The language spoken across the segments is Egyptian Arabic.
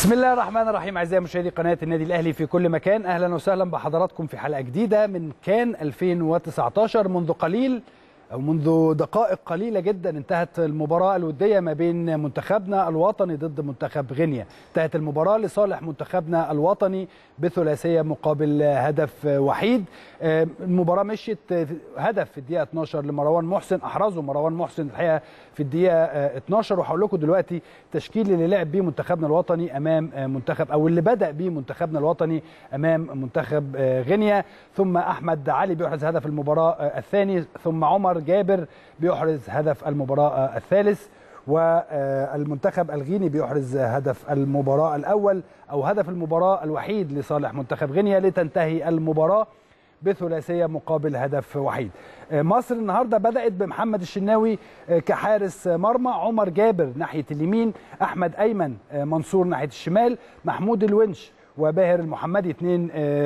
بسم الله الرحمن الرحيم اعزائي مشاهدي قناه النادي الاهلي في كل مكان اهلا وسهلا بحضراتكم في حلقه جديده من كان 2019 منذ قليل او منذ دقائق قليله جدا انتهت المباراه الوديه ما بين منتخبنا الوطني ضد منتخب غينيا انتهت المباراه لصالح منتخبنا الوطني بثلاثيه مقابل هدف وحيد المباراه مشيت هدف في الدقيقه 12 لمروان محسن احرزه مروان محسن الحقيقه في الدقيقه 12 وهقول لكم دلوقتي التشكيل اللي لعب بيه منتخبنا الوطني امام منتخب او اللي بدا بيه منتخبنا الوطني امام منتخب غينيا ثم احمد علي بيحرز هدف المباراه الثاني ثم عمر جابر بيحرز هدف المباراه الثالث والمنتخب الغيني بيحرز هدف المباراه الاول او هدف المباراه الوحيد لصالح منتخب غينيا لتنتهي المباراه بثلاثيه مقابل هدف وحيد. مصر النهارده بدات بمحمد الشناوي كحارس مرمى، عمر جابر ناحيه اليمين، احمد ايمن منصور ناحيه الشمال، محمود الونش وباهر المحمدي اثنين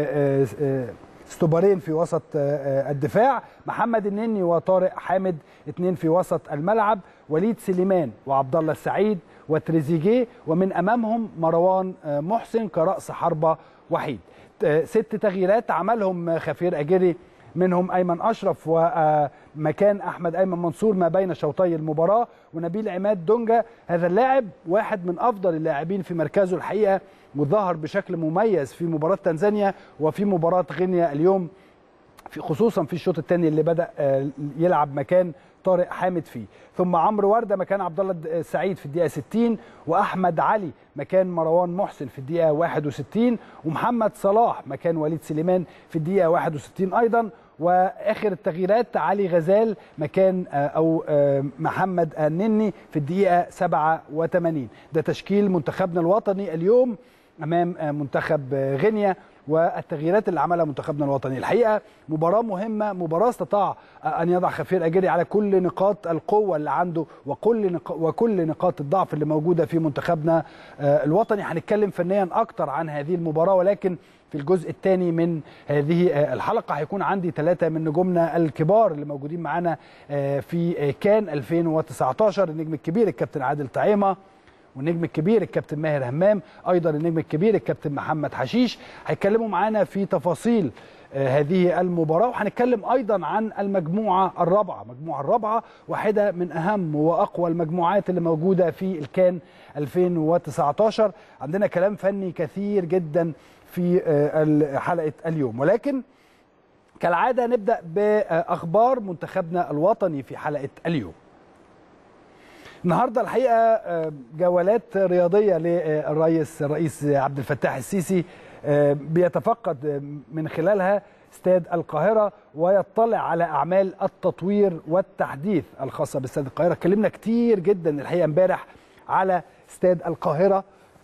ستوبارين في وسط الدفاع محمد النني وطارق حامد اثنين في وسط الملعب وليد سليمان وعبد الله السعيد وتريزيجيه ومن امامهم مروان محسن كراس حربه وحيد ست تغييرات عملهم خفير اجري منهم ايمن اشرف ومكان احمد ايمن منصور ما بين شوطي المباراه ونبيل عماد دونجا هذا اللاعب واحد من افضل اللاعبين في مركزه الحقيقه وظهر بشكل مميز في مباراه تنزانيا وفي مباراه غينيا اليوم في خصوصا في الشوط الثاني اللي بدا يلعب مكان طارق حامد فيه ثم عمرو ورده مكان عبد الله السعيد في الدقيقه 60 واحمد علي مكان مروان محسن في الدقيقه 61 ومحمد صلاح مكان وليد سليمان في الدقيقه 61 ايضا واخر التغييرات علي غزال مكان او محمد النني في الدقيقه 87 ده تشكيل منتخبنا الوطني اليوم امام منتخب غينيا والتغييرات اللي عملها منتخبنا الوطني الحقيقه مباراه مهمه مباراه استطاع ان يضع خفير اجري على كل نقاط القوه اللي عنده وكل نق... وكل نقاط الضعف اللي موجوده في منتخبنا الوطني هنتكلم فنيا اكتر عن هذه المباراه ولكن في الجزء الثاني من هذه الحلقه هيكون عندي ثلاثه من نجومنا الكبار اللي موجودين معانا في كان 2019 النجم الكبير الكابتن عادل طعيمه والنجم الكبير الكابتن ماهر همام ايضا النجم الكبير الكابتن محمد حشيش هيتكلموا معانا في تفاصيل هذه المباراة وهنتكلم أيضا عن المجموعة الرابعة المجموعة الرابعة واحدة من أهم وأقوى المجموعات اللي موجودة في الكان 2019 عندنا كلام فني كثير جدا في حلقة اليوم ولكن كالعادة نبدأ بأخبار منتخبنا الوطني في حلقة اليوم النهارده الحقيقه جولات رياضيه للرئيس الرئيس عبد الفتاح السيسي بيتفقد من خلالها استاد القاهره ويطلع على اعمال التطوير والتحديث الخاصه باستاد القاهره اتكلمنا كتير جدا الحقيقه امبارح على استاد القاهره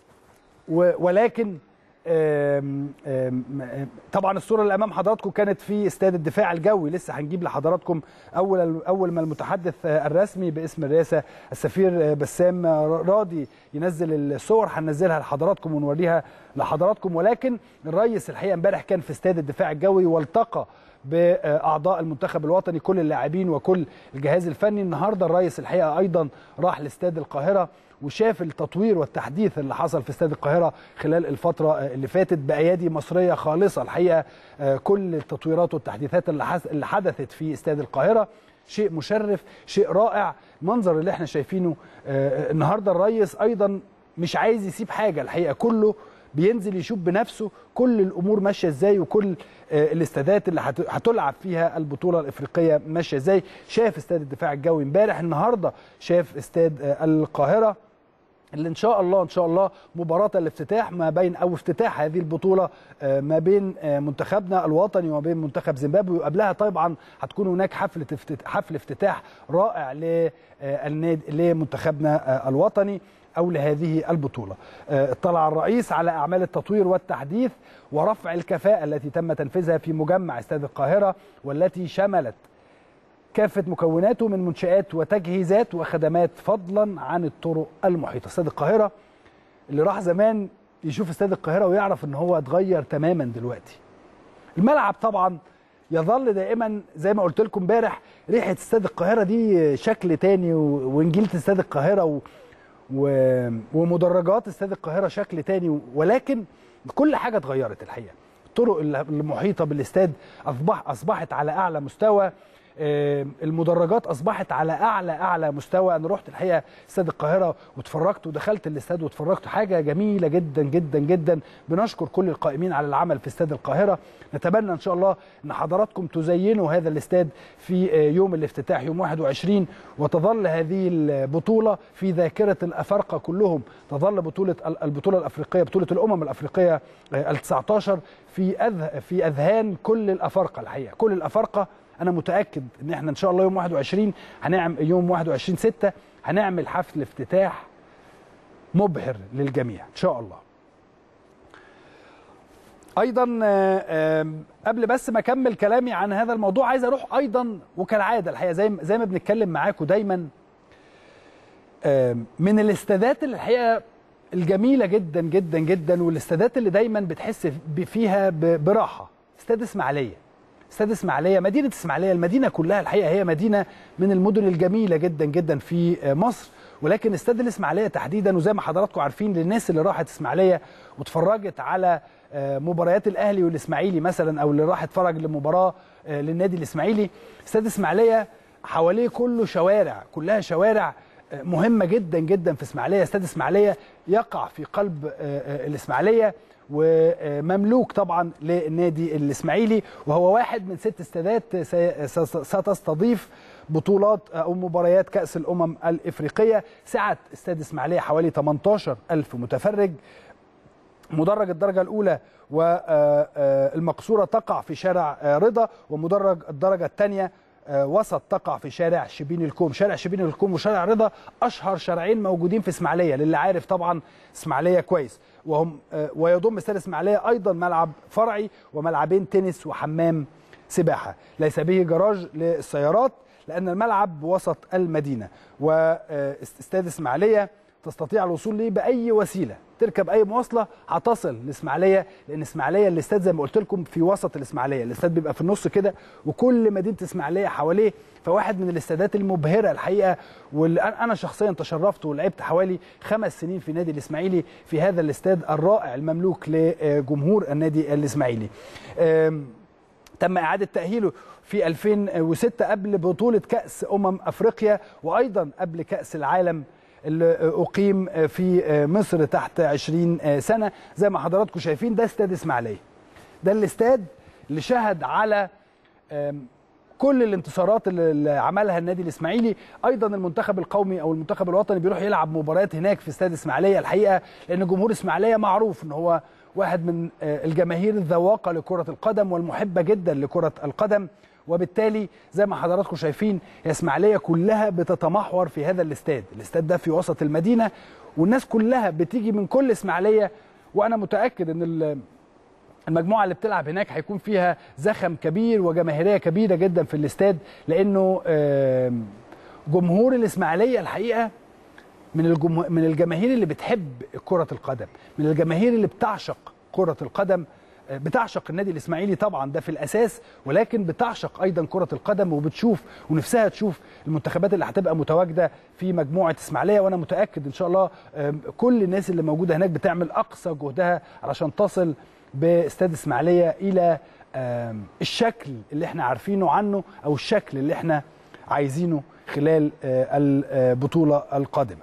ولكن آم آم طبعا الصوره اللي امام حضراتكم كانت في استاد الدفاع الجوي لسه هنجيب لحضراتكم اول اول ما المتحدث الرسمي باسم الرئاسه السفير بسام راضي ينزل الصور هننزلها لحضراتكم ونوريها لحضراتكم ولكن الرئيس الحقيقه امبارح كان في استاد الدفاع الجوي والتقى باعضاء المنتخب الوطني كل اللاعبين وكل الجهاز الفني النهارده الرئيس الحقيقه ايضا راح لاستاد القاهره وشاف التطوير والتحديث اللي حصل في استاد القاهره خلال الفتره اللي فاتت بايادي مصريه خالصه الحقيقه كل التطويرات والتحديثات اللي حدثت في استاد القاهره شيء مشرف شيء رائع المنظر اللي احنا شايفينه النهارده الرئيس ايضا مش عايز يسيب حاجه الحقيقه كله بينزل يشوف بنفسه كل الامور ماشيه ازاي وكل الاستادات اللي هتلعب فيها البطوله الافريقيه ماشيه ازاي شاف استاد الدفاع الجوي امبارح النهارده شاف استاد القاهره اللي ان شاء الله ان شاء الله مباراه الافتتاح ما بين او افتتاح هذه البطوله ما بين منتخبنا الوطني وما بين منتخب زيمبابوي وقبلها طبعا هتكون هناك حفله حفل افتتاح رائع للنادي لمنتخبنا الوطني او لهذه البطوله. اطلع الرئيس على اعمال التطوير والتحديث ورفع الكفاءه التي تم تنفيذها في مجمع استاد القاهره والتي شملت كافه مكوناته من منشات وتجهيزات وخدمات فضلا عن الطرق المحيطه. استاد القاهره اللي راح زمان يشوف استاد القاهره ويعرف ان هو اتغير تماما دلوقتي. الملعب طبعا يظل دائما زي ما قلت لكم امبارح ريحه استاد القاهره دي شكل تاني ونجيله استاد القاهره و و- ومدرجات استاد القاهره شكل تاني ولكن كل حاجه اتغيرت الحقيقه الطرق اللي- المحيطه بالاستاد اصبح اصبحت على اعلى مستوى آه، المدرجات اصبحت على اعلى اعلى مستوى انا رحت الحقيقه استاد القاهره واتفرجت ودخلت الاستاد واتفرجت حاجه جميله جدا جدا جدا بنشكر كل القائمين على العمل في استاد القاهره نتمنى ان شاء الله ان حضراتكم تزينوا هذا الاستاد في آه، يوم الافتتاح يوم 21 وتظل هذه البطوله في ذاكره الافارقه كلهم تظل بطوله البطوله الافريقيه بطوله الامم الافريقيه ال 19 في أذه في اذهان كل الافارقه الحقيقه كل الافارقه انا متاكد ان احنا ان شاء الله يوم 21 هنعمل يوم 21 6 هنعمل حفل افتتاح مبهر للجميع ان شاء الله ايضا آه، آه، قبل بس ما اكمل كلامي عن هذا الموضوع عايز اروح ايضا وكالعاده الحقيقه زي زي ما بنتكلم معاكم دايما آه، من الاستادات اللي الحقيقه الجميله جدا جدا جدا والاستادات اللي دايما بتحس ب- فيها ب- براحه استاد اسماعيليه استاد اسماعيليه مدينه اسماعيليه المدينه كلها الحقيقه هي مدينه من المدن الجميله جدا جدا في آه، مصر ولكن استاد الاسماعيليه تحديدا وزي ما حضراتكم عارفين للناس اللي راحت اسماعيليه واتفرجت على آه، مباريات الاهلي والاسماعيلي مثلا او اللي راح اتفرج لمباراه آه، للنادي الاسماعيلي استاد اسماعيليه حواليه كله شوارع كلها شوارع آه، مهمه جدا جدا في اسماعيليه استاد اسماعيليه يقع في قلب آه، آه، الاسماعيليه ومملوك طبعا للنادي الاسماعيلي وهو واحد من ست استادات سي- س- ستستضيف بطولات او مباريات كاس الامم الافريقيه سعه استاد اسماعيليه حوالي 18 الف متفرج مدرج الدرجة الأولى والمقصورة تقع في شارع آه، رضا ومدرج الدرجة الثانية آه، وسط تقع في شارع شبين الكوم شارع شبين الكوم وشارع رضا أشهر شارعين موجودين في إسماعيلية للي عارف طبعا إسماعيلية كويس وهم آه، ويضم استاد إسماعيلية أيضا ملعب فرعي وملعبين تنس وحمام سباحة ليس به جراج للسيارات لأن الملعب وسط المدينة واستاد إسماعيلية تستطيع الوصول ليه باي وسيله تركب اي مواصله هتصل لاسماعيليه لان اسماعيليه الاستاد زي ما قلت لكم في وسط الاسماعيليه الاستاد بيبقى في النص كده وكل مدينه اسماعيليه حواليه فواحد من الاستادات المبهره الحقيقه واللي أنا- انا شخصيا تشرفت ولعبت حوالي خمس سنين في نادي الاسماعيلي في هذا الاستاد الرائع المملوك لجمهور النادي الاسماعيلي أم، تم إعادة تأهيله في 2006 قبل بطولة كأس أمم أفريقيا وأيضا قبل كأس العالم اللي أقيم في مصر تحت 20 سنة زي ما حضراتكم شايفين ده استاد إسماعيلية ده الاستاد اللي شهد على آم، كل الانتصارات اللي اللي عملها النادي الاسماعيلي ايضا المنتخب القومي او المنتخب الوطني بيروح يلعب مباريات هناك في استاد اسماعيليه الحقيقه لان جمهور اسماعيليه معروف ان هو واحد من آه، الجماهير الذواقه لكره القدم والمحبه جدا لكره القدم وبالتالي زي ما حضراتكم شايفين هي اسماعيليه كلها بتتمحور في هذا الاستاد الاستاد ده في وسط المدينه والناس كلها بتيجي من كل اسماعيليه وانا متاكد ان ال- المجموعه اللي بتلعب هناك هيكون فيها زخم كبير وجماهيريه كبيره جدا في الاستاد لانه آم، جمهور الاسماعيليه الحقيقه من الجمه... من الجماهير اللي بتحب كره القدم من الجماهير اللي بتعشق كره القدم آه، بتعشق النادي الاسماعيلي طبعا ده في الاساس ولكن بتعشق ايضا كره القدم وبتشوف ونفسها تشوف المنتخبات اللي هتبقى متواجده في مجموعه اسماعيليه وانا متاكد ان شاء الله آم، كل الناس اللي موجوده هناك بتعمل اقصى جهدها علشان تصل باستاد اسماعيليه الى آم، الشكل اللي احنا عارفينه عنه او الشكل اللي احنا عايزينه خلال آه، البطوله القادمه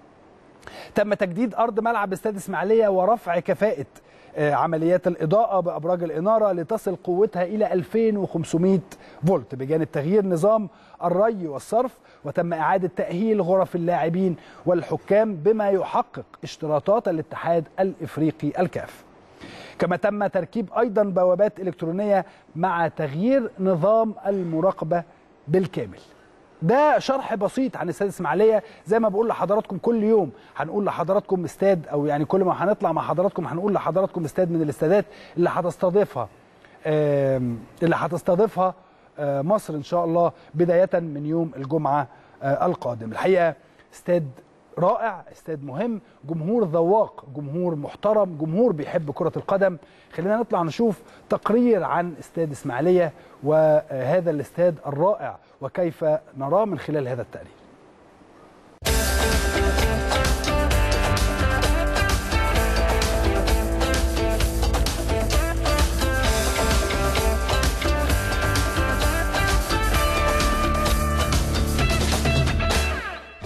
تم تجديد ارض ملعب استاد اسماعيليه ورفع كفاءه آه، عمليات الاضاءه بابراج الاناره لتصل قوتها الى 2500 فولت بجانب تغيير نظام الري والصرف وتم اعاده تاهيل غرف اللاعبين والحكام بما يحقق اشتراطات الاتحاد الافريقي الكاف كما تم تركيب ايضا بوابات الكترونيه مع تغيير نظام المراقبه بالكامل ده شرح بسيط عن استاد اسماعيليه زي ما بقول لحضراتكم كل يوم هنقول لحضراتكم استاد او يعني كل ما هنطلع مع حضراتكم هنقول لحضراتكم استاد من الاستادات اللي هتستضيفها آم، اللي هتستضيفها آه، مصر ان شاء الله بدايه من يوم الجمعه آه، القادم الحقيقه استاد رائع استاد مهم جمهور ذواق جمهور محترم جمهور بيحب كرة القدم خلينا نطلع نشوف تقرير عن استاد اسماعيلية وهذا الاستاد الرائع وكيف نراه من خلال هذا التقرير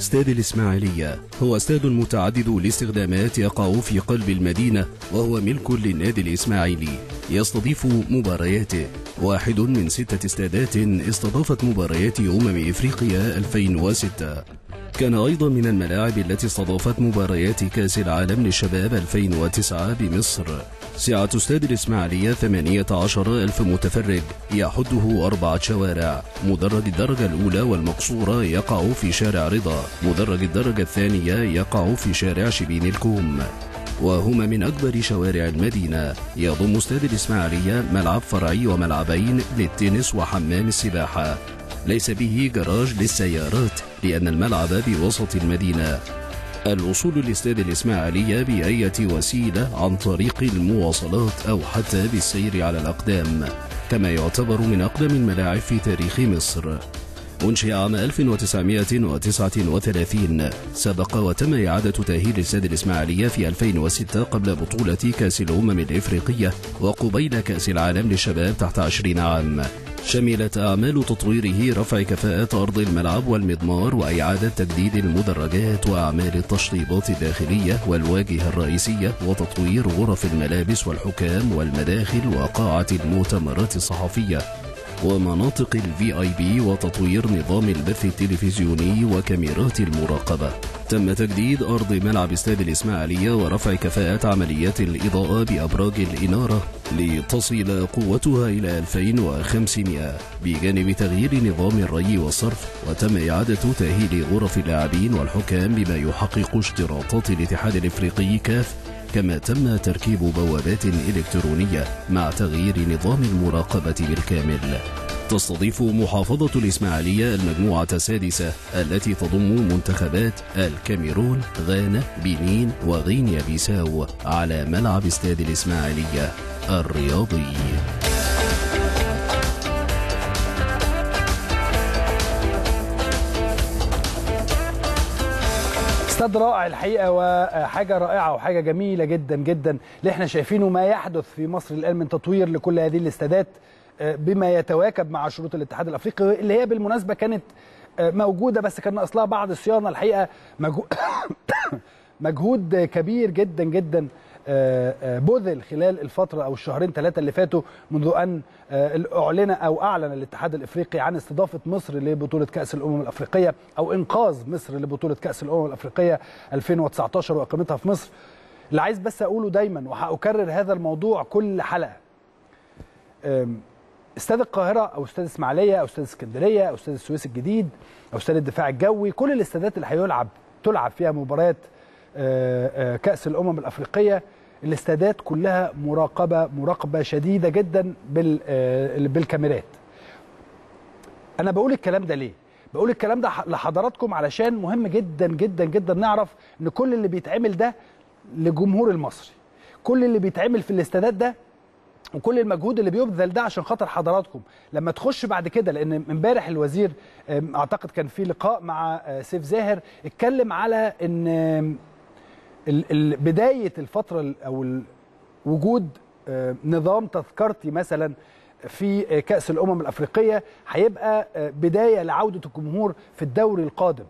استاد الإسماعيلية هو استاد متعدد الاستخدامات يقع في قلب المدينة وهو ملك للنادي الإسماعيلي يستضيف مبارياته واحد من ستة استادات استضافت مباريات أمم إفريقيا 2006 كان أيضا من الملاعب التي استضافت مباريات كأس العالم للشباب 2009 بمصر سعة استاد الإسماعيلية 18 ألف متفرج يحده أربعة شوارع مدرج الدرجة الأولى والمقصورة يقع في شارع رضا مدرج الدرجة الثانية يقع في شارع شبين الكوم وهما من أكبر شوارع المدينة يضم استاد الإسماعيلية ملعب فرعي وملعبين للتنس وحمام السباحة ليس به جراج للسيارات لأن الملعب بوسط المدينة الوصول لاستاد الإسماعيلية بأية وسيلة عن طريق المواصلات أو حتى بالسير على الأقدام كما يعتبر من أقدم الملاعب في تاريخ مصر أنشئ عام 1939 سبق وتم إعادة تأهيل استاد الإسماعيلية في 2006 قبل بطولة كأس الأمم الإفريقية وقبيل كأس العالم للشباب تحت 20 عام شملت أعمال تطويره رفع كفاءة أرض الملعب والمضمار وإعادة تجديد المدرجات وأعمال التشطيبات الداخلية والواجهة الرئيسية وتطوير غرف الملابس والحكام والمداخل وقاعة المؤتمرات الصحفية ومناطق الفي اي بي وتطوير نظام البث التلفزيوني وكاميرات المراقبة تم تجديد أرض ملعب استاد الإسماعيلية ورفع كفاءة عمليات الإضاءة بأبراج الإنارة لتصل قوتها إلى 2500 بجانب تغيير نظام الري والصرف وتم إعادة تأهيل غرف اللاعبين والحكام بما يحقق اشتراطات الاتحاد الإفريقي كاف كما تم تركيب بوابات إلكترونية مع تغيير نظام المراقبة بالكامل تستضيف محافظة الإسماعيلية المجموعة السادسة التي تضم منتخبات الكاميرون، غانا، بنين وغينيا بيساو على ملعب استاد الإسماعيلية الرياضي. استاد رائع الحقيقه وحاجه رائعه وحاجه جميله جدا جدا اللي احنا شايفينه ما يحدث في مصر الان من تطوير لكل هذه الاستادات بما يتواكب مع شروط الاتحاد الافريقي اللي هي بالمناسبه كانت موجوده بس كان ناقص لها بعض الصيانه الحقيقه مجهود كبير جدا جدا بذل خلال الفتره او الشهرين ثلاثه اللي فاتوا منذ ان اعلن او اعلن الاتحاد الافريقي عن استضافه مصر لبطوله كاس الامم الافريقيه او انقاذ مصر لبطوله كاس الامم الافريقيه 2019 واقامتها في مصر اللي عايز بس اقوله دايما وهكرر هذا الموضوع كل حلقه استاد القاهره او استاد اسماعيليه او استاد اسكندريه او استاد السويس الجديد او استاد الدفاع الجوي كل الاستادات اللي هيلعب تلعب فيها مباريات كاس الامم الافريقيه الاستادات كلها مراقبه مراقبه شديده جدا بالكاميرات انا بقول الكلام ده ليه بقول الكلام ده لحضراتكم علشان مهم جدا جدا جدا نعرف ان كل اللي بيتعمل ده لجمهور المصري كل اللي بيتعمل في الاستادات ده وكل المجهود اللي بيبذل ده عشان خاطر حضراتكم لما تخش بعد كده لان امبارح الوزير اعتقد كان في لقاء مع سيف زاهر اتكلم على ان بدايه الفتره او وجود نظام تذكرتي مثلا في كاس الامم الافريقيه هيبقى بدايه لعوده الجمهور في الدوري القادم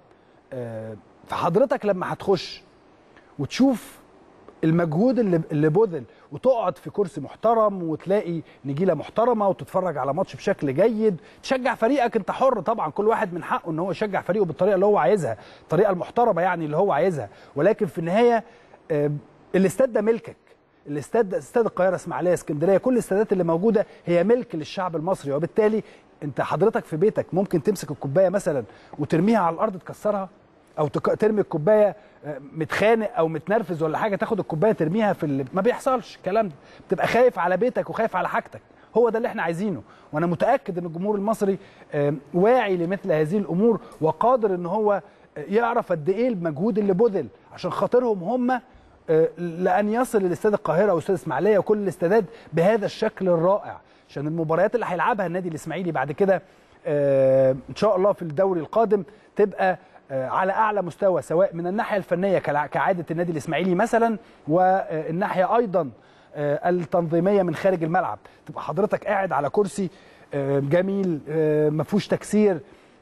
فحضرتك لما هتخش وتشوف المجهود اللي اللي بذل وتقعد في كرسي محترم وتلاقي نجيله محترمه وتتفرج على ماتش بشكل جيد تشجع فريقك انت حر طبعا كل واحد من حقه ان هو يشجع فريقه بالطريقه اللي هو عايزها الطريقه المحترمه يعني اللي هو عايزها ولكن في النهايه الاستاد ده ملكك الاستاد استاد القاهره اسماعيليه اسكندريه كل الاستادات اللي موجوده هي ملك للشعب المصري وبالتالي انت حضرتك في بيتك ممكن تمسك الكوبايه مثلا وترميها على الارض تكسرها او ترمي الكوبايه متخانق او متنرفز ولا حاجه تاخد الكوبايه ترميها في اللي ما بيحصلش الكلام ده بتبقى خايف على بيتك وخايف على حاجتك هو ده اللي احنا عايزينه وانا متاكد ان الجمهور المصري واعي لمثل هذه الامور وقادر ان هو يعرف قد ايه المجهود اللي بذل عشان خاطرهم هم لان يصل الاستاد القاهره واستاد اسماعيليه وكل الاستادات بهذا الشكل الرائع عشان المباريات اللي هيلعبها النادي الاسماعيلي بعد كده ان شاء الله في الدوري القادم تبقى على اعلى مستوى سواء من الناحيه الفنيه كعاده النادي الاسماعيلي مثلا والناحيه ايضا التنظيميه من خارج الملعب تبقى حضرتك قاعد على كرسي جميل ما فيهوش تكسير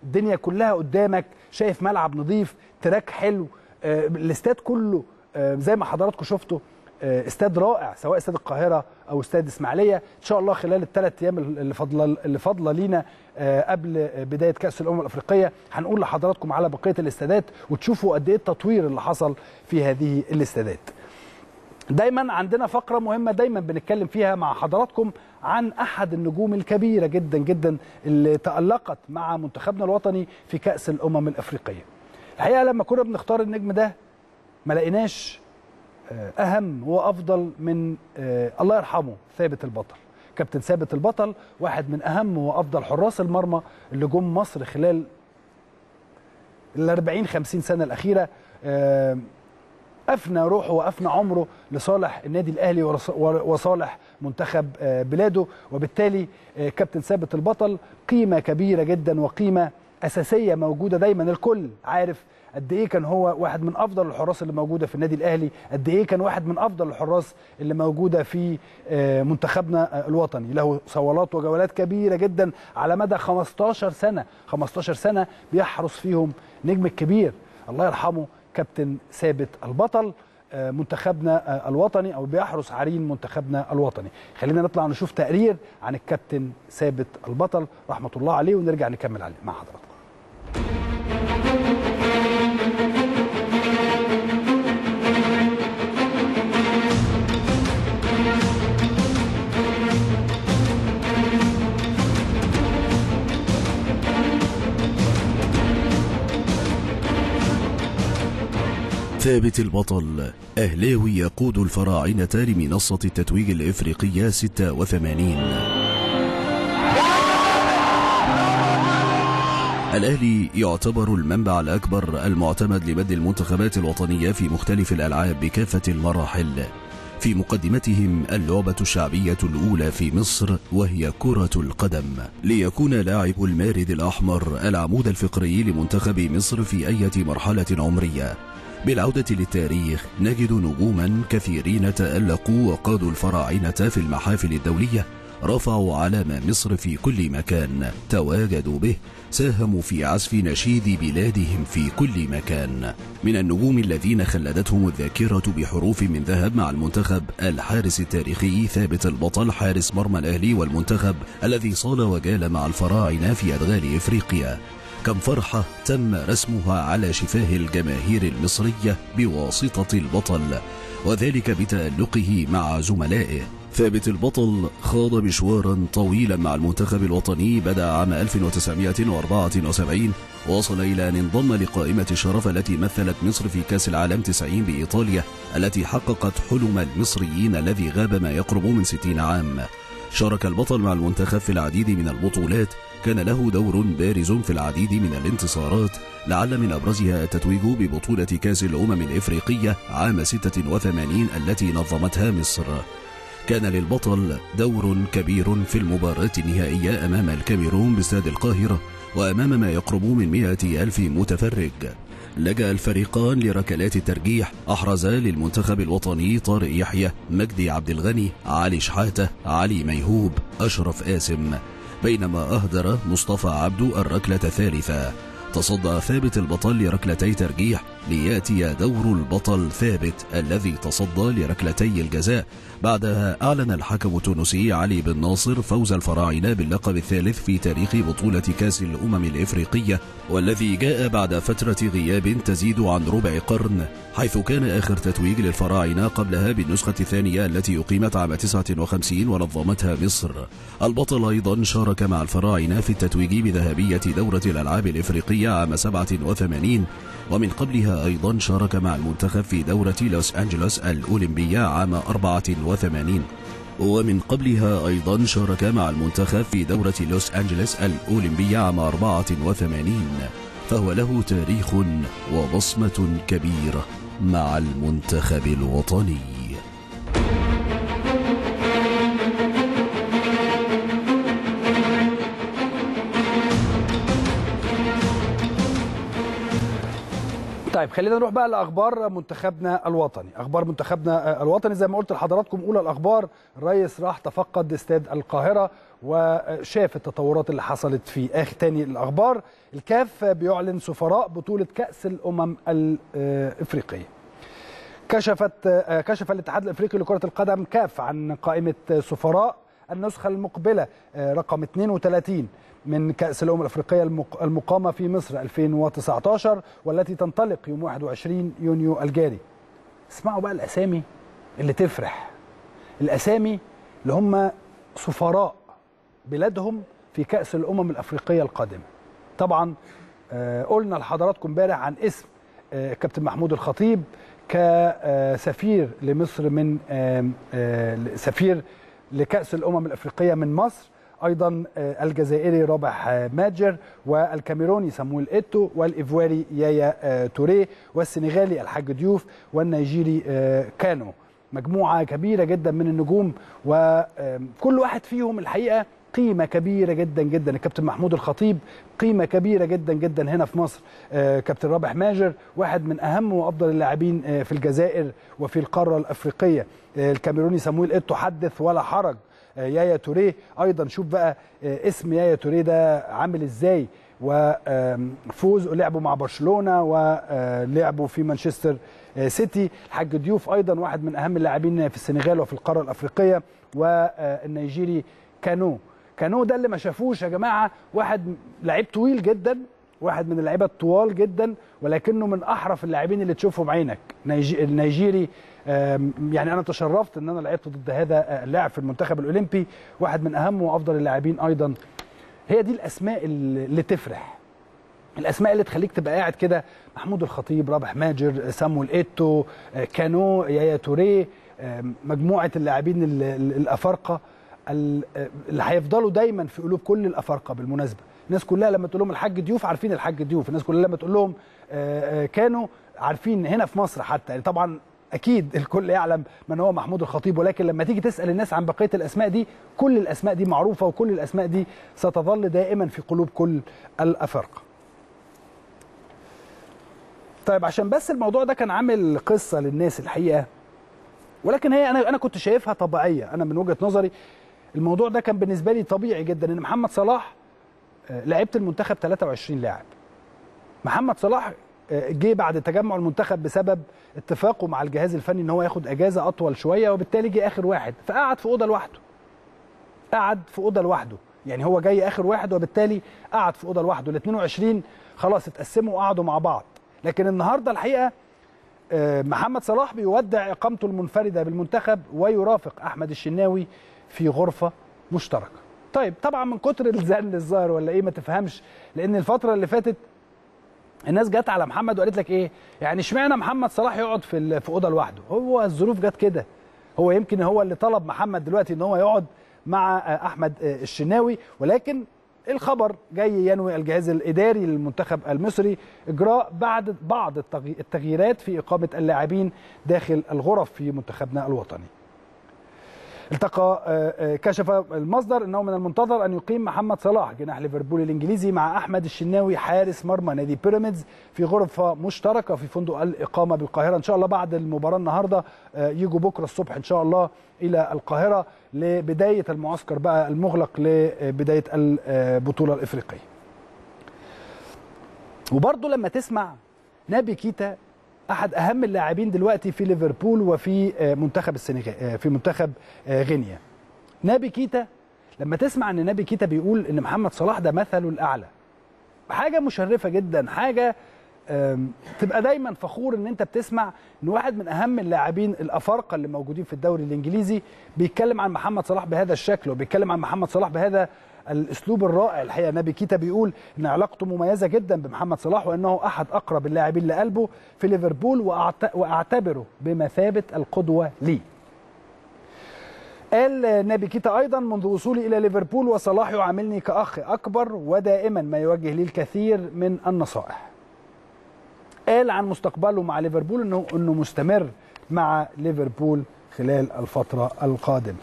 الدنيا كلها قدامك شايف ملعب نظيف تراك حلو آه، الاستاد كله آه، زي ما حضراتكم شفتوا آه، استاد رائع سواء استاد القاهره او استاد اسماعيليه ان شاء الله خلال الثلاث ايام اللي فاضله اللي فاضله لينا آه، قبل بدايه كاس الامم الافريقيه هنقول لحضراتكم على بقيه الاستادات وتشوفوا قد ايه التطوير اللي حصل في هذه الاستادات دايما عندنا فقرة مهمة دايما بنتكلم فيها مع حضراتكم عن أحد النجوم الكبيرة جدا جدا اللي تألقت مع منتخبنا الوطني في كأس الأمم الأفريقية الحقيقة لما كنا بنختار النجم ده ما لقيناش آه، أهم وأفضل من آه، الله يرحمه ثابت البطل كابتن ثابت البطل واحد من أهم وأفضل حراس المرمى اللي جم مصر خلال ال 40 50 سنة الأخيرة آه، افنى روحه وافنى عمره لصالح النادي الاهلي ورص- وصالح منتخب آه، بلاده وبالتالي آه، كابتن ثابت البطل قيمه كبيره جدا وقيمه اساسيه موجوده دايما الكل عارف قد ايه كان هو واحد من افضل الحراس اللي موجوده في النادي الاهلي قد ايه كان واحد من افضل الحراس اللي موجوده في آه، منتخبنا آه، الوطني له صولات وجولات كبيره جدا على مدى 15 سنه 15 سنه بيحرس فيهم نجم الكبير الله يرحمه كابتن ثابت البطل آه، منتخبنا آه، الوطني او بيحرس عرين منتخبنا الوطني خلينا نطلع نشوف تقرير عن الكابتن ثابت البطل رحمه الله عليه ونرجع نكمل عليه مع حضراتكم ثابت البطل أهلاوي يقود الفراعنة لمنصة التتويج الإفريقية 86 الأهلي يعتبر المنبع الأكبر المعتمد لمد المنتخبات الوطنية في مختلف الألعاب بكافة المراحل في مقدمتهم اللعبة الشعبية الأولى في مصر وهي كرة القدم ليكون لاعب المارد الأحمر العمود الفقري لمنتخب مصر في أي مرحلة عمرية بالعودة للتاريخ نجد نجوما كثيرين تألقوا وقادوا الفراعنة في المحافل الدولية رفعوا علم مصر في كل مكان تواجدوا به ساهموا في عزف نشيد بلادهم في كل مكان من النجوم الذين خلدتهم الذاكرة بحروف من ذهب مع المنتخب الحارس التاريخي ثابت البطل حارس مرمى الأهلي والمنتخب الذي صال وجال مع الفراعنة في أدغال إفريقيا كم فرحة تم رسمها على شفاه الجماهير المصرية بواسطة البطل وذلك بتألقه مع زملائه ثابت البطل خاض مشوارا طويلا مع المنتخب الوطني بدأ عام 1974 وصل إلى أن انضم لقائمة الشرف التي مثلت مصر في كأس العالم 90 بإيطاليا التي حققت حلم المصريين الذي غاب ما يقرب من 60 عام شارك البطل مع المنتخب في العديد من البطولات كان له دور بارز في العديد من الانتصارات لعل من أبرزها التتويج ببطولة كأس الأمم الإفريقية عام 86 التي نظمتها مصر كان للبطل دور كبير في المباراة النهائية أمام الكاميرون باستاد القاهرة وأمام ما يقرب من مئة ألف متفرج لجأ الفريقان لركلات الترجيح أحرز للمنتخب الوطني طارق يحيى مجدي عبد الغني علي شحاتة علي ميهوب أشرف قاسم بينما أهدر مصطفى عبدو الركلة الثالثة تصدى ثابت البطل لركلتي ترجيح لياتي دور البطل ثابت الذي تصدى لركلتي الجزاء بعدها أعلن الحكم التونسي علي بن ناصر فوز الفراعنة باللقب الثالث في تاريخ بطولة كأس الأمم الإفريقية والذي جاء بعد فترة غياب تزيد عن ربع قرن حيث كان آخر تتويج للفراعنة قبلها بالنسخة الثانية التي أقيمت عام 59 ونظمتها مصر البطل أيضا شارك مع الفراعنة في التتويج بذهبية دورة الألعاب الإفريقية عام 87 ومن قبلها أيضا شارك مع المنتخب في دورة لوس أنجلوس الأولمبية عام 84 ومن قبلها أيضا شارك مع المنتخب في دورة لوس أنجلوس الأولمبية عام 84 فهو له تاريخ وبصمة كبيرة مع المنتخب الوطني طيب خلينا نروح بقى لاخبار منتخبنا الوطني اخبار منتخبنا الوطني زي ما قلت لحضراتكم اولى الاخبار الرئيس راح تفقد استاد القاهره وشاف التطورات اللي حصلت في اخر تاني الاخبار الكاف بيعلن سفراء بطوله كاس الامم الافريقيه كشفت كشف الاتحاد الافريقي لكره القدم كاف عن قائمه سفراء النسخه المقبله رقم 32 من كأس الأمم الأفريقية المقامة في مصر 2019 والتي تنطلق يوم 21 يونيو الجاري اسمعوا بقى الأسامي اللي تفرح الأسامي اللي هم سفراء بلادهم في كأس الأمم الأفريقية القادمة طبعا قلنا لحضراتكم امبارح عن اسم كابتن محمود الخطيب كسفير لمصر من سفير لكأس الأمم الأفريقية من مصر ايضا الجزائري رابح ماجر والكاميروني سامويل ايتو والايفواري يايا توريه والسنغالي الحاج ديوف والنيجيري كانو مجموعه كبيره جدا من النجوم وكل واحد فيهم الحقيقه قيمه كبيره جدا جدا الكابتن محمود الخطيب قيمه كبيره جدا جدا هنا في مصر كابتن رابح ماجر واحد من اهم وافضل اللاعبين في الجزائر وفي القاره الافريقيه الكاميروني سامويل ايتو حدث ولا حرج يايا توريه ايضا شوف بقى اسم يايا توريه ده عامل ازاي وفوز لعبوا مع برشلونه ولعبوا في مانشستر سيتي الحاج ديوف ايضا واحد من اهم اللاعبين في السنغال وفي القاره الافريقيه والنيجيري كانو كانو ده اللي ما شافوش يا جماعه واحد لعيب طويل جدا واحد من اللعيبه الطوال جدا ولكنه من احرف اللاعبين اللي تشوفهم عينك النيجيري يعني انا تشرفت ان انا لعبت ضد هذا اللاعب في المنتخب الاولمبي واحد من اهم وافضل اللاعبين ايضا هي دي الاسماء اللي تفرح الاسماء اللي تخليك تبقى قاعد كده محمود الخطيب رابح ماجر سامويل ايتو كانو يايا توريه مجموعه اللاعبين الافارقه اللي هيفضلوا دايما في قلوب كل الافارقه بالمناسبه الناس كلها لما تقول لهم الحاج ضيوف عارفين الحاج ضيوف الناس كلها لما تقول لهم كانوا عارفين هنا في مصر حتى يعني طبعا اكيد الكل يعلم من هو محمود الخطيب ولكن لما تيجي تسال الناس عن بقيه الاسماء دي كل الاسماء دي معروفه وكل الاسماء دي ستظل دائما في قلوب كل الافارقه طيب عشان بس الموضوع ده كان عامل قصه للناس الحقيقه ولكن هي انا انا كنت شايفها طبيعيه انا من وجهه نظري الموضوع ده كان بالنسبه لي طبيعي جدا ان محمد صلاح لعيبه المنتخب 23 لاعب محمد صلاح جه بعد تجمع المنتخب بسبب اتفاقه مع الجهاز الفني ان هو ياخد اجازه اطول شويه وبالتالي جه اخر واحد فقعد في اوضه لوحده قعد في اوضه لوحده يعني هو جاي اخر واحد وبالتالي قعد في اوضه لوحده ال 22 خلاص اتقسموا وقعدوا مع بعض لكن النهارده الحقيقه محمد صلاح بيودع اقامته المنفرده بالمنتخب ويرافق احمد الشناوي في غرفه مشتركه طيب طبعا من كتر الزن الظاهر ولا ايه ما تفهمش لان الفتره اللي فاتت الناس جت على محمد وقالت لك ايه يعني اشمعنى محمد صلاح يقعد في في اوضه لوحده هو الظروف جت كده هو يمكن هو اللي طلب محمد دلوقتي ان هو يقعد مع احمد الشناوي ولكن الخبر جاي ينوي الجهاز الاداري للمنتخب المصري اجراء بعد بعض التغييرات في اقامه اللاعبين داخل الغرف في منتخبنا الوطني التقى كشف المصدر انه من المنتظر ان يقيم محمد صلاح جناح ليفربول الانجليزي مع احمد الشناوي حارس مرمى نادي بيراميدز في غرفه مشتركه في فندق الاقامه بالقاهره ان شاء الله بعد المباراه النهارده يجوا بكره الصبح ان شاء الله الى القاهره لبدايه المعسكر بقى المغلق لبدايه البطوله الافريقيه. وبرضه لما تسمع نابي كيتا احد اهم اللاعبين دلوقتي في ليفربول وفي منتخب السنغال في منتخب غينيا نابي كيتا لما تسمع ان نابي كيتا بيقول ان محمد صلاح ده مثله الاعلى حاجه مشرفه جدا حاجه تبقى دايما فخور ان انت بتسمع ان واحد من اهم اللاعبين الافارقه اللي موجودين في الدوري الانجليزي بيتكلم عن محمد صلاح بهذا الشكل وبيتكلم عن محمد صلاح بهذا الاسلوب الرائع الحقيقه نبي كيتا بيقول ان علاقته مميزه جدا بمحمد صلاح وانه احد اقرب اللاعبين لقلبه في ليفربول واعتبره بمثابه القدوه لي قال نبي كيتا ايضا منذ وصولي الى ليفربول وصلاح يعاملني كاخ اكبر ودائما ما يوجه لي الكثير من النصائح قال عن مستقبله مع ليفربول انه انه مستمر مع ليفربول خلال الفتره القادمه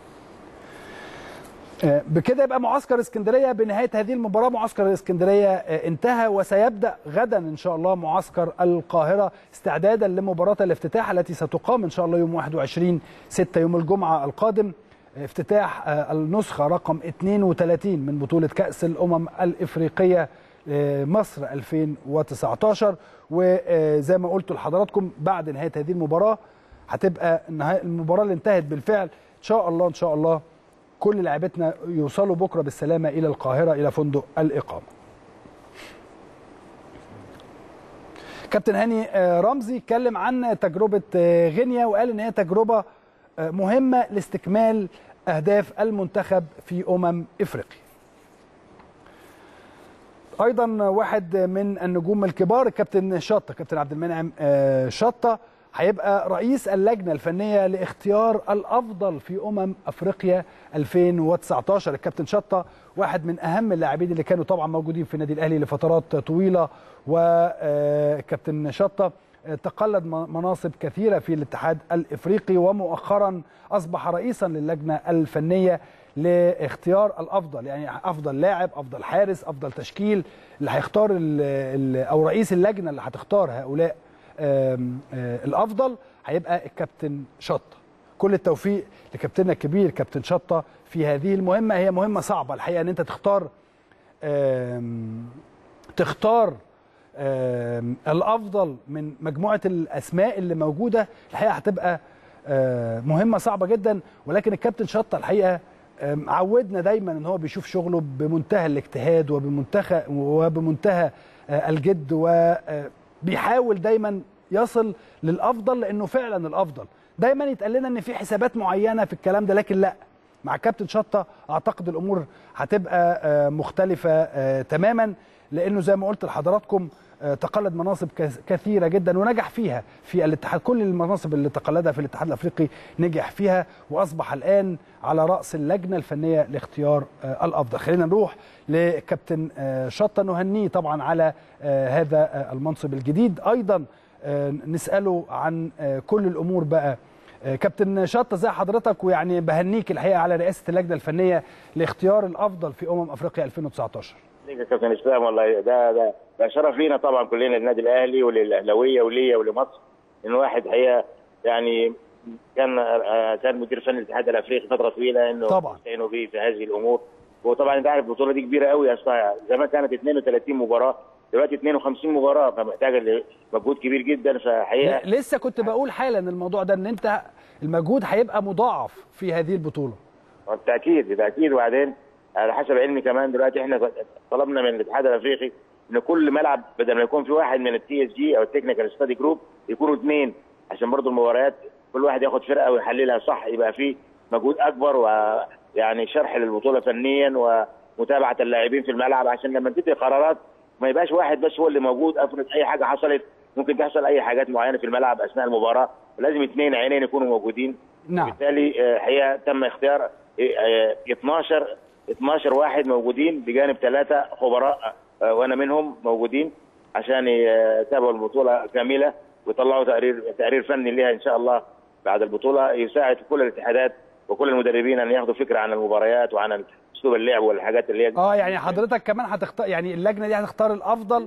بكده يبقى معسكر اسكندريه بنهايه هذه المباراه معسكر الاسكندريه انتهى وسيبدا غدا ان شاء الله معسكر القاهره استعدادا لمباراه الافتتاح التي ستقام ان شاء الله يوم 21 6 يوم الجمعه القادم افتتاح النسخة رقم 32 من بطولة كأس الأمم الإفريقية مصر 2019 وزي ما قلت لحضراتكم بعد نهاية هذه المباراة هتبقى المباراة اللي انتهت بالفعل إن شاء الله إن شاء الله كل لاعبتنا يوصلوا بكرة بالسلامة إلى القاهرة إلى فندق الإقامة كابتن هاني رمزي اتكلم عن تجربة غينيا وقال إن هي تجربة مهمة لاستكمال أهداف المنتخب في أمم إفريقيا ايضا واحد من النجوم الكبار الكابتن شطه كابتن عبد المنعم شطه هيبقى رئيس اللجنه الفنيه لاختيار الافضل في امم افريقيا 2019 الكابتن شطه واحد من اهم اللاعبين اللي كانوا طبعا موجودين في النادي الاهلي لفترات طويله وكابتن شطه تقلد مناصب كثيره في الاتحاد الافريقي ومؤخرا اصبح رئيسا للجنه الفنيه لاختيار الافضل يعني افضل لاعب افضل حارس افضل تشكيل اللي هيختار او رئيس اللجنه اللي هتختار هؤلاء الافضل هيبقى الكابتن شطه كل التوفيق لكابتننا الكبير كابتن شطه في هذه المهمه هي مهمه صعبه الحقيقه ان انت تختار تختار الافضل من مجموعه الاسماء اللي موجوده الحقيقه هتبقى مهمه صعبه جدا ولكن الكابتن شطه الحقيقه عودنا دايما ان هو بيشوف شغله بمنتهى الاجتهاد وبمنتهى وبمنتهى الجد وبيحاول دايما يصل للافضل لانه فعلا الافضل دايما يتقال لنا ان في حسابات معينه في الكلام ده لكن لا مع كابتن شطه اعتقد الامور هتبقى مختلفه تماما لانه زي ما قلت لحضراتكم تقلد مناصب كثيره جدا ونجح فيها في الاتحاد كل المناصب اللي تقلدها في الاتحاد الافريقي نجح فيها واصبح الان على راس اللجنه الفنيه لاختيار الافضل خلينا نروح لكابتن شطه نهنيه طبعا على هذا المنصب الجديد ايضا نساله عن كل الامور بقى كابتن شطه زي حضرتك ويعني بهنيك الحقيقه على رئاسه اللجنه الفنيه لاختيار الافضل في امم افريقيا 2019 ليك يا كابتن اسلام والله ده ده ده شرف لينا طبعا كلنا النادي الاهلي وللاهلاويه وليا ولمصر ان واحد هي يعني كان كان مدير فني الاتحاد الافريقي فتره طويله انه طبعا استعينوا به في هذه الامور وطبعا انت عارف البطوله دي كبيره قوي اصلا زمان كانت 32 مباراه دلوقتي 52 مباراه فمحتاجه مجهود كبير جدا فحقيقه لسه كنت بقول حالا الموضوع ده ان انت المجهود هيبقى مضاعف في هذه البطوله بالتاكيد بالتاكيد وبعدين على حسب علمي كمان دلوقتي احنا طلبنا من الاتحاد الافريقي ان كل ملعب بدل ما يكون في واحد من التي اس جي او التكنيكال ستادي جروب يكونوا اثنين عشان برضو المباريات كل واحد ياخد فرقه ويحللها صح يبقى في مجهود اكبر ويعني شرح للبطوله فنيا ومتابعه اللاعبين في الملعب عشان لما تدي قرارات ما يبقاش واحد بس هو اللي موجود افرض اي حاجه حصلت ممكن تحصل اي حاجات معينه في الملعب اثناء المباراه لازم اثنين عينين يكونوا موجودين نعم بالتالي حقيقه تم اختيار 12 12 واحد موجودين بجانب ثلاثه خبراء وانا منهم موجودين عشان يتابعوا البطوله كامله ويطلعوا تقرير تقرير فني ليها ان شاء الله بعد البطوله يساعد كل الاتحادات وكل المدربين ان ياخذوا فكره عن المباريات وعن اسلوب اللعب والحاجات اللي هي اه يعني حضرتك كمان هتختار يعني اللجنه دي هتختار الافضل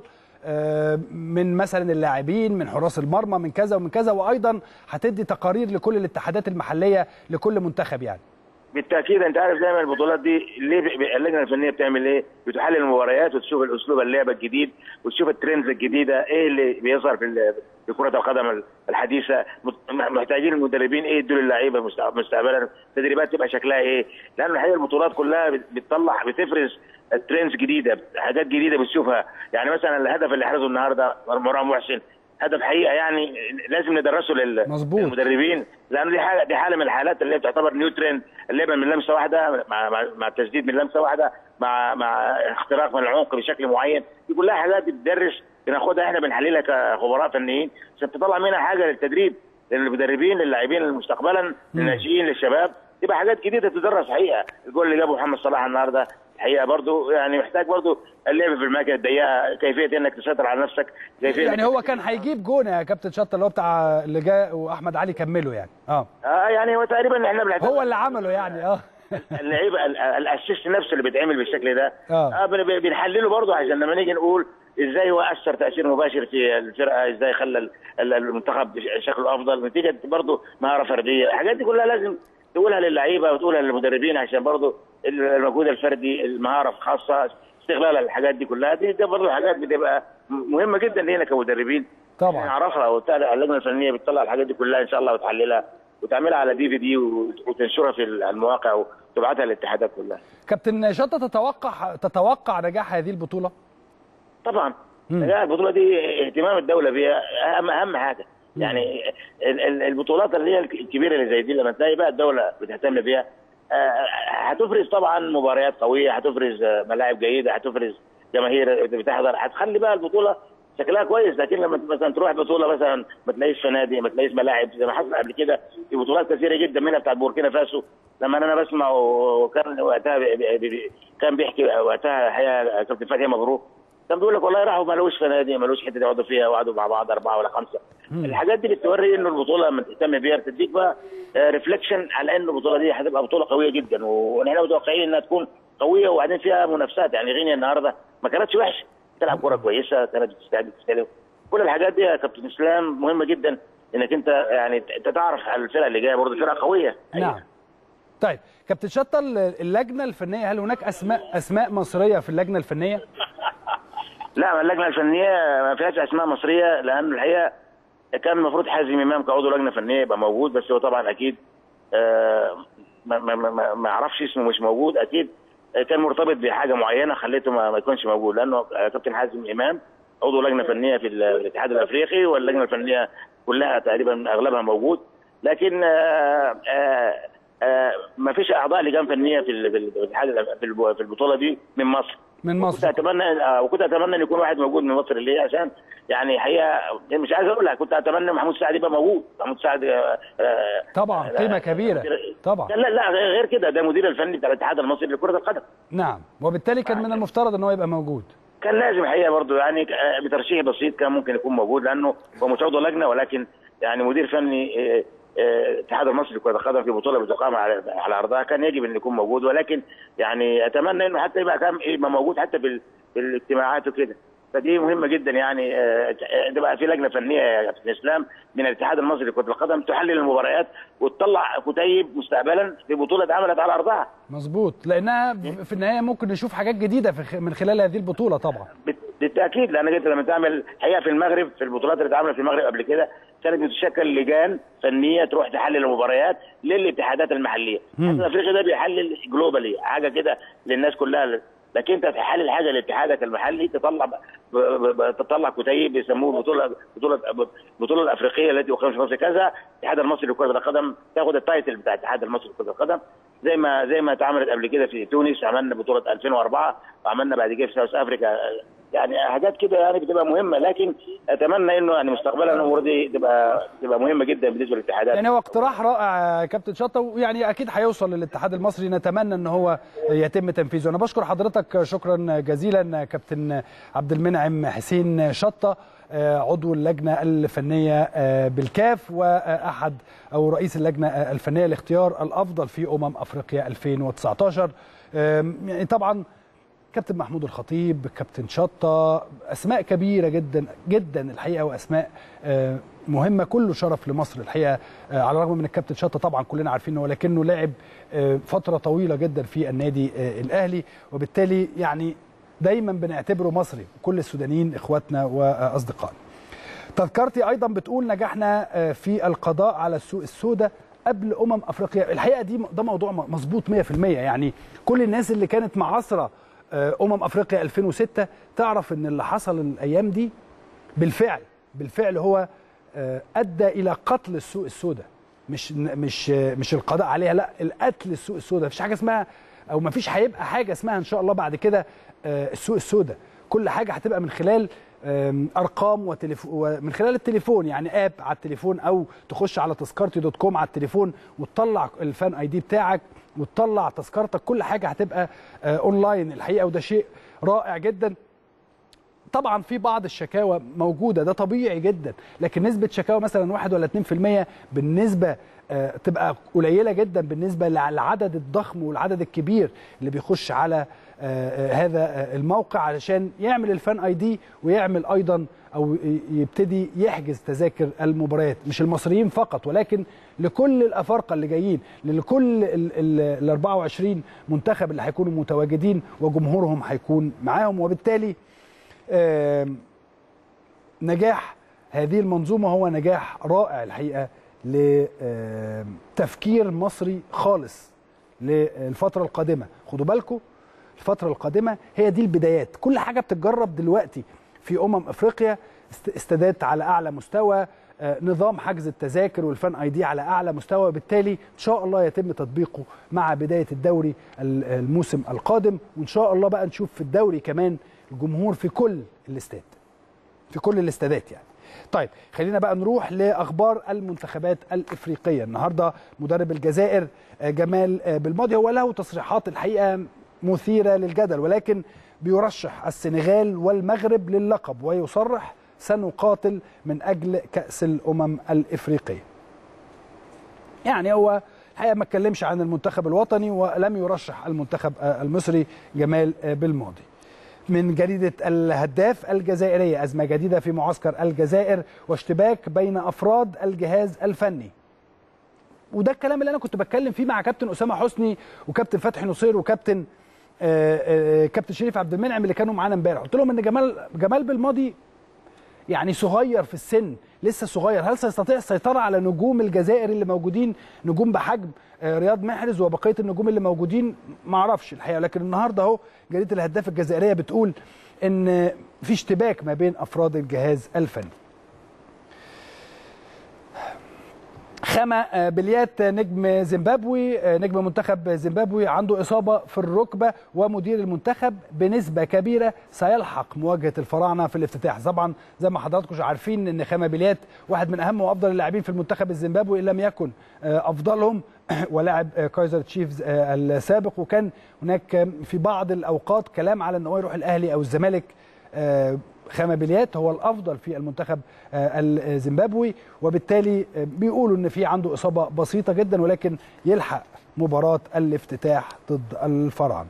من مثلا اللاعبين من حراس المرمى من كذا ومن كذا وايضا هتدي تقارير لكل الاتحادات المحليه لكل منتخب يعني بالتاكيد انت عارف دايما البطولات دي ليه اللجنه الفنيه بتعمل ايه؟ بتحلل المباريات وتشوف الاسلوب اللعب الجديد وتشوف الترندز الجديده ايه اللي بيظهر في في كره القدم الحديثه محتاجين المدربين ايه يدوا للعيبه مستقبلا التدريبات تبقى شكلها ايه؟ لان الحقيقه البطولات كلها بتطلع بتفرز ترندز جديده حاجات جديده بتشوفها يعني مثلا الهدف اللي حرزه النهارده مرام محسن هدف حقيقه يعني لازم ندرسه للمدربين لان دي حاجه دي حاله من الحالات اللي بتعتبر نيو ترند اللعبه من لمسه واحده مع مع, مع التسديد من لمسه واحده مع مع اختراق من العمق بشكل معين دي كلها حاجات بتدرس بناخدها احنا بنحللها كخبراء فنيين عشان تطلع منها حاجه للتدريب للمدربين للاعبين مستقبلا للناشئين للشباب تبقى حاجات جديده تدرس حقيقه الجول اللي جابه محمد صلاح النهارده الحقيقه برضو يعني محتاج برضو اللعب في الاماكن الضيقه كيفيه انك تسيطر على نفسك كيفيه يعني هو كان هيجيب جون يا كابتن شطه اللي هو بتاع اللي جاء واحمد علي كمله يعني اه اه يعني هو تقريبا احنا بنعتبر هو اللي عمله يعني اه اللعيبه الاسيست نفسه اللي بيتعمل بالشكل ده اه بنحلله برضه عشان لما نيجي نقول ازاي هو اثر تاثير مباشر في الفرقه ازاي خلى المنتخب شكله افضل نتيجه برضه مهاره فرديه الحاجات دي كلها لازم تقولها للعيبه وتقولها للمدربين عشان برضه المجهود الفردي المهاره الخاصه استغلال الحاجات دي كلها دي, دي برضه حاجات بتبقى مهمه جدا لينا كمدربين طبعا نعرفها وبالتالي اللجنه الفنيه بتطلع الحاجات دي كلها ان شاء الله وتحللها وتعملها على دي في دي وتنشرها في المواقع وتبعتها للاتحادات كلها كابتن شطه تتوقع تتوقع نجاح هذه البطوله طبعا نجاح البطوله دي اهتمام الدوله بيها اهم اهم حاجه يعني ال- ال- البطولات اللي هي الكبيره اللي زي دي لما تلاقي بقى الدوله بتهتم بيها آه، هتفرز طبعا مباريات قويه هتفرز آه، ملاعب جيده هتفرز جماهير بتحضر هتخلي بقى البطوله شكلها كويس لكن لما مثلا تروح بطوله مثلا ما تلاقيش فنادق ما تلاقيش ملاعب زي ما حصل قبل كده في بطولات كثيره جدا منها بتاعت بوركينا فاسو لما انا بسمع وكان وقتها بي- بي- بي- كان بيحكي وقتها الحقيقه كابتن فتحي مبروك كان بيقول لك والله راحوا ما لقوش فنادق ما لقوش حته يقعدوا فيها وقعدوا مع بعض اربعه ولا خمسه الحاجات دي بتوري انه البطوله لما تهتم بيها بتديك بقى ريفليكشن على انه البطوله دي هتبقى بطوله قويه جدا ونحن متوقعين انها تكون قويه وبعدين فيها منافسات يعني غينيا النهارده ما كانتش وحشه تلعب كوره كويسه كانت بتستعد تستلم كل الحاجات دي يا كابتن اسلام مهمه جدا انك انت يعني ت- تعرف على الفرقه اللي جايه برضه فرقه قويه نعم طيب كابتن شطه اللجنه الفنيه هل هناك اسماء اسماء مصريه في اللجنه الفنيه لا اللجنه الفنيه ما فيهاش اسماء مصريه لان الحقيقه كان المفروض حازم امام كعضو لجنه فنيه يبقى موجود بس هو طبعا اكيد آه، ما ما ما- ما ما اعرفش اسمه مش موجود اكيد كان مرتبط بحاجه معينه خليته ما, ما يكونش موجود لانه آه، كابتن حازم امام عضو لجنه فنيه في ال- الاتحاد الافريقي واللجنه الفنيه كلها تقريبا اغلبها موجود لكن آه، آه، آه، ما فيش اعضاء لجان فنيه في ال- في ال- في الاتحاد الأف- في الب- في البطوله دي من مصر من كنت مصر اتمنى آه، وكنت اتمنى ان يكون واحد موجود من مصر ليه عشان يعني حقيقه مش عايز اقول لك كنت اتمنى محمود سعد يبقى موجود محمود سعد آه، آه، طبعا قيمه كبيره طبعا لا لا غير غير كده ده مدير الفني بتاع الاتحاد المصري لكره القدم نعم وبالتالي كان من المفترض ان هو يبقى موجود كان لازم حقيقه برضه يعني آه، بترشيح بسيط كان ممكن يكون موجود لانه هو مش عضو لجنه ولكن يعني مدير فني آه، آه، الاتحاد المصري لكره القدم في بطوله بتقام على على ارضها كان يجب ان يكون موجود ولكن يعني اتمنى انه حتى يبقى كان يبقى موجود حتى في ال- في الاجتماعات وكده فدي مهمه جدا يعني آه، آه، تبقى في لجنه فنيه يا كابتن اسلام من الاتحاد المصري لكره القدم تحلل المباريات وتطلع كتيب مستقبلا في بطوله اتعملت على ارضها مظبوط لانها في النهايه ممكن نشوف حاجات جديده في خ- من خلال هذه البطوله طبعا بت- بالتاكيد لان انت لما تعمل حقيقه في المغرب في البطولات اللي اتعملت في المغرب قبل كده كانت بتشكل لجان فنيه تروح تحلل المباريات للاتحادات المحليه. الاتحاد الافريقي ده بيحلل جلوبالي حاجه كده للناس كلها لكن انت تحلل حاجه لاتحادك المحلي تطلع ب- ب- ب- تطلع كتيب بيسموه بطوله بطوله البطوله الافريقيه التي اقيمت في مصر كذا الاتحاد المصري لكره القدم تاخد التايتل بتاع الاتحاد المصري لكره القدم زي ما زي ما اتعملت قبل كده في تونس عملنا بطوله 2004 وعملنا بعد كده في ساوث افريكا يعني حاجات كده يعني بتبقى مهمه لكن اتمنى انه يعني مستقبلا الامور دي تبقى تبقى مهمه جدا بالنسبه للاتحادات يعني هو اقتراح رائع يا كابتن شطه ويعني اكيد هيوصل للاتحاد المصري نتمنى ان هو يتم تنفيذه انا بشكر حضرتك شكرا جزيلا كابتن عبد المنعم حسين شطه آه، عضو اللجنه الفنيه آه، بالكاف واحد او رئيس اللجنه الفنيه لاختيار الافضل في امم افريقيا 2019 آم، يعني طبعا كابتن محمود الخطيب كابتن شطة أسماء كبيرة جدا جدا الحقيقة وأسماء آه، مهمة كله شرف لمصر الحقيقة آه، على الرغم من الكابتن شطة طبعا كلنا عارفين ولكنه لعب آه، فترة طويلة جدا في النادي آه، الأهلي وبالتالي يعني دايما بنعتبره مصري كل السودانيين إخواتنا وأصدقائنا تذكرتي ايضا بتقول نجحنا آه، في القضاء على السوق السوداء قبل امم افريقيا الحقيقه دي ده موضوع مظبوط 100% يعني كل الناس اللي كانت معاصره آه، امم افريقيا 2006 تعرف ان اللي حصل الايام دي بالفعل بالفعل هو آه، ادى الى قتل السوق السوداء مش مش آه، مش القضاء عليها لا القتل السوق السوداء مفيش حاجه اسمها او مفيش هيبقى حاجه اسمها ان شاء الله بعد كده آه، السوق السوداء كل حاجه هتبقى من خلال آم، ارقام وتليف... ومن خلال التليفون يعني اب على التليفون او تخش على تذكرتي دوت كوم على التليفون وتطلع الفان اي دي بتاعك وتطلع تذكرتك كل حاجه هتبقى آه، اونلاين الحقيقه وده شيء رائع جدا طبعا في بعض الشكاوى موجوده ده طبيعي جدا لكن نسبه شكاوى مثلا 1 ولا 2% بالنسبه آه، تبقى قليله جدا بالنسبه للعدد الضخم والعدد الكبير اللي بيخش على آه، آه، هذا آه، الموقع علشان يعمل الفان اي دي ويعمل ايضا او يبتدي يحجز تذاكر المباريات مش المصريين فقط ولكن لكل الافارقه اللي جايين لكل ال 24 منتخب اللي هيكونوا متواجدين وجمهورهم هيكون معاهم وبالتالي نجاح هذه المنظومه هو نجاح رائع الحقيقه لتفكير مصري خالص للفتره القادمه خدوا بالكم الفتره القادمه هي دي البدايات كل حاجه بتتجرب دلوقتي في امم افريقيا استادات على اعلى مستوى نظام حجز التذاكر والفان اي دي على اعلى مستوى وبالتالي ان شاء الله يتم تطبيقه مع بدايه الدوري الموسم القادم وان شاء الله بقى نشوف في الدوري كمان الجمهور في كل الاستاد في كل الاستادات يعني طيب خلينا بقى نروح لاخبار المنتخبات الافريقيه النهارده مدرب الجزائر جمال بالماضي هو له تصريحات الحقيقه مثيره للجدل ولكن بيرشح السنغال والمغرب للقب ويصرح سنقاتل من اجل كاس الامم الافريقيه يعني هو الحقيقه ما اتكلمش عن المنتخب الوطني ولم يرشح المنتخب المصري جمال بالماضي من جريدة الهداف الجزائرية أزمة جديدة في معسكر الجزائر واشتباك بين أفراد الجهاز الفني وده الكلام اللي أنا كنت بتكلم فيه مع كابتن أسامة حسني وكابتن فتحي نصير وكابتن آآ آآ كابتن شريف عبد المنعم اللي كانوا معانا امبارح قلت لهم ان جمال جمال بالماضي يعني صغير في السن لسه صغير هل سيستطيع السيطره على نجوم الجزائر اللي موجودين نجوم بحجم رياض محرز وبقيه النجوم اللي موجودين ما اعرفش الحقيقه لكن النهارده اهو جريده الهداف الجزائريه بتقول ان في اشتباك ما بين افراد الجهاز الفني خما بليات نجم زيمبابوي نجم منتخب زيمبابوي عنده إصابة في الركبة ومدير المنتخب بنسبة كبيرة سيلحق مواجهة الفراعنة في الافتتاح طبعا زي ما حضراتكم عارفين ان خما بليات واحد من أهم وأفضل اللاعبين في المنتخب الزيمبابوي إن لم يكن أفضلهم ولاعب كايزر تشيفز السابق وكان هناك في بعض الأوقات كلام على أن هو يروح الأهلي أو الزمالك خامابيليات هو الافضل في المنتخب الزيمبابوي وبالتالي بيقولوا ان في عنده اصابه بسيطه جدا ولكن يلحق مباراه الافتتاح ضد الفراعنه.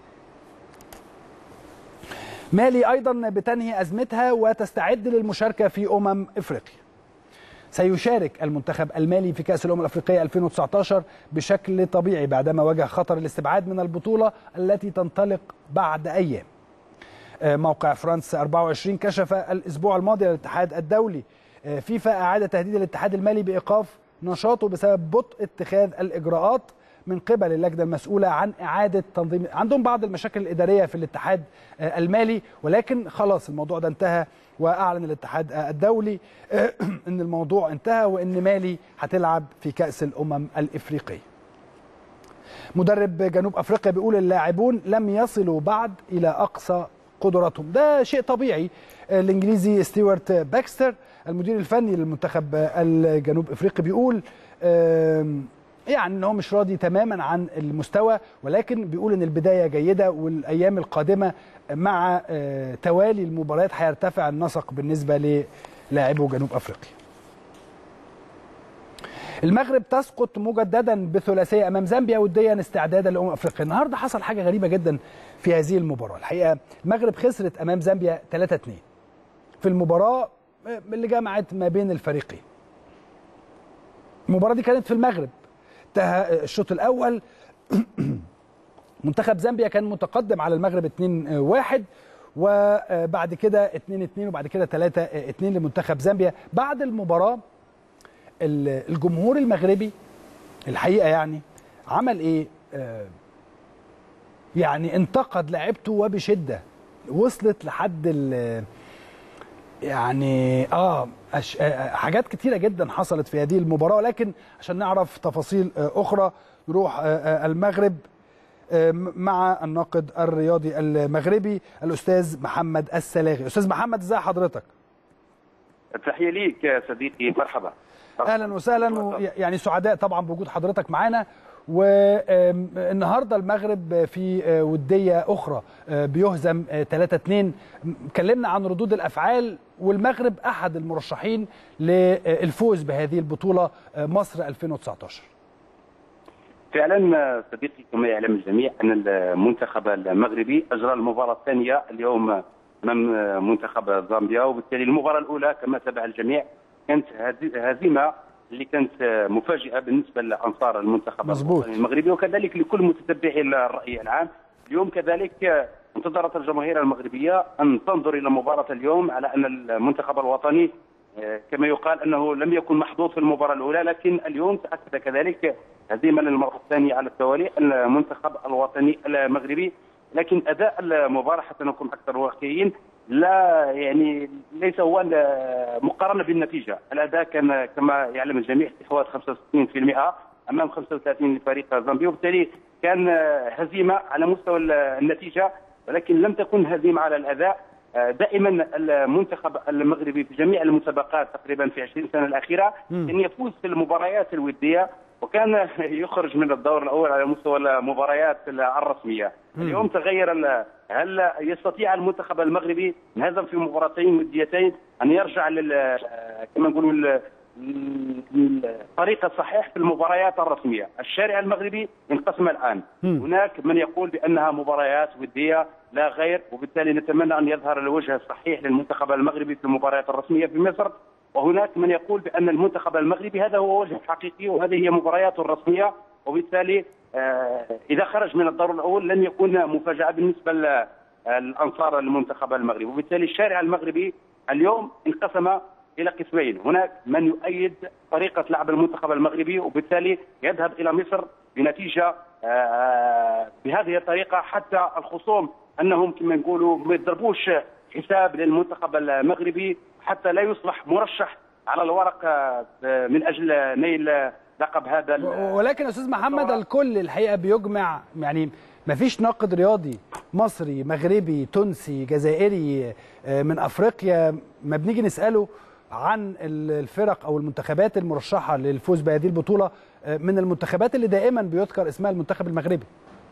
مالي ايضا بتنهي ازمتها وتستعد للمشاركه في امم افريقيا. سيشارك المنتخب المالي في كاس الامم الافريقيه 2019 بشكل طبيعي بعدما واجه خطر الاستبعاد من البطوله التي تنطلق بعد ايام. موقع فرانس 24 كشف الاسبوع الماضي للاتحاد الدولي فيفا اعاد تهديد الاتحاد المالي بايقاف نشاطه بسبب بطء اتخاذ الاجراءات من قبل اللجنه المسؤوله عن اعاده تنظيم عندهم بعض المشاكل الاداريه في الاتحاد المالي ولكن خلاص الموضوع ده انتهى واعلن الاتحاد الدولي ان الموضوع انتهى وان مالي هتلعب في كاس الامم الافريقيه مدرب جنوب افريقيا بيقول اللاعبون لم يصلوا بعد الى اقصى قدراتهم ده شيء طبيعي الانجليزي ستيوارت باكستر المدير الفني للمنتخب الجنوب افريقي بيقول يعني ان هو مش راضي تماما عن المستوى ولكن بيقول ان البدايه جيده والايام القادمه مع توالي المباريات هيرتفع النسق بالنسبه للاعبو جنوب افريقيا المغرب تسقط مجددا بثلاثيه امام زامبيا وديا استعدادا لامم افريقيا النهارده حصل حاجه غريبه جدا في هذه المباراه الحقيقه المغرب خسرت امام زامبيا 3 2 في المباراه اللي جمعت ما بين الفريقين المباراه دي كانت في المغرب انتهى الشوط الاول منتخب زامبيا كان متقدم على المغرب 2 1 وبعد كده 2 2 وبعد كده 3 2 لمنتخب زامبيا بعد المباراه الجمهور المغربي الحقيقه يعني عمل ايه آه يعني انتقد لعبته وبشده وصلت لحد يعني اه أش... آه حاجات كتيره جدا حصلت في هذه المباراه ولكن عشان نعرف تفاصيل آه اخرى نروح آه المغرب مع الناقد الرياضي المغربي الاستاذ محمد السلاغي استاذ محمد ازي حضرتك تحيه ليك يا صديقي مرحبا اهلا وسهلا يعني سعداء طبعا بوجود حضرتك معانا والنهارده المغرب في وديه اخرى بيهزم 3 2 اتكلمنا عن ردود الافعال والمغرب احد المرشحين للفوز بهذه البطوله مصر 2019 فعلا صديقي كما يعلم الجميع ان المنتخب المغربي اجرى المباراه الثانيه اليوم امام منتخب زامبيا وبالتالي المباراه الاولى كما تابع الجميع كانت هزيمه اللي كانت مفاجئه بالنسبه لانصار المنتخب مزبوط. المغربي وكذلك لكل متتبعي الراي العام اليوم كذلك انتظرت الجماهير المغربيه ان تنظر الى مباراه اليوم على ان المنتخب الوطني آه، كما يقال انه لم يكن محظوظ في المباراه الاولى لكن اليوم تاكد كذلك هزيمه للمره الثانيه على التوالي المنتخب الوطني المغربي لكن اداء المباراه حتى نكون اكثر واقعيين لا يعني ليس هو مقارنه بالنتيجه، الاداء كان كما يعلم الجميع استحواذ 65% امام 35 لفريق زامبيا وبالتالي كان هزيمه على مستوى النتيجه ولكن لم تكن هزيمه على الاداء دائما المنتخب المغربي في جميع المسابقات تقريبا في 20 سنه الاخيره كان يفوز في المباريات الوديه وكان يخرج من الدور الاول على مستوى المباريات الرسميه اليوم تغير هل يستطيع المنتخب المغربي انهزم في مباراتين وديتين ان يرجع لل كما نقولوا الطريق الصحيح في المباريات الرسميه، الشارع المغربي انقسم الان، م. هناك من يقول بانها مباريات وديه لا غير وبالتالي نتمنى ان يظهر الوجه الصحيح للمنتخب المغربي في المباريات الرسميه في مصر وهناك من يقول بان المنتخب المغربي هذا هو وجه حقيقي وهذه هي مبارياته الرسميه وبالتالي آه، اذا خرج من الدور الاول لن يكون مفاجاه بالنسبه للانصار المنتخب المغربي وبالتالي الشارع المغربي اليوم انقسم الى قسمين، هناك من يؤيد طريقه لعب المنتخب المغربي وبالتالي يذهب الى مصر بنتيجه آه، بهذه الطريقه حتى الخصوم انهم كما نقولوا ما يضربوش حساب للمنتخب المغربي حتى لا يصبح مرشح على الورق آه، من اجل نيل لقب هذا ولكن استاذ محمد الكل الحقيقه بيجمع يعني ما فيش ناقد رياضي مصري مغربي تونسي جزائري آه، من افريقيا ما بنيجي نساله عن الفرق او المنتخبات المرشحه للفوز بهذه البطوله آه، من المنتخبات اللي دائما بيذكر اسمها المنتخب المغربي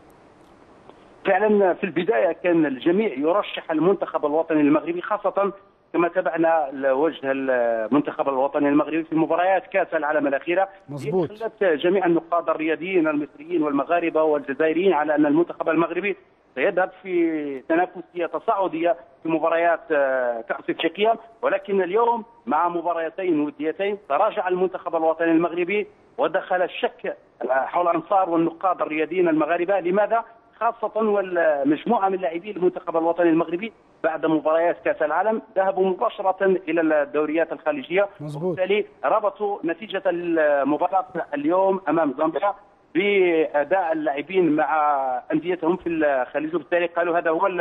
فعلا في البدايه كان الجميع يرشح المنتخب الوطني المغربي خاصه كما تابعنا وجه المنتخب الوطني المغربي في مباريات كاس العالم الاخيره مظبوط خلت جميع النقاد الرياضيين المصريين والمغاربه والجزائريين على ان المنتخب المغربي سيذهب في تنافسيه تصاعديه في مباريات آه، كاس افريقيا ولكن اليوم مع مباراتين وديتين تراجع المنتخب الوطني المغربي ودخل الشك حول انصار والنقاد الرياضيين المغاربه لماذا؟ خاصة والمجموعة من لاعبي المنتخب الوطني المغربي بعد مباريات كأس العالم ذهبوا مباشرة إلى الدوريات الخليجية وبالتالي ربطوا نتيجة المباراة اليوم أمام زامبيا بأداء اللاعبين مع أنديتهم في الخليج وبالتالي قالوا هذا هو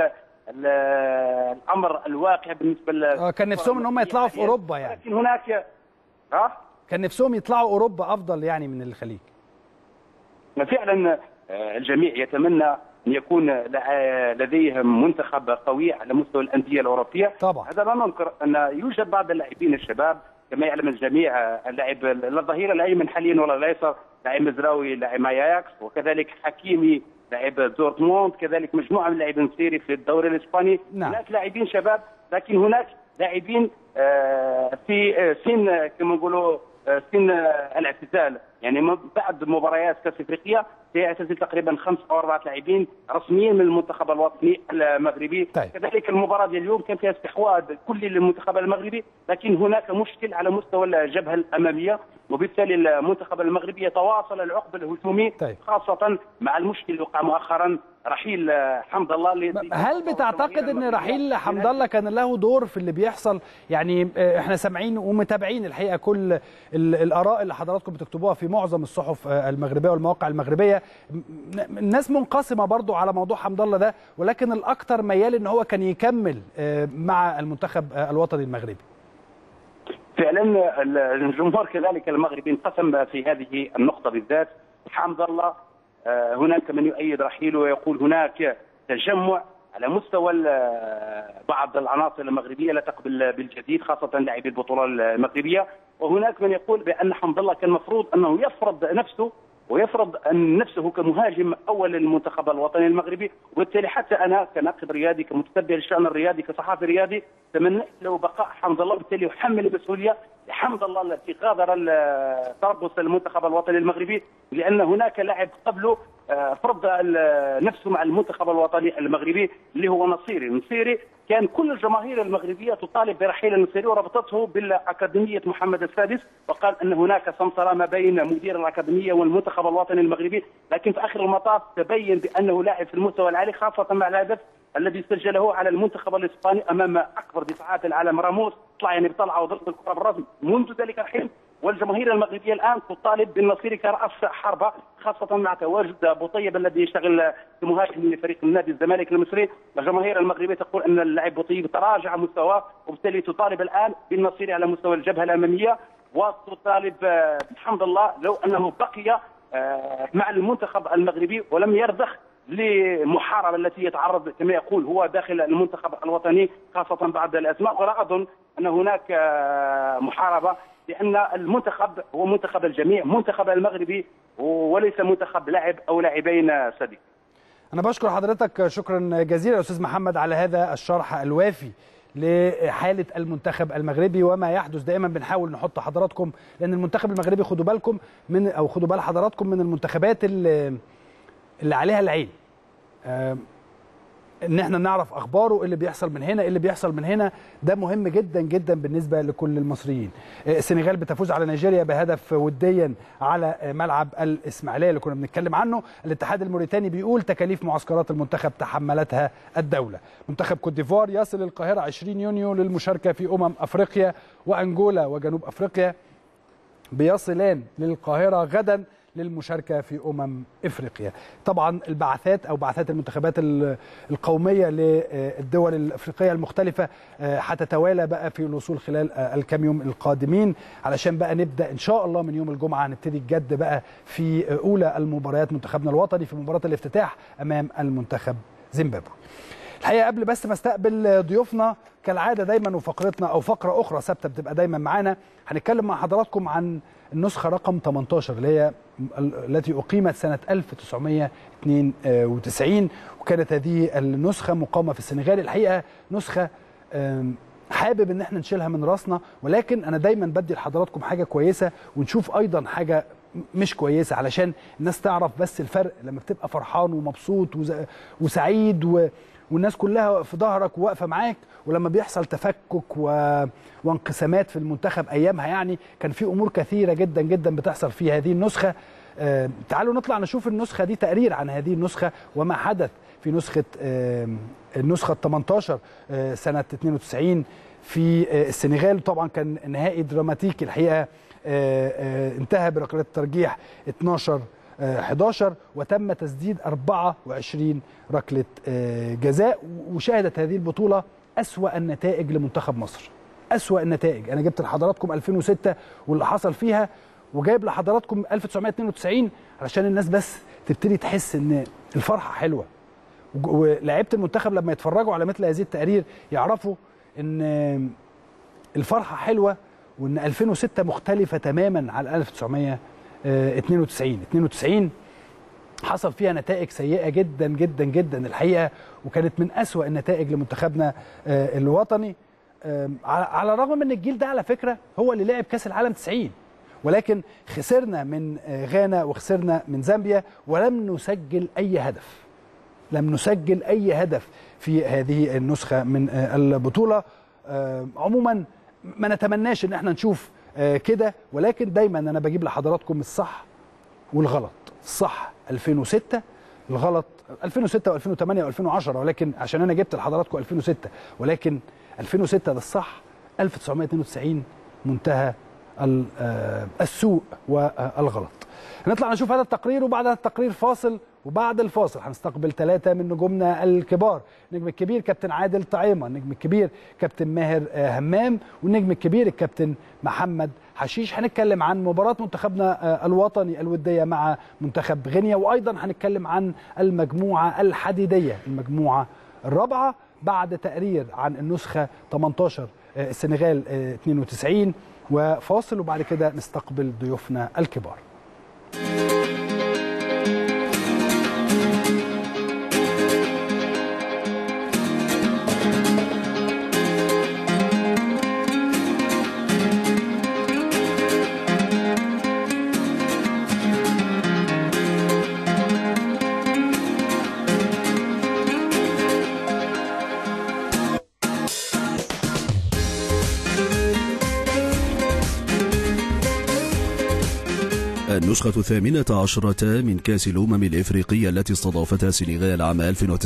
الأمر الواقع بالنسبة ل آه، كان نفسهم ان هم يطلعوا في اوروبا يعني لكن هناك ها كان نفسهم يطلعوا اوروبا افضل يعني من الخليج فعلا آه، الجميع يتمنى ان يكون لديهم منتخب قوي على مستوى الانديه الاوروبيه طبعا هذا لا ننكر ان يوجد بعض اللاعبين الشباب كما يعلم الجميع آه، اللاعب الظهير الايمن حاليا ولا الايسر لاعب مزراوي لاعب اياكس وكذلك حكيمي لاعب دورتموند كذلك مجموعه من اللاعبين سيري في الدوري الاسباني نعم. هناك لاعبين شباب لكن هناك لاعبين آه، في سن كما نقولوا سن الاعتزال يعني بعد مباريات كاس افريقيا سيعتزل تقريبا خمس او اربعه لاعبين رسميين من المنتخب الوطني المغربي طيب. كذلك المباراه ديال اليوم كان فيها استحواذ كلي للمنتخب المغربي لكن هناك مشكل على مستوى الجبهه الاماميه وبالتالي المنتخب المغربي يتواصل العقب الهجومي طيب. خاصه مع المشكل اللي وقع مؤخرا رحيل حمد الله اللي هل بتعتقد ان رحيل حمد الله كان له دور في اللي بيحصل يعني آه، احنا سامعين ومتابعين الحقيقه كل الاراء اللي حضراتكم بتكتبوها في معظم الصحف آه، المغربيه والمواقع المغربيه الناس منقسمه برضو على موضوع حمد الله ده ولكن الاكثر ميال ان هو كان يكمل آه، مع المنتخب الوطني المغربي فعلا الجمهور كذلك المغربي انقسم في هذه النقطه بالذات حمد الله آه، هناك من يؤيد رحيله ويقول هناك تجمع على مستوى بعض العناصر المغربيه لا تقبل بالجديد خاصه لاعبي البطوله المغربيه وهناك من يقول بان حمد الله كان المفروض انه يفرض نفسه ويفرض أن نفسه كمهاجم اول للمنتخب الوطني المغربي وبالتالي حتى انا كناقد رياضي كمتتبع للشان الرياضي كصحافي رياضي تمنيت له بقاء حمد الله وبالتالي يحمل المسؤوليه لحمد الله التي غادر تربص المنتخب الوطني المغربي لان هناك لاعب قبله آه، فرض ال- نفسه مع المنتخب الوطني المغربي اللي هو نصيري، النصيري كان كل الجماهير المغربيه تطالب برحيل النصيري وربطته بالاكاديميه محمد السادس وقال ان هناك سمسره ما بين مدير الاكاديميه والمنتخب الوطني المغربي، لكن في اخر المطاف تبين بانه لاعب في المستوى العالي خاصه مع الهدف الذي سجله على المنتخب الاسباني امام اكبر دفاعات العالم راموس طلع يعني بطلعه وضرب الكره بالرسم منذ ذلك الحين والجماهير المغربيه الان تطالب بالنصيري كراس حربه خاصه مع تواجد ابو طيب الذي يشتغل كمهاجم لفريق النادي الزمالك المصري الجماهير المغربيه تقول ان اللاعب بوطيب تراجع مستواه وبالتالي تطالب الان بالنصيري على مستوى الجبهه الاماميه وتطالب آه، الحمد لله لو انه بقي آه، مع المنتخب المغربي ولم يرضخ لمحاربه التي يتعرض كما يقول هو داخل المنتخب الوطني خاصه بعد الاسماء ولا اظن ان هناك آه، محاربه لان المنتخب هو منتخب الجميع منتخب المغربي وليس منتخب لاعب او لاعبين صديق انا بشكر حضرتك شكرا جزيلا استاذ محمد على هذا الشرح الوافي لحاله المنتخب المغربي وما يحدث دائما بنحاول نحط حضراتكم لان المنتخب المغربي خدوا بالكم من او خدوا بال حضراتكم من المنتخبات اللي, اللي عليها العين آم، ان احنا نعرف اخباره إيه اللي بيحصل من هنا إيه اللي بيحصل من هنا ده مهم جدا جدا بالنسبه لكل المصريين آه، السنغال بتفوز على نيجيريا بهدف وديا على آه، ملعب الاسماعيليه اللي كنا بنتكلم عنه الاتحاد الموريتاني بيقول تكاليف معسكرات المنتخب تحملتها الدوله منتخب كوت ديفوار يصل القاهره 20 يونيو للمشاركه في امم افريقيا وانجولا وجنوب افريقيا بيصلان للقاهرة غدا للمشاركة في أمم إفريقيا طبعا البعثات أو بعثات المنتخبات ال- القومية للدول الأفريقية المختلفة آه، هتتوالى بقى في الوصول خلال آه، الكام يوم القادمين علشان بقى نبدأ إن شاء الله من يوم الجمعة هنبتدي الجد بقى في آه، أولى المباريات منتخبنا الوطني في مباراة الافتتاح أمام المنتخب زيمبابوي الحقيقه قبل بس ما استقبل ضيوفنا كالعاده دايما وفقرتنا او فقره اخرى ثابته بتبقى دايما معانا هنتكلم مع حضراتكم عن النسخه رقم 18 اللي هي ال- التي اقيمت سنه 1992 وكانت هذه النسخه مقامه في السنغال الحقيقه نسخه آم، حابب ان احنا نشيلها من راسنا ولكن انا دايما بدي لحضراتكم حاجه كويسه ونشوف ايضا حاجه مش كويسه علشان الناس تعرف بس الفرق لما بتبقى فرحان ومبسوط وز- وسعيد و... والناس كلها في ظهرك وواقفه معاك ولما بيحصل تفكك و... وانقسامات في المنتخب ايامها يعني كان في امور كثيره جدا جدا بتحصل في هذه النسخه آه تعالوا نطلع نشوف النسخه دي تقرير عن هذه النسخه وما حدث في نسخه آه النسخه ال 18 آه سنه 92 في آه السنغال طبعا كان نهائي دراماتيكي الحقيقه آه آه انتهى بركلات الترجيح 12 آه، 11 وتم تسديد 24 ركله آه، جزاء وشهدت هذه البطوله أسوأ النتائج لمنتخب مصر أسوأ النتائج أنا جبت لحضراتكم 2006 واللي حصل فيها وجايب لحضراتكم 1992 علشان الناس بس تبتدي تحس ان الفرحه حلوه وج- ولاعيبه المنتخب لما يتفرجوا على مثل هذه التقارير يعرفوا ان الفرحه حلوه وان 2006 مختلفه تماما عن 1992 92 حصل فيها نتائج سيئه جدا جدا جدا الحقيقه وكانت من أسوأ النتائج لمنتخبنا آه، الوطني آم، على على الرغم من الجيل ده على فكره هو اللي لعب كاس العالم 90 ولكن خسرنا من آه، غانا وخسرنا من زامبيا ولم نسجل اي هدف لم نسجل اي هدف في هذه النسخه من آه، البطوله آه، عموما ما نتمناش ان احنا نشوف آه، كده ولكن دايما انا بجيب لحضراتكم الصح والغلط الصح 2006 الغلط 2006 و2008 و2010 ولكن عشان انا جبت لحضراتكم 2006 ولكن 2006 ده الصح 1992 منتهى ال- آه، السوء والغلط هنطلع نشوف هذا التقرير وبعد هذا التقرير فاصل وبعد الفاصل هنستقبل ثلاثة من نجومنا الكبار النجم الكبير كابتن عادل طعيمة النجم الكبير كابتن ماهر آه، همام والنجم الكبير الكابتن محمد حشيش هنتكلم عن مباراة منتخبنا آه، الوطني الودية مع منتخب غينيا وأيضا هنتكلم عن المجموعة الحديدية المجموعة الرابعة بعد تقرير عن النسخة 18 آه، السنغال آه، 92 وفاصل وبعد كده نستقبل ضيوفنا الكبار النسخة الثامنة عشرة من كأس الأمم الإفريقية التي استضافتها السنغال عام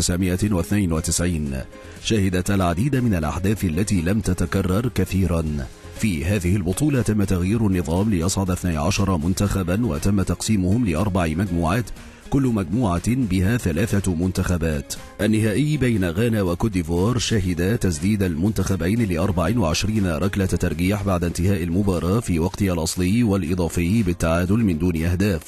1992 شهدت العديد من الأحداث التي لم تتكرر كثيرا في هذه البطولة تم تغيير النظام ليصعد 12 منتخبا وتم تقسيمهم لأربع مجموعات كل مجموعة بها ثلاثة منتخبات النهائي بين غانا وكوت ديفوار شهد تسديد المنتخبين ل 24 ركلة ترجيح بعد انتهاء المباراة في وقتها الأصلي والإضافي بالتعادل من دون أهداف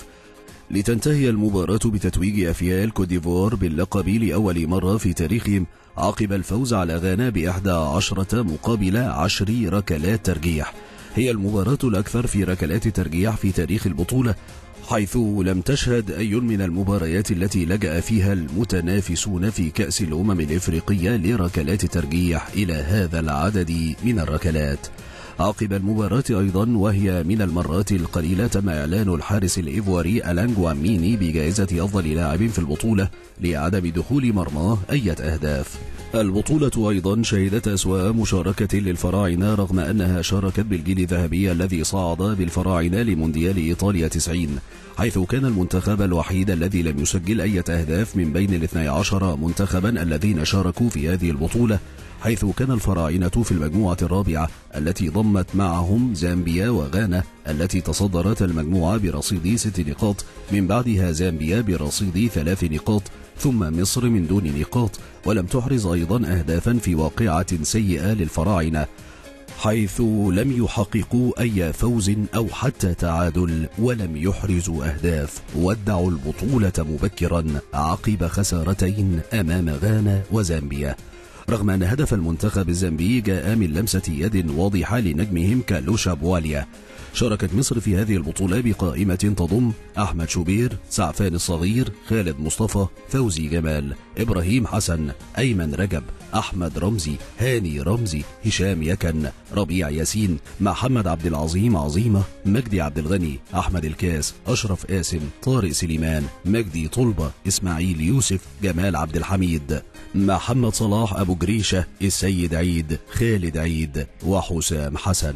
لتنتهي المباراة بتتويج أفيال كوت ديفوار باللقب لأول مرة في تاريخهم عقب الفوز على غانا بإحدى عشرة مقابل عشر ركلات ترجيح هي المباراة الأكثر في ركلات ترجيح في تاريخ البطولة حيث لم تشهد أي من المباريات التي لجأ فيها المتنافسون في كأس الأمم الإفريقية لركلات ترجيح إلى هذا العدد من الركلات عقب المباراة أيضا وهي من المرات القليلة تم إعلان الحارس الإيفواري ألانجوا ميني بجائزة أفضل لاعب في البطولة لعدم دخول مرماه أي أهداف البطولة أيضا شهدت أسواء مشاركة للفراعنة رغم أنها شاركت بالجيل الذهبي الذي صعد بالفراعنة لمونديال إيطاليا 90 حيث كان المنتخب الوحيد الذي لم يسجل أي أهداف من بين الاثني عشر منتخبا الذين شاركوا في هذه البطولة حيث كان الفراعنة في المجموعة الرابعة التي ضمت معهم زامبيا وغانا التي تصدرت المجموعة برصيد ست نقاط من بعدها زامبيا برصيد ثلاث نقاط ثم مصر من دون نقاط ولم تحرز أيضا أهدافا في واقعة سيئة للفراعنة حيث لم يحققوا أي فوز أو حتى تعادل ولم يحرزوا أهداف ودعوا البطولة مبكرا عقب خسارتين أمام غانا وزامبيا رغم أن هدف المنتخب الزامبي جاء من لمسة يد واضحة لنجمهم كالوشا بواليا شاركت مصر في هذه البطولة بقائمة تضم أحمد شوبير سعفان الصغير خالد مصطفى فوزي جمال إبراهيم حسن أيمن رجب أحمد رمزي هاني رمزي هشام يكن ربيع ياسين محمد عبد العظيم عظيمة مجدي عبد الغني أحمد الكاس أشرف قاسم طارق سليمان مجدي طلبة إسماعيل يوسف جمال عبد الحميد محمد صلاح أبو جريشة السيد عيد خالد عيد وحسام حسن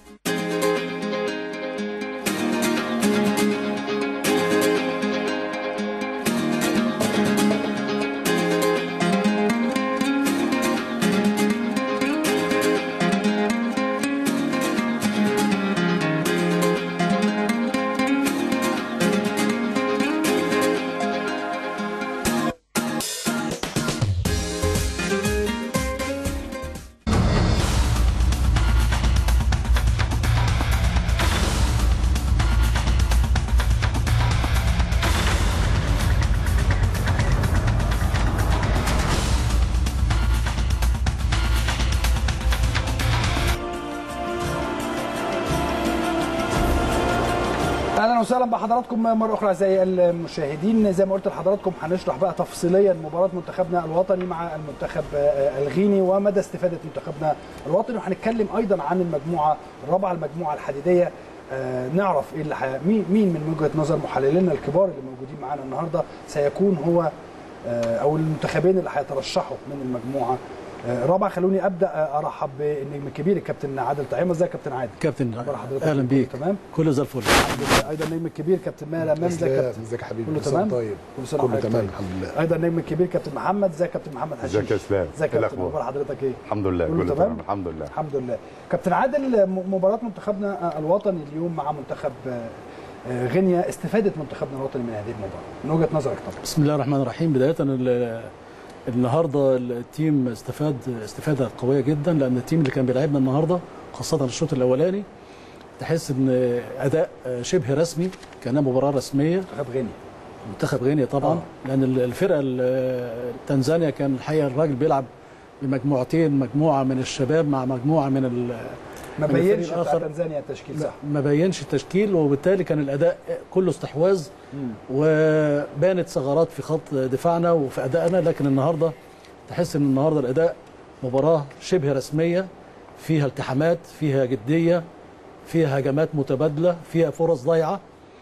اهلا وسهلا بحضراتكم مره اخرى زي المشاهدين زي ما قلت لحضراتكم هنشرح بقى تفصيليا مباراه منتخبنا الوطني مع المنتخب الغيني ومدى استفاده منتخبنا الوطني وهنتكلم ايضا عن المجموعه الرابعه المجموعه الحديديه آه، نعرف ايه اللي ح- مين مين من وجهه نظر محللينا الكبار اللي موجودين معانا النهارده سيكون هو آه، او المنتخبين اللي هيترشحوا من المجموعه آه، الرابعه خلوني ابدا آه، ارحب بالنجم الكبير الكابتن عادل طعيمه ازيك يا كابتن عادل كابتن أخبار حضرتك؟ اهلا بيك تمام كله زي الفل الحمد لله. ايضا النجم الكبير كابتن ماهر امام ازيك يا كابتن ازيك يا حبيبي كله كل سنة تمام طيب كل سنه كله وحضرتك تمام طيب. الحمد لله ايضا النجم الكبير كابتن محمد ازيك يا كابتن محمد حشيش ازيك يا اسلام ازيك يا ايه كابتن الاخبار اخبار حضرتك ايه الحمد لله كله كله تمام؟ تمام الحمد لله الحمد لله كابتن عادل م- مباراه منتخبنا الوطني اليوم مع منتخب آه، آه، غينيا استفادت منتخبنا الوطني من هذه المباراه من وجهه نظرك طبعا بسم الله الرحمن الرحيم بدايه ال- النهارده التيم استفاد استفاده قويه جدا لان التيم اللي كان بيلعبنا النهارده خاصه الشوط الاولاني تحس ان اداء شبه رسمي كانها مباراه رسميه منتخب غينيا منتخب غينيا طبعا آه. لان ال- الفرقه ال- تنزانيا كان الحقيقه الراجل بيلعب بمجموعتين مجموعه من الشباب مع مجموعه من ال- ما من الفريق بينش بتاع الآخر. تنزانيا التشكيل صح ما بينش التشكيل وبالتالي كان الاداء كله استحواذ وبانت ثغرات في خط دفاعنا وفي ادائنا لكن النهارده تحس ان النهارده الاداء مباراه شبه رسميه فيها التحامات فيها جديه فيها هجمات متبادله فيها فرص ضايعه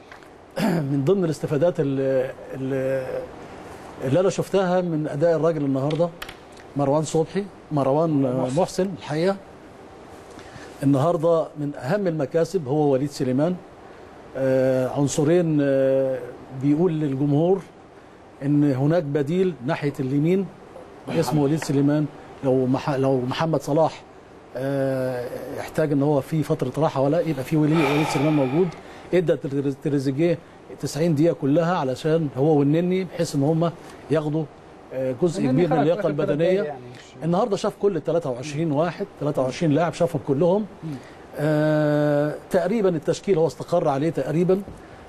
من ضمن الاستفادات اللي, اللي اللي انا شفتها من اداء الراجل النهارده مروان صبحي مروان محسن الحقيقه النهارده من اهم المكاسب هو وليد سليمان آه، عنصرين آه، بيقول للجمهور ان هناك بديل ناحيه اليمين اسمه وليد سليمان لو مح لو محمد صلاح آه، يحتاج ان هو في فتره راحه ولا يبقى في وليد وليد سليمان موجود ادى تر- تريزيجيه 90 دقيقه كلها علشان هو والنني بحيث ان هم ياخدوا آه، جزء النني كبير من خرج اللياقه في آخر ثلاث البدنيه دقايق يعني مش- النهارده شاف كل ال 23 واحد 23 لاعب شافهم كلهم آه تقريبا التشكيل هو استقر عليه تقريبا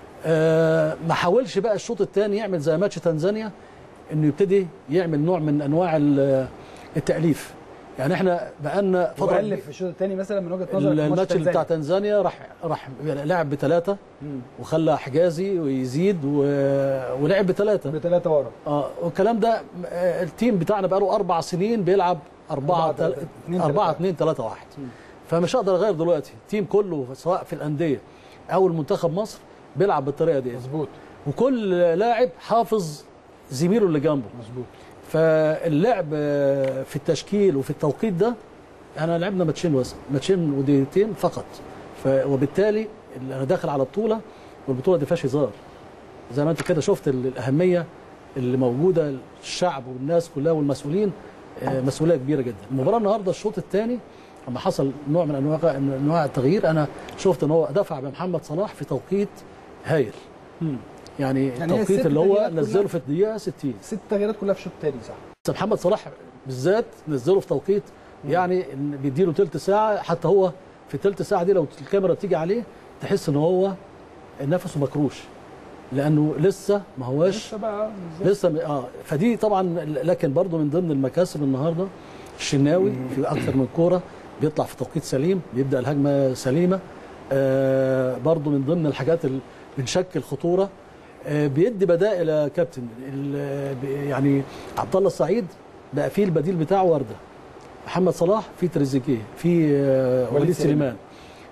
آه ما حاولش بقى الشوط الثاني يعمل زي ماتش تنزانيا انه يبتدي يعمل نوع من انواع ال- التاليف يعني احنا بقالنا فتره مؤلف في الشوط الثاني مثلا من وجهه نظرك في ماتش الماتش اللي بتاع تنزانيا. تنزانيا راح راح لعب بثلاثه مم. وخلى حجازي ويزيد و... ولعب بثلاثه بثلاثه ورا اه والكلام ده آه، التيم بتاعنا بقاله اربع سنين بيلعب أربعة أربعة تل... تلاتة- اتنين أربعة تلاتة. اتنين تلاتة واحد فمش هقدر أغير دلوقتي التيم كله سواء في الأندية أو المنتخب مصر بيلعب بالطريقة دي مظبوط وكل لاعب حافظ زميله اللي جنبه مظبوط فاللعب آه، في التشكيل وفي التوقيت ده احنا لعبنا ماتشين بس ماتشين ودقيقتين فقط ف... وبالتالي انا داخل على بطوله والبطوله دي فيهاش هزار زي ما انت كده شفت ال- الاهميه اللي موجوده الشعب والناس كلها والمسؤولين آه، مسؤوليه كبيره جدا المباراه النهارده الشوط الثاني لما حصل نوع من انواع من انواع التغيير انا شفت ان هو دفع بمحمد صلاح في توقيت هايل يعني يعني هي التوقيت الست اللي هو تغييرات نزله كلها؟ في الدقيقه 60 ست تغييرات كلها في الشوط الثاني صح بس محمد صلاح بالذات نزله في توقيت يعني إن بيديله ثلث ساعه حتى هو في الثلث ساعه دي لو الكاميرا بتيجي عليه تحس ان هو نفسه مكروش لانه لسه ما هوش لسه بقى بالظبط. لسه م- اه فدي طبعا لكن برضو من ضمن المكاسب النهارده الشناوي في اكثر من كوره بيطلع في توقيت سليم بيبدا الهجمه سليمه آه برضو من ضمن الحاجات اللي بنشكل خطوره آه بيدي بدائل يا كابتن ال- ب- يعني عبد الله السعيد بقى فيه البديل بتاعه ورده محمد صلاح في تريزيجيه في آه وليد وليد سليمان. سليمان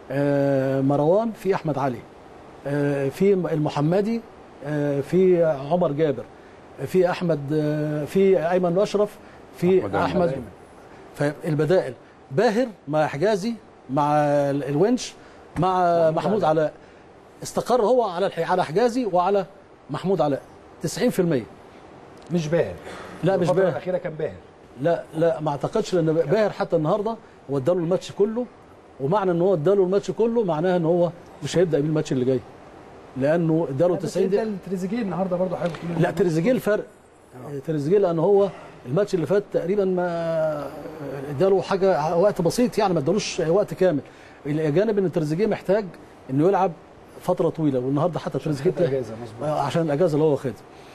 آه مروان في احمد علي آه في المحمدي آه في عمر جابر في احمد آه في ايمن اشرف في أحمد احمد, أيمن. فالبدائل باهر مع حجازي مع ال- الونش مع محمود علاء استقر هو على الح- على حجازي وعلى محمود علاء 90% مش باهر لا مش الفترة باهر الاخيره كان باهر لا لا ما اعتقدش لان باهر حتى النهارده هو اداله الماتش كله ومعنى ان هو اداله الماتش كله معناها ان هو مش هيبدا بيه الماتش اللي جاي لانه اداله بس 90 انت دقيقه تريزيجيه النهارده برضه حاجه لا تريزيجيه الفرق تريزيجيه لان هو الماتش اللي فات تقريبا ما اداله حاجه وقت بسيط يعني ما ادالوش وقت كامل الى جانب ان تريزيجيه محتاج انه يلعب فتره طويله والنهارده حتى تريزيجيه خد اجازه مظبوط آه، عشان الاجازه اللي هو واخدها.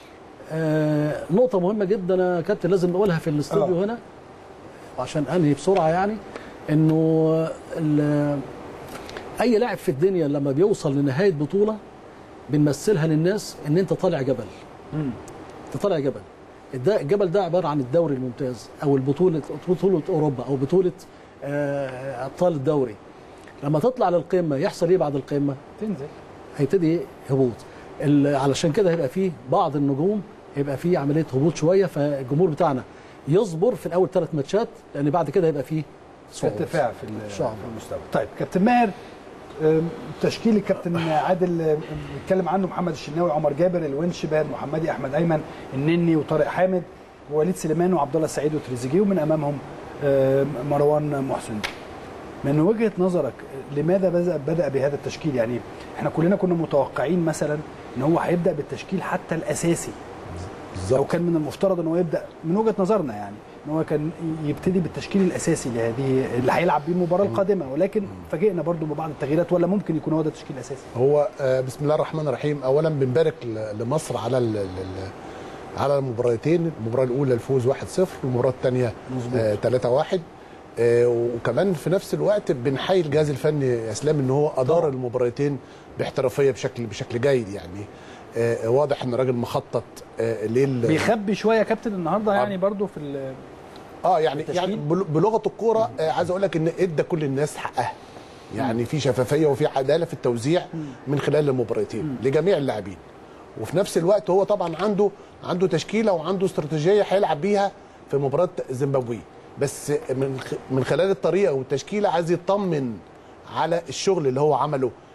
آه نقطه مهمه جدا يا كابتن لازم نقولها في الاستوديو هنا وعشان انهي بسرعه يعني انه ال- اي لاعب في الدنيا لما بيوصل لنهايه بطوله بنمثلها للناس ان انت طالع جبل انت طالع جبل الد- الجبل ده عباره عن الدوري الممتاز او البطوله بطوله اوروبا او بطوله آه، ابطال الدوري لما تطلع للقمه يحصل ايه بعد القمه تنزل هيبتدي هبوط ال- علشان كده هيبقى فيه بعض النجوم هيبقى فيه عمليه هبوط شويه فالجمهور بتاعنا يصبر في الاول ثلاث ماتشات لان بعد كده هيبقى فيه صعود ارتفاع في ال- شاء الله. في المستوى طيب كابتن ماهر أم، تشكيل الكابتن عادل أم، بيتكلم عنه محمد الشناوي عمر جابر الونش باهر محمدي احمد ايمن النني وطارق حامد ووليد سليمان وعبد الله السعيد وتريزيجيه ومن امامهم أم، مروان محسن من وجهه نظرك لماذا بدا بدا بهذا التشكيل يعني احنا كلنا كنا متوقعين مثلا ان هو هيبدا بالتشكيل حتى الاساسي لو بالظبط كان من المفترض ان هو يبدا من وجهه نظرنا يعني ان هو كان يبتدي بالتشكيل الاساسي لهذه اللي هيلعب بيه المباراه القادمه ولكن فاجئنا برضو ببعض التغييرات ولا ممكن يكون هو ده التشكيل الاساسي هو آه، بسم الله الرحمن الرحيم اولا بنبارك ل- لمصر على ال- ال- ال- على المباراتين المباراه الاولى الفوز 1-0 والمباراه الثانيه 3-1 آه، وكمان في نفس الوقت بنحيي الجهاز الفني يا اسلام ان هو ادار المباراتين باحترافيه بشكل بشكل جيد يعني آه، واضح ان الراجل مخطط آه، ليل بيخبي شويه يا كابتن النهارده يعني برضو في ال- اه يعني التشكيل؟ يعني بل- بلغه الكوره آه عايز اقول لك ان ادى كل الناس حقها يعني في شفافيه وفي عداله في التوزيع من خلال المباراتين لجميع اللاعبين وفي نفس الوقت هو طبعا عنده عنده تشكيله وعنده استراتيجيه هيلعب بيها في مباراه زيمبابوي بس من خ- من خلال الطريقه والتشكيله عايز يطمن على الشغل اللي هو عمله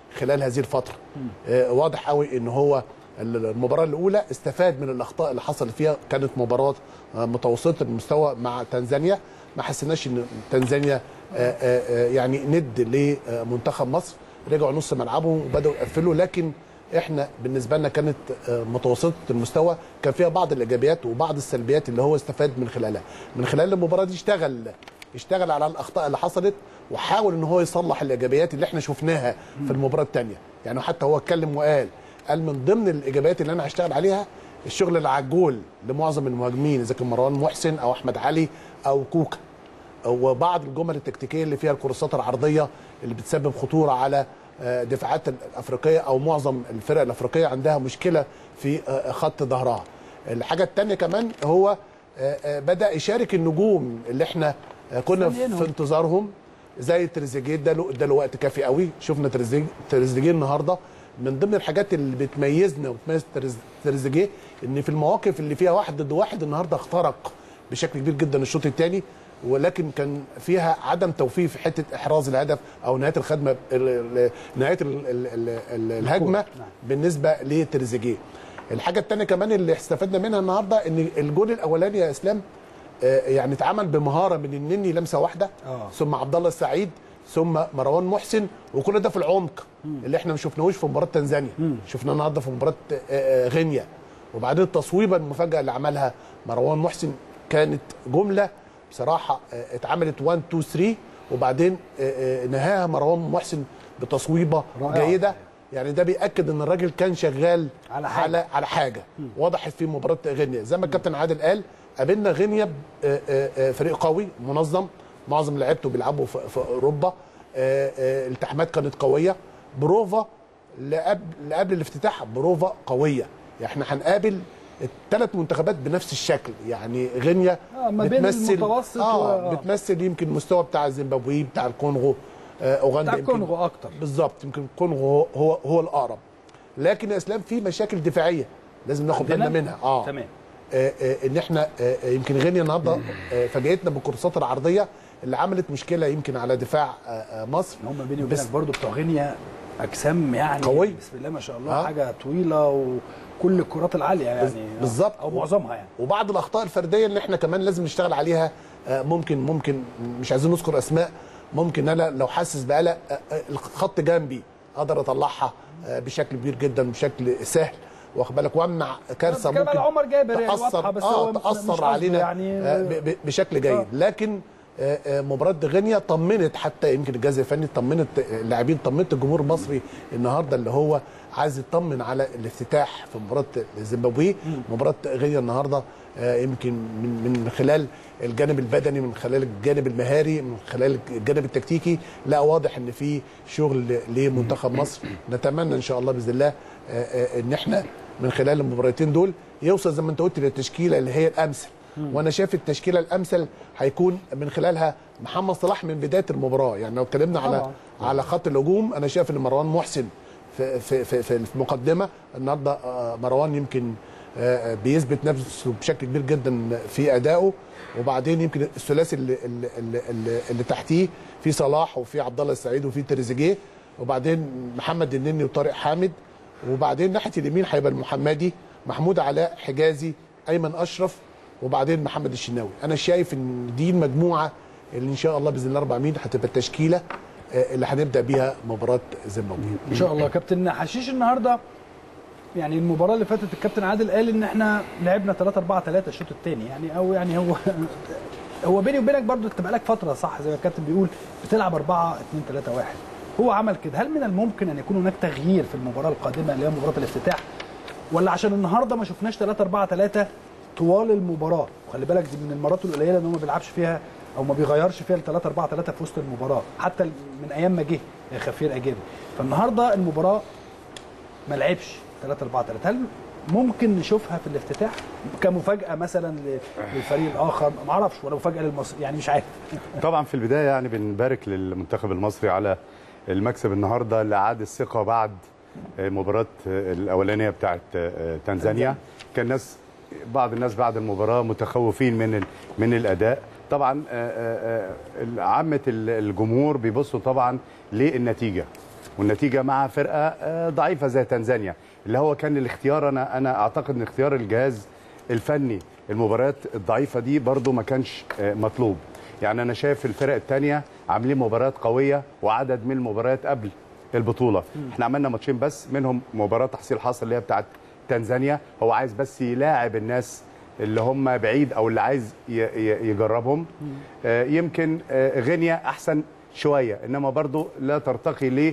خلال هذه الفتره آه، واضح قوي ان هو المباراه الاولى استفاد من الاخطاء اللي حصلت فيها كانت مباراه آه، متوسطه المستوى مع تنزانيا ما حسيناش ان تنزانيا آه، آه، آه، يعني ند لمنتخب مصر رجعوا نص ملعبهم وبداوا يقفلوا لكن احنا بالنسبه لنا كانت آه، متوسطه المستوى كان فيها بعض الايجابيات وبعض السلبيات اللي هو استفاد من خلالها من خلال المباراه دي اشتغل اشتغل على الاخطاء اللي حصلت وحاول ان هو يصلح الايجابيات اللي احنا شفناها في المباراه الثانيه يعني حتى هو اتكلم وقال قال من ضمن الايجابيات اللي انا هشتغل عليها الشغل اللي على الجول لمعظم المهاجمين اذا كان مروان محسن او احمد علي او كوكا وبعض الجمل التكتيكيه اللي فيها الكورسات العرضيه اللي بتسبب خطوره على آه، دفاعات الافريقيه او معظم الفرق الافريقيه عندها مشكله في آه، خط ظهرها. الحاجه الثانيه كمان هو آه، آه، بدا يشارك النجوم اللي احنا آه، كنا في مستنيينهم. في انتظارهم زي تريزيجيه ده له ده له وقت كافي قوي شفنا تريزيجيه تريزيجيه النهارده من ضمن الحاجات اللي بتميزنا وتميز تريز- تريزيجيه ان في المواقف اللي فيها واحد ضد واحد النهارده اخترق بشكل كبير جدا الشوط الثاني ولكن كان فيها عدم توفيق في حته احراز الهدف او نهايه الخدمه ال- ال- نهايه ال- ال- ال- ال- الهجمه بالنسبه لتريزيجيه الحاجه الثانيه كمان اللي استفدنا منها النهارده ان الجول الاولاني يا اسلام آه، يعني اتعمل بمهاره من النني لمسه واحده آه. ثم عبد الله السعيد ثم مروان محسن وكل ده في العمق اللي احنا ما شفناهوش في مباراه تنزانيا شفناه النهارده في مباراه آه، آه، غينيا وبعدين التصويبه المفاجاه اللي عملها مروان محسن كانت جمله بصراحه آه، اتعملت 1 2 3 وبعدين آه، آه، نهاها مروان محسن بتصويبه رائعة. جيده يعني ده بياكد ان الراجل كان شغال على حاجة. على على حاجه وضحت في مباراه غينيا زي ما الكابتن عادل قال قابلنا غينيا ب- آه، آه، آه، فريق قوي منظم معظم لعيبته بيلعبوا في في اوروبا آه، آه، الالتحامات كانت قويه بروفا لقبل لقبل الافتتاح بروفا قويه يعني احنا هنقابل الثلاث منتخبات بنفس الشكل يعني غينيا آه، ما بين المتوسط و- اه آه. بتمثل يمكن المستوى بتاع الزيمبابوي بتاع الكونغو آه، اوغندا بتاع يمكن- الكونغو أكتر. بالظبط يمكن الكونغو هو هو, هو الاقرب لكن يا اسلام في مشاكل دفاعيه لازم ناخد عندنا؟ بالنا منها اه تمام آه، آه، ان احنا آه، آه، يمكن غينيا النهارده آه، فاجئتنا بالكورسات العرضيه اللي عملت مشكله يمكن على دفاع آه، آه، مصر هم بيني بس- وبينك برضو بتوع غينيا اجسام يعني قوية. بسم الله ما شاء الله آه. حاجه طويله وكل الكرات العاليه يعني آه. بالظبط. او معظمها يعني وبعض الاخطاء الفرديه اللي احنا كمان لازم نشتغل عليها آه، ممكن ممكن مش عايزين نذكر اسماء ممكن انا لو حاسس بقلق آه، آه، الخط جنبي اقدر اطلعها آه، بشكل كبير جدا بشكل سهل واخد بالك وامنع كارثه كمان ممكن عمر جابر يعني واضحة، تاثر بس هو اه مش- مش تاثر قصده علينا يعني. آه، ب- ب- بشكل جيد آه. لكن آه، آه، مباراه غينيا طمنت حتى يمكن الجهاز الفني طمنت اللاعبين طمنت الجمهور المصري النهارده اللي هو عايز يطمن على الافتتاح في مباراه الزيمبابوي مباراه غينيا النهارده آه، يمكن من من خلال الجانب البدني من خلال الجانب المهاري من خلال الجانب التكتيكي لا واضح ان في شغل لمنتخب مصر نتمنى ان شاء الله باذن الله آه، آه، ان احنا من خلال المباراتين دول يوصل زي ما انت قلت للتشكيله اللي هي الامثل وانا شايف التشكيله الامثل هيكون من خلالها محمد صلاح من بدايه المباراه يعني لو اتكلمنا على طبعاً. على خط الهجوم انا شايف ان مروان محسن في في في, في المقدمه النهارده آه، مروان يمكن آه، بيثبت نفسه بشكل كبير جدا في ادائه وبعدين يمكن الثلاثي اللي, اللي, اللي, اللي, اللي تحتيه في صلاح وفي عبد الله السعيد وفي تريزيجيه وبعدين محمد النني وطارق حامد وبعدين ناحيه اليمين هيبقى المحمدي محمود علاء حجازي ايمن اشرف وبعدين محمد الشناوي انا شايف ان دي المجموعه اللي ان شاء الله باذن الله 400 هتبقى التشكيله آه، اللي هنبدا بيها مباراه زيمبابوي ان شاء الله كابتن حشيش النهارده يعني المباراه اللي فاتت الكابتن عادل قال ان احنا لعبنا 3 4 3 الشوط الثاني يعني او يعني هو هو بيني وبينك برضو انت بقالك فتره صح زي ما الكابتن بيقول بتلعب 4 2 3 1 هو عمل كده هل من الممكن ان يكون هناك تغيير في المباراه القادمه اللي هي مباراه الافتتاح ولا عشان النهارده ما شفناش 3 4 3 طوال المباراه وخلي بالك دي من المرات القليله ان هو ما بيلعبش فيها او ما بيغيرش فيها ال 3 4 3 في وسط المباراه حتى من ايام ما جه خفير اجابي فالنهارده المباراه ما لعبش 3 4 3 هل ممكن نشوفها في الافتتاح كمفاجاه مثلا ل- للفريق الاخر ما اعرفش ولا مفاجاه للمصري يعني مش عارف طبعا في البدايه يعني بنبارك للمنتخب المصري على المكسب النهارده اللي اعاد الثقه بعد مباراه الاولانيه بتاعه تنزانيا كان ناس بعض الناس بعد المباراه متخوفين من ال- من الاداء طبعا آه، آه، آه، عامه الجمهور بيبصوا طبعا للنتيجه والنتيجه مع فرقه آه، ضعيفه زي تنزانيا اللي هو كان الاختيار انا انا اعتقد ان اختيار الجهاز الفني المباريات الضعيفه دي برضو ما كانش آه، مطلوب يعني انا شايف الفرق الثانيه عاملين مباريات قويه وعدد من المباريات قبل البطوله احنا عملنا ماتشين بس منهم مباراه تحصيل حاصل اللي هي بتاعت تنزانيا هو عايز بس يلاعب الناس اللي هم بعيد او اللي عايز ي- ي- يجربهم آه، يمكن آه، غينيا احسن شويه انما برضو لا ترتقي ل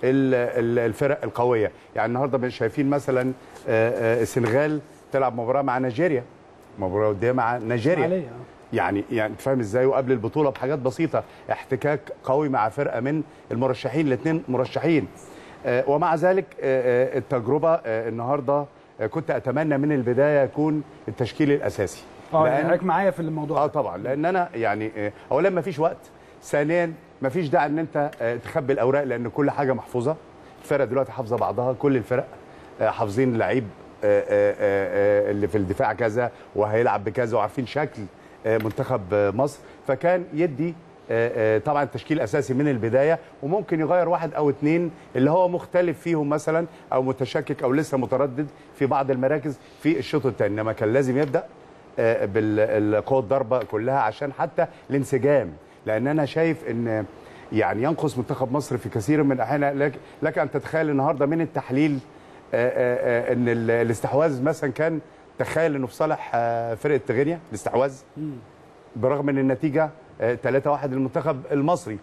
الفرق القويه يعني النهارده مش شايفين مثلا آه، آه، السنغال تلعب مباراه مع نيجيريا مباراه وديه مع نيجيريا عليه، آه. يعني يعني انت فاهم ازاي وقبل البطوله بحاجات بسيطه احتكاك قوي مع فرقه من المرشحين الاثنين مرشحين آه، ومع ذلك آه، آه، التجربه آه، النهارده آه، كنت اتمنى من البدايه يكون التشكيل الاساسي اه لأن- يعني حضرتك معايا في الموضوع اه ده. طبعا لان انا يعني آه، اولا ما فيش وقت ثانيا ما فيش داعي ان انت آه، تخبي الاوراق لان كل حاجه محفوظه الفرق دلوقتي حافظه بعضها كل الفرق آه، حافظين لعيب آه، آه، آه، اللي في الدفاع كذا وهيلعب بكذا وعارفين شكل آه، منتخب آه، مصر فكان يدي آه، آه، طبعا تشكيل اساسي من البدايه وممكن يغير واحد او اثنين اللي هو مختلف فيهم مثلا او متشكك او لسه متردد في بعض المراكز في الشوط الثاني انما كان لازم يبدا آه، بالقوه الضربه كلها عشان حتى الانسجام لان انا شايف ان يعني ينقص منتخب مصر في كثير من الاحيان لك, لك ان تتخيل النهارده من التحليل آه، آه، آه، ان ال- الاستحواذ مثلا كان تخيل انه في صالح آه، فرقه غينيا الاستحواذ برغم ان النتيجه 3-1 للمنتخب المصري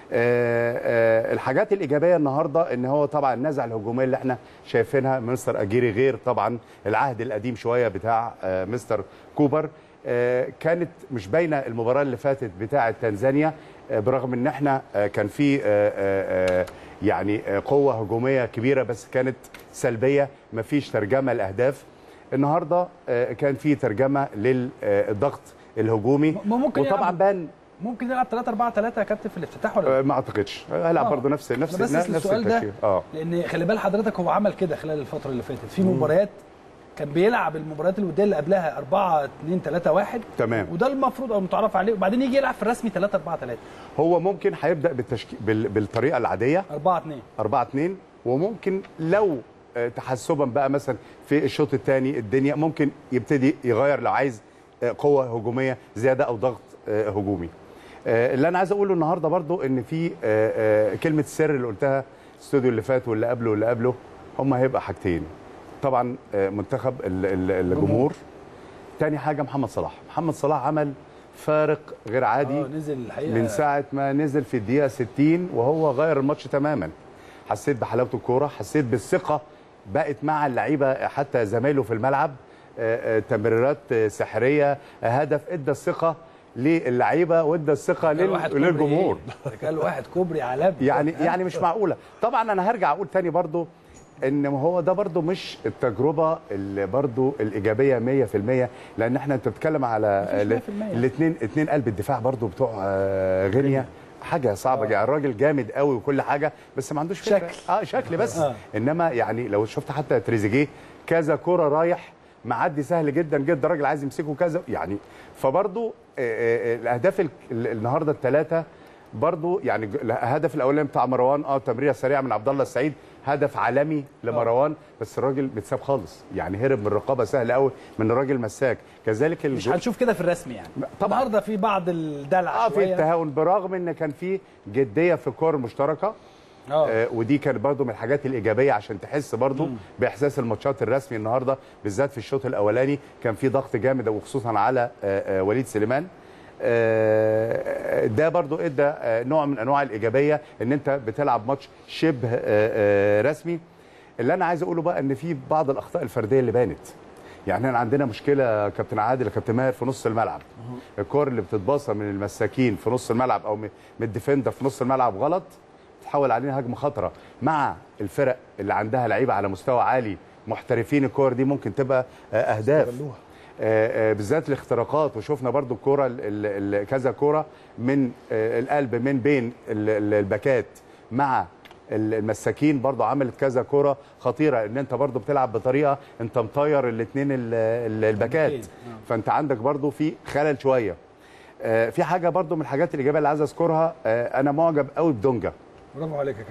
آه، آه، الحاجات الايجابيه النهارده ان هو طبعا النزعه الهجوميه اللي احنا شايفينها من مستر اجيري غير طبعا العهد القديم شويه بتاع آه، مستر كوبر آه، كانت مش باينه المباراه اللي فاتت بتاعه تنزانيا آه، برغم ان احنا آه، كان في آه، آه، آه، يعني آه، قوه هجوميه كبيره بس كانت سلبيه مفيش ترجمه لاهداف النهارده آه، كان في ترجمه للضغط الهجومي م- ممكن وطبعا يلعب- بان ممكن نلعب 3 4 3 يا كابتن في الافتتاح ولا لا؟ آه، ما اعتقدش هيلعب آه. برضه نفس نفس أنا بس نفس السؤال ده التشكيل اه لان خلي بال حضرتك هو عمل كده خلال الفتره اللي فاتت في مباريات كان بيلعب المباريات الوديه اللي قبلها 4 2 3 1 تمام. وده المفروض او متعرف عليه وبعدين يجي يلعب في الرسمي 3 4 3 هو ممكن هيبدا بالتشكيل بال... بالطريقه العاديه 4 2 4 2 وممكن لو آه، تحسبا بقى مثلا في الشوط الثاني الدنيا ممكن يبتدي يغير لو عايز آه، قوه هجوميه زياده او ضغط آه، هجومي آه، اللي انا عايز اقوله النهارده برضو ان في آه، آه، كلمه السر اللي قلتها الاستوديو اللي فات واللي قبله واللي قبله هم هيبقى حاجتين طبعا آه، منتخب ال- ال- الجمهور تاني حاجه محمد صلاح محمد صلاح عمل فارق غير عادي اه نزل الحقيقه من ساعه ما نزل في الدقيقه 60 وهو غير الماتش تماما حسيت بحلاوه الكوره حسيت بالثقه بقت مع اللعيبه حتى زمايله في الملعب آه، آه، تمريرات آه، سحريه آه، هدف ادى الثقه للعيبه وادى الثقه كان واحد لل- كوبري للجمهور إيه؟ ده كان واحد كوبري عالمي يعني يعني مش معقوله طبعا انا هرجع اقول تاني برضو ان هو ده برضو مش التجربه اللي برضو الايجابيه 100% لان احنا انت بتتكلم على مفيش 100%. الاثنين اثنين قلب الدفاع برضو بتوع آه، غينيا حاجه صعبه يعني الراجل جامد قوي وكل حاجه بس ما عندوش فكرة. شكل. اه شكل بس آه. انما يعني لو شفت حتى تريزيجيه كذا كوره رايح معدي سهل جدا جدا الراجل عايز يمسكه كذا يعني فبرضو آه، آه، الاهداف ال- ال- النهارده الثلاثه برضو يعني ج- الهدف الاولاني بتاع مروان اه تمريره سريعه من عبد الله السعيد هدف عالمي لمروان بس الراجل متساب خالص يعني هرب من الرقابه سهل قوي من الراجل مساك كذلك مش الجول هنشوف كده في الرسمي يعني طبعاً. النهارده في بعض الدلع اه في شويه التهاون برغم ان كان في جديه في الكور المشتركه اه آه، ودي كانت برضو من الحاجات الايجابيه عشان تحس برضو باحساس الماتشات الرسمي النهارده بالذات في الشوط الاولاني كان في ضغط جامد وخصوصا على آه، آه، وليد سليمان آه، ده برضو ادى آه، نوع من انواع الايجابيه ان انت بتلعب ماتش شبه آه، آه، رسمي اللي انا عايز اقوله بقى ان في بعض الاخطاء الفرديه اللي بانت يعني احنا عندنا مشكله يا كابتن عادل يا كابتن ماهر في نص الملعب الكور اللي بتتباصى من المساكين في نص الملعب او من من الديفندر في نص الملعب غلط تحول علينا هجمه خطره مع الفرق اللي عندها لعيبه على مستوى عالي محترفين الكور دي ممكن تبقى آه، اهداف آه، آه، بالذات الاختراقات وشفنا برضو الكوره ال- ال- ال- كذا كوره من آه، القلب من بين ال- ال- الباكات مع ال- المساكين برضو عملت كذا كوره خطيره ان انت برضو بتلعب بطريقه انت مطير الاثنين الباكات الباكين، فانت عندك برضو في خلل شويه آه، في حاجه برضو من الحاجات الايجابيه اللي عايز اذكرها آه، انا معجب قوي بدونجا برافو عليك يا كابتن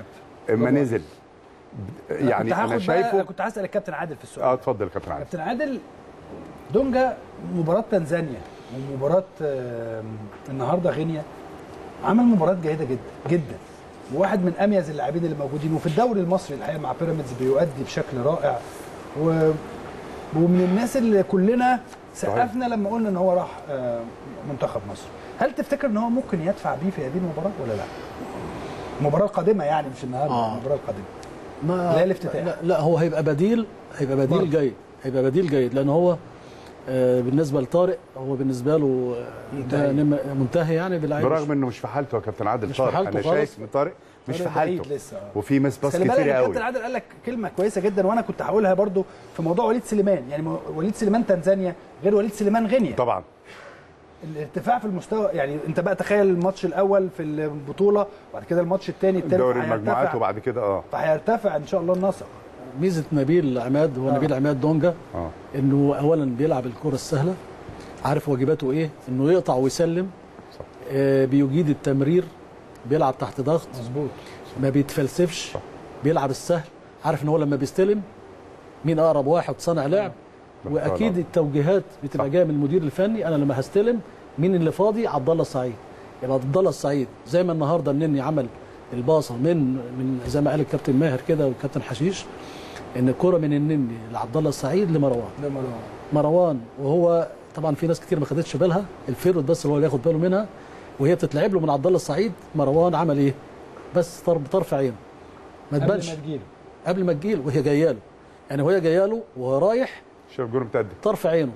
اما نزل يعني كنت انا هاخد بقى- شايفه كنت هسال الكابتن عادل في السؤال اه ده. اتفضل يا كابتن عادل كابتن عادل دونجا مباراة تنزانيا ومباراة آم، النهارده غينيا عمل مباراة جيدة جدا جدا وواحد من اميز اللاعبين اللي موجودين وفي الدوري المصري الحقيقه مع بيراميدز بيؤدي بشكل رائع و... ومن الناس اللي كلنا سقفنا لما قلنا ان هو راح آه، منتخب مصر هل تفتكر ان هو ممكن يدفع بيه في هذه المباراة ولا لا؟ المباراة القادمة يعني مش النهارده آه. المباراة القادمة ما لا الافتتاح. لا, لا هو هيبقى بديل هيبقى بديل برضه. جيد هيبقى بديل جيد لان هو آه، بالنسبه لطارق هو بالنسبه له آه، ده منتهي. نم- منتهي يعني بالعين برغم انه مش في حالته يا كابتن عادل مش في طارق حالته انا خالص. شايف ان طارق مش في طارق بعيد حالته لسه، آه. وفي مس باص خلي بالك كتير قوي الكابتن عادل قال لك كلمه كويسه جدا وانا كنت هقولها برضو في موضوع وليد سليمان يعني مو- وليد سليمان تنزانيا غير وليد سليمان غينيا طبعا الارتفاع في المستوى يعني انت بقى تخيل الماتش الاول في البطوله وبعد كده الماتش الثاني الثالث دوري المجموعات وبعد كده اه فهيرتفع ان شاء الله النسق ميزه نبيل عماد هو آه. نبيل عماد دونجا اه انه اولا بيلعب الكره السهله عارف واجباته ايه انه يقطع ويسلم صح. آه بيجيد التمرير بيلعب تحت ضغط مظبوط ما بيتفلسفش بيلعب السهل عارف ان هو لما بيستلم مين اقرب واحد صانع لعب واكيد طبعاً. التوجيهات بتبقى صح. جايه من المدير الفني انا لما هستلم مين اللي فاضي عبد الله السعيد يبقى عبد الله السعيد زي ما النهارده النني عمل الباصه من من زي ما قال الكابتن ماهر كده والكابتن حشيش ان الكره من النني لعبد الله السعيد لمروان ده مروان مروان وهو طبعا في ناس كتير ما خدتش بالها الفيرود بس اللي هو اللي ياخد باله منها وهي بتتلعب له من عبد الله السعيد مروان عمل ايه؟ بس طرف طرف عينه ما قبل تبانش ما تجيله قبل ما تجيله وهي جايه له يعني وهي جايه له وهو رايح شوف جول متقدم طرف عينه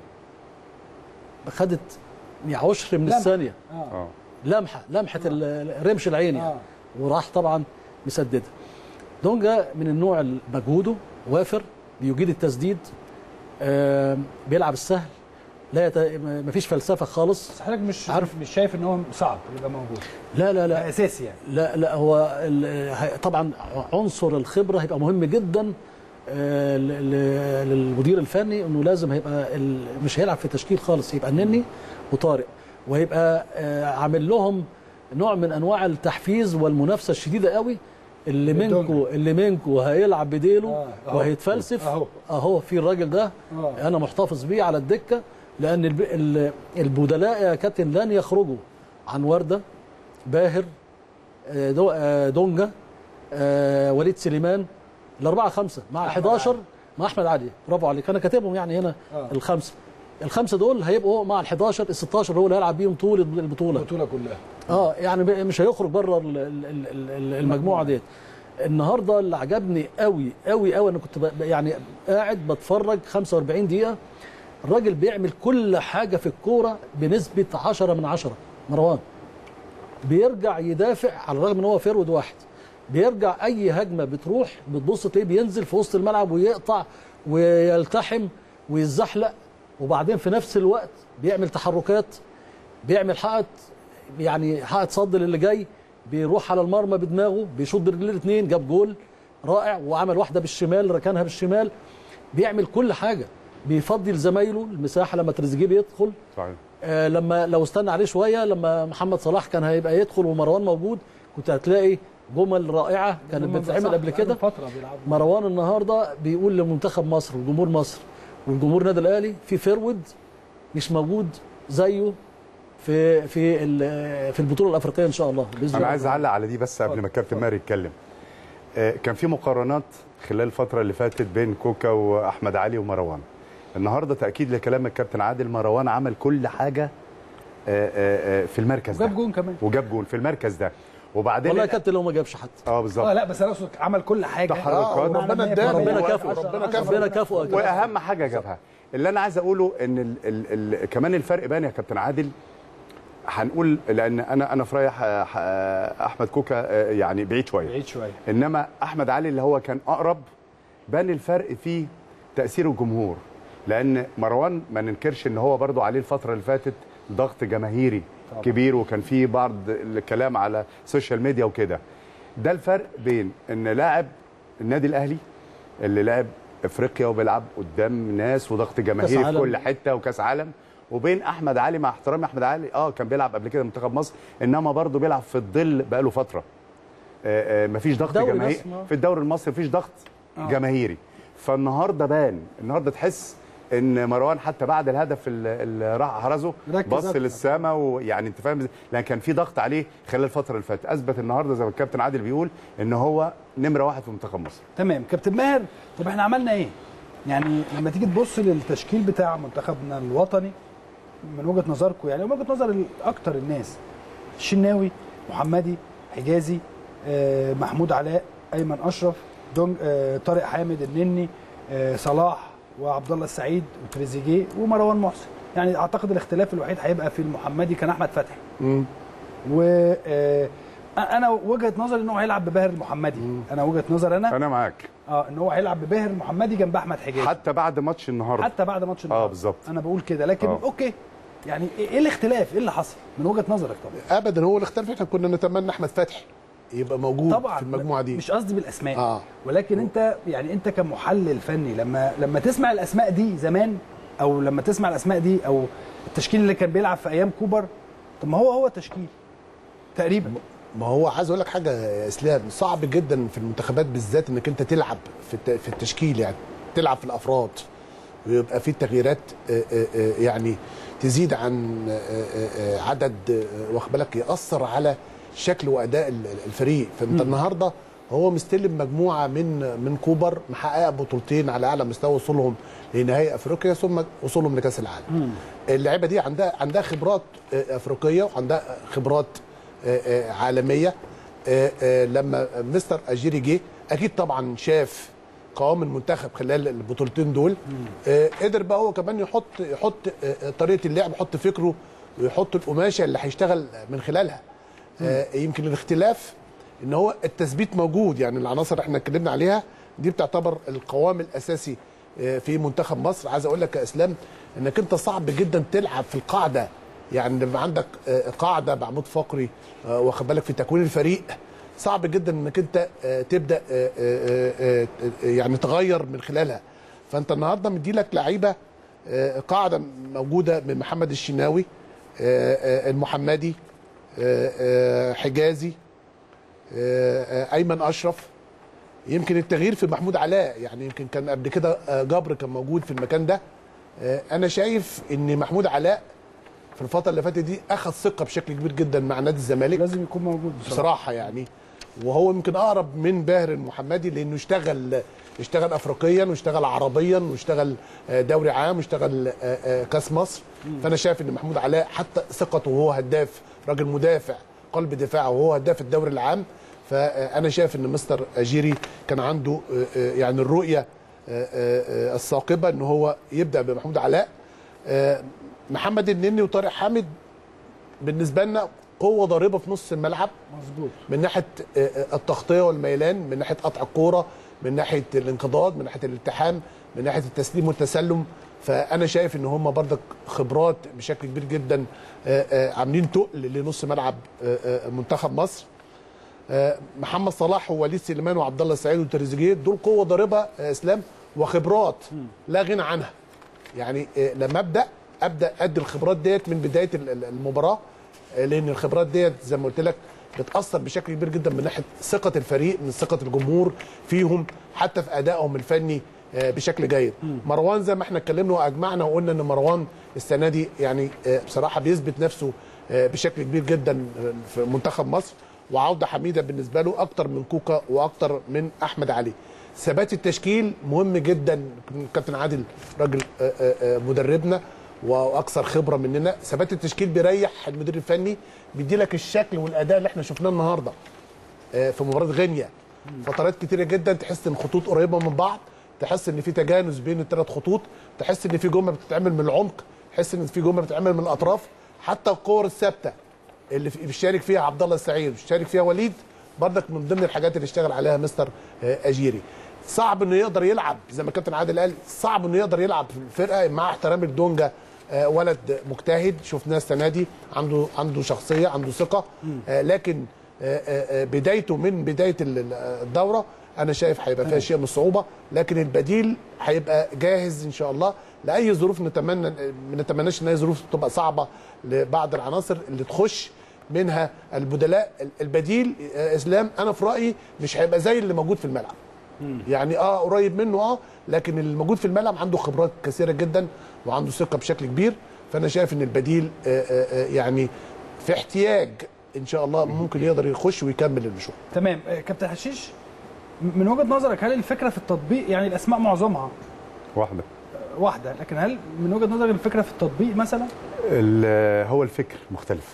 خدت يعني عشر من لمحة. الثانيه اه اه لمحه لمحه ال- رمش العين يعني اه وراح طبعا مسددها دونجا من النوع اللي مجهوده وافر بيجيد التسديد آه بيلعب السهل لا يت... ما فيش فلسفه خالص بس حضرتك مش عارف. مش شايف ان هو صعب يبقى موجود لا لا لا ده اساسي يعني لا لا هو ال- هي- طبعا عنصر الخبره هيبقى مهم جدا آه، ل- ل- للمدير الفني انه لازم هيبقى ال- مش هيلعب في تشكيل خالص يبقى النني وطارق وهيبقى آه، عامل لهم نوع من انواع التحفيز والمنافسه الشديده قوي اللي منكو بالدنيا. اللي منكو هيلعب بديله آه، أهو. وهيتفلسف أهو. اهو في الراجل ده آه. انا محتفظ بيه على الدكه لان الب- ال- البدلاء يا كابتن لن يخرجوا عن ورده باهر آه، دو- آه، دونجا آه، وليد سليمان الأربعة خمسة مع أحمد 11 علي. مع أحمد علي برافو عليك أنا كاتبهم يعني هنا آه. الخمسة الخمسة دول هيبقوا مع ال 11 ال 16 هو اللي هيلعب بيهم طول البطولة البطوله كلها اه يعني ب- مش هيخرج بره ال- ال- ال- ال- المجموعه ديت النهارده اللي عجبني قوي قوي قوي انا كنت ب- يعني قاعد بتفرج 45 دقيقه الراجل بيعمل كل حاجه في الكوره بنسبه 10 من 10 مروان بيرجع يدافع على الرغم ان هو فيرود واحد بيرجع اي هجمه بتروح بتبص تلاقيه بينزل في وسط الملعب ويقطع ويلتحم ويتزحلق وبعدين في نفس الوقت بيعمل تحركات بيعمل حائط يعني حائط صد للي جاي بيروح على المرمى بدماغه بيشوط برجليه الاثنين جاب جول رائع وعمل واحده بالشمال ركنها بالشمال بيعمل كل حاجه بيفضي لزمايله المساحه لما تريزيجيه بيدخل صحيح آه لما لو استنى عليه شويه لما محمد صلاح كان هيبقى يدخل ومروان موجود كنت هتلاقي جمل رائعه كانت هم بتتعمل صح، قبل كده بقالهم فتره بيلعبوا مروان النهارده بيقول لمنتخب مصر وجمهور مصر والجمهور النادي الاهلي في فيرود مش موجود زيه في في ال- في البطوله الافريقيه ان شاء الله باذن انا الله عايز اعلق على دي بس قبل ما الكابتن ماهر يتكلم آه، كان في مقارنات خلال الفتره اللي فاتت بين كوكا واحمد علي ومروان النهارده تاكيد لكلام الكابتن عادل مروان عمل كل حاجه آه، آه، آه، في المركز ده وجاب جون كمان وجاب جون في المركز ده وبعدين والله يا كابتن لو ما جابش حتى اه اه بالظبط لا بس انا اقصد عمل كل حاجه تحركات. آه، ومعنى ربنا إن هي اداله. كمان ربنا عشرة، كافئه ربنا عشرة، كافئه. ربنا كافئه كده. واهم حاجه جابها اللي انا عايز اقوله ان ال ال ال كمان الفرق بان يا كابتن عادل هنقول لان انا انا في رايح آه، آه، احمد كوكا آه، يعني بعيد شويه بعيد شويه انما احمد علي اللي هو كان اقرب بان الفرق في تاثير الجمهور لان مروان ما ننكرش ان هو برضو عليه الفتره اللي فاتت ضغط جماهيري طبعا. كبير وكان في بعض الكلام على السوشيال ميديا وكده ده الفرق بين ان لاعب النادي الاهلي اللي لعب افريقيا وبيلعب قدام ناس وضغط جماهيري في عالم. كل حته وكاس عالم وبين احمد علي مع احترامي احمد علي اه كان بيلعب قبل كده منتخب مصر انما برضه بيلعب في الظل بقاله فتره آه، آه، مفيش ضغط الدوري جماهيري بس، آه. في الدوري المصري مفيش ضغط جماهيري فالنهارده بان النهارده تحس ان مروان حتى بعد الهدف ال- اللي راح احرزه ركز بص أكتر. للسماء ويعني انت فاهم لان كان في ضغط عليه خلال الفتره اللي فاتت اثبت النهارده زي ما الكابتن عادل بيقول ان هو نمره واحد في منتخب مصر تمام كابتن ماهر طب احنا عملنا ايه؟ يعني لما تيجي تبص للتشكيل بتاع منتخبنا الوطني من وجهه نظركم يعني ومن وجهه نظر اكتر الناس الشناوي محمدي حجازي آه، محمود علاء ايمن اشرف دونج آه، طارق حامد النني آه، صلاح وعبد الله السعيد وتريزيجيه ومروان محسن يعني اعتقد الاختلاف الوحيد هيبقى في المحمدي كان احمد فتحي و آه، انا وجهه نظري ان هو هيلعب بباهر المحمدي انا وجهه نظر انا انا معاك اه ان هو هيلعب بباهر المحمدي جنب احمد حجازي حتى بعد ماتش النهارده حتى بعد ماتش النهارده بالظبط. انا بقول كده لكن آه. اوكي يعني ايه إيه الاختلاف ايه اللي حصل من وجهه نظرك طبعا ابدا هو الاختلاف احنا كنا نتمنى احمد فتحي يبقى موجود طبعا في المجموعه دي مش قصدي بالاسماء آه. ولكن انت يعني انت كمحلل فني لما لما تسمع الاسماء دي زمان او لما تسمع الاسماء دي او التشكيل اللي كان بيلعب في ايام كوبر طب ما هو هو تشكيل تقريبا ما هو عايز اقول لك حاجه يا اسلام صعب جدا في المنتخبات بالذات انك انت تلعب في الت- في التشكيل يعني تلعب في الافراد ويبقى في تغييرات آه، آه، آه، يعني تزيد عن آه، آه، آه، عدد آه، واخد بالك ياثر على شكل واداء ال- الفريق فانت النهارده هو مستلم مجموعه من من كوبر محققه بطولتين على اعلى مستوى وصولهم لنهائي افريقيا ثم وصولهم لكاس العالم. اللعيبه دي عندها عندها خبرات آه، افريقيه وعندها خبرات آه، آه، عالميه آه، آه، لما مستر اجيري جه اكيد طبعا شاف قوام المنتخب خلال البطولتين دول آه، قدر بقى هو كمان يحط يحط آه، آه، طريقه اللعب يحط فكره ويحط القماشه اللي هيشتغل من خلالها آه، يمكن الاختلاف ان هو التثبيت موجود يعني العناصر اللي احنا اتكلمنا عليها دي بتعتبر القوام الاساسي آه، في منتخب مصر عايز اقول لك يا اسلام انك انت صعب جدا تلعب في القاعده يعني لما عندك آه، قاعده بعمود فقري آه، واخد بالك في تكوين الفريق صعب جدا انك انت آه، تبدا آه، آه، آه، آه، يعني تغير من خلالها فانت النهارده مدي لك لعيبه آه، قاعده موجوده من محمد الشناوي آه، آه، المحمدي آه، آه، حجازي آه، آه، ايمن اشرف يمكن التغيير في محمود علاء يعني يمكن كان قبل كده آه، جبر كان موجود في المكان ده آه، انا شايف ان محمود علاء في الفتره اللي فاتت دي اخذ ثقه بشكل كبير جدا مع نادي الزمالك لازم يكون موجود بصراحه بصراحه يعني وهو يمكن اقرب من باهر المحمدي لانه اشتغل اشتغل افريقيا واشتغل عربيا واشتغل آه، دوري عام واشتغل آه، آه، كاس مصر فانا شايف ان محمود علاء حتى ثقته وهو هداف راجل مدافع قلب دفاع وهو هداف الدوري العام فانا شايف ان مستر اجيري كان عنده آه، آه، يعني الرؤيه آه، آه، آه، الثاقبه ان هو يبدا بمحمود علاء آه، محمد النني وطارق حامد بالنسبه لنا قوه ضاربه في نص الملعب مظبوط من ناحيه آه، آه، التغطيه والميلان من ناحيه قطع الكوره من ناحيه الانقضاض من ناحيه الالتحام من ناحيه التسليم والتسلم فانا شايف ان هم برضك خبرات بشكل كبير جدا آه، آه، عاملين تقل لنص ملعب آه، آه، منتخب مصر آه، محمد صلاح ووليد سليمان وعبد الله السعيد وتريزيجيه دول قوه ضاربه آه، اسلام وخبرات لا غنى عنها يعني آه، لما ابدا ابدا ادي الخبرات ديت من بدايه ال- ال- المباراه آه، لان الخبرات ديت زي ما قلت لك بتاثر بشكل كبير جدا من ناحيه ثقه الفريق من ثقه الجمهور فيهم حتى في ادائهم الفني آه، بشكل جيد مروان زي ما احنا اتكلمنا واجمعنا وقلنا ان مروان السنه دي يعني آه، بصراحه بيثبت نفسه آه، بشكل كبير جدا في منتخب مصر وعوده حميده بالنسبه له اكتر من كوكا واكتر من احمد علي ثبات التشكيل مهم جدا كابتن عادل راجل آه، آه، آه، مدربنا واكثر خبره مننا ثبات التشكيل بيريح المدير الفني بيدي لك الشكل والاداء اللي احنا شفناه النهارده آه، في مباراه غينيا فترات كتيره جدا تحس ان خطوط قريبه من بعض تحس ان في تجانس بين الثلاث خطوط تحس ان في جمله بتتعمل من العمق تحس ان في جمله بتتعمل من الاطراف حتى الكور الثابته اللي في- بيشارك فيها عبد الله السعيد بيشارك فيها وليد برضك من ضمن الحاجات اللي اشتغل عليها مستر آه، اجيري صعب انه يقدر يلعب زي ما كابتن عادل قال صعب انه يقدر يلعب في الفرقه مع احترام الدونجا آه، ولد مجتهد شفناه السنه دي عنده عنده شخصيه عنده ثقه آه، لكن آه، آه، آه، بدايته من بدايه ال- ال- الدوره انا شايف هيبقى فيها شيء من الصعوبه لكن البديل هيبقى جاهز ان شاء الله لاي ظروف نتمنى ما نتمناش ان اي ظروف تبقى صعبه لبعض العناصر اللي تخش منها البدلاء البديل آه، اسلام انا في رايي مش هيبقى زي اللي موجود في الملعب يعني اه قريب منه اه لكن اللي موجود في الملعب عنده خبرات كثيره جدا وعنده ثقه بشكل كبير فانا شايف ان البديل آه، آه، آه، يعني في احتياج ان شاء الله ممكن يقدر يخش ويكمل المشوار تمام آه، كابتن حشيش من وجهه نظرك هل الفكره في التطبيق يعني الاسماء معظمها واحده آه، واحده لكن هل من وجهه نظرك الفكره في التطبيق مثلا ال- هو الفكر مختلف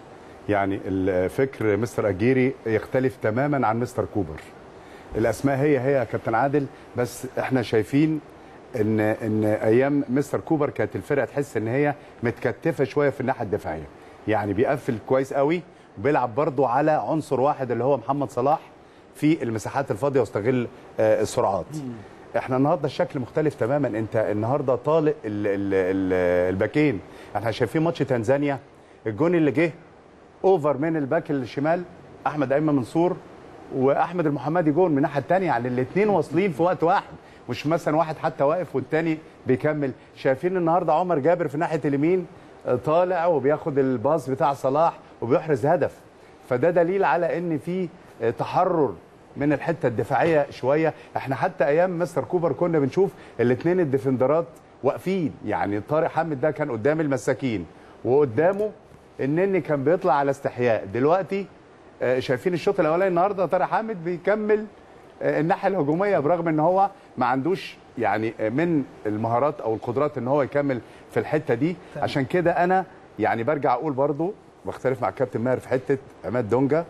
يعني الفكر مستر اجيري يختلف تماما عن مستر كوبر الاسماء هي هي يا كابتن عادل بس احنا شايفين ان ان ايام مستر كوبر كانت الفرقه تحس ان هي متكتفه شويه في الناحيه الدفاعيه يعني بيقفل كويس قوي وبيلعب برضو على عنصر واحد اللي هو محمد صلاح في المساحات الفاضيه واستغل آه، السرعات احنا النهارده الشكل مختلف تماما انت النهارده طالق ال- ال- ال- الباكين احنا شايفين ماتش تنزانيا الجون اللي جه اوفر من الباك الشمال احمد ايمن منصور واحمد المحمدي جون من الناحيه الثانيه يعني الاثنين واصلين في وقت واحد مش مثلا واحد حتى واقف والتاني بيكمل شايفين النهارده عمر جابر في ناحيه اليمين آه، طالع وبياخد الباص بتاع صلاح وبيحرز هدف فده دليل على ان في آه، تحرر من الحته الدفاعيه شويه احنا حتى ايام مستر كوبر كنا بنشوف الاثنين الديفندرات واقفين يعني طارق حامد ده كان قدام المساكين وقدامه النني كان بيطلع على استحياء دلوقتي آه، شايفين الشوط الاولاني النهارده طارق حامد بيكمل آه، الناحيه الهجوميه برغم ان هو ما عندوش يعني آه، من المهارات او القدرات ان هو يكمل في الحته دي عشان كده انا يعني برجع اقول برضو بختلف مع الكابتن ماهر في حته عماد دونجا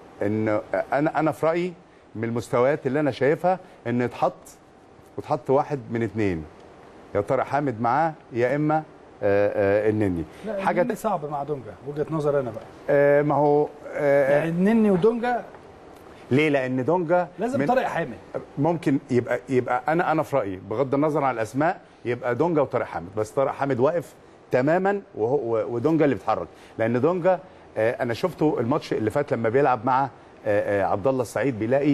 ان انا انا في رايي من المستويات اللي انا شايفها ان يتحط وتحط واحد من اتنين يا طارق حامد معاه يا اما آه، آه، النني لا حاجه النني صعب مع دونجا وجهه نظر انا بقى آه، ما هو آه، يعني النني ودونجا ليه لان دونجا لازم من- طارق حامد ممكن يبقى يبقى انا انا في رايي بغض النظر عن الاسماء يبقى دونجا وطارق حامد بس طارق حامد واقف تماما وهو ودونجا اللي بيتحرك لان دونجا آه، انا شفته الماتش اللي فات لما بيلعب مع آه، آه، عبد الله السعيد بيلاقي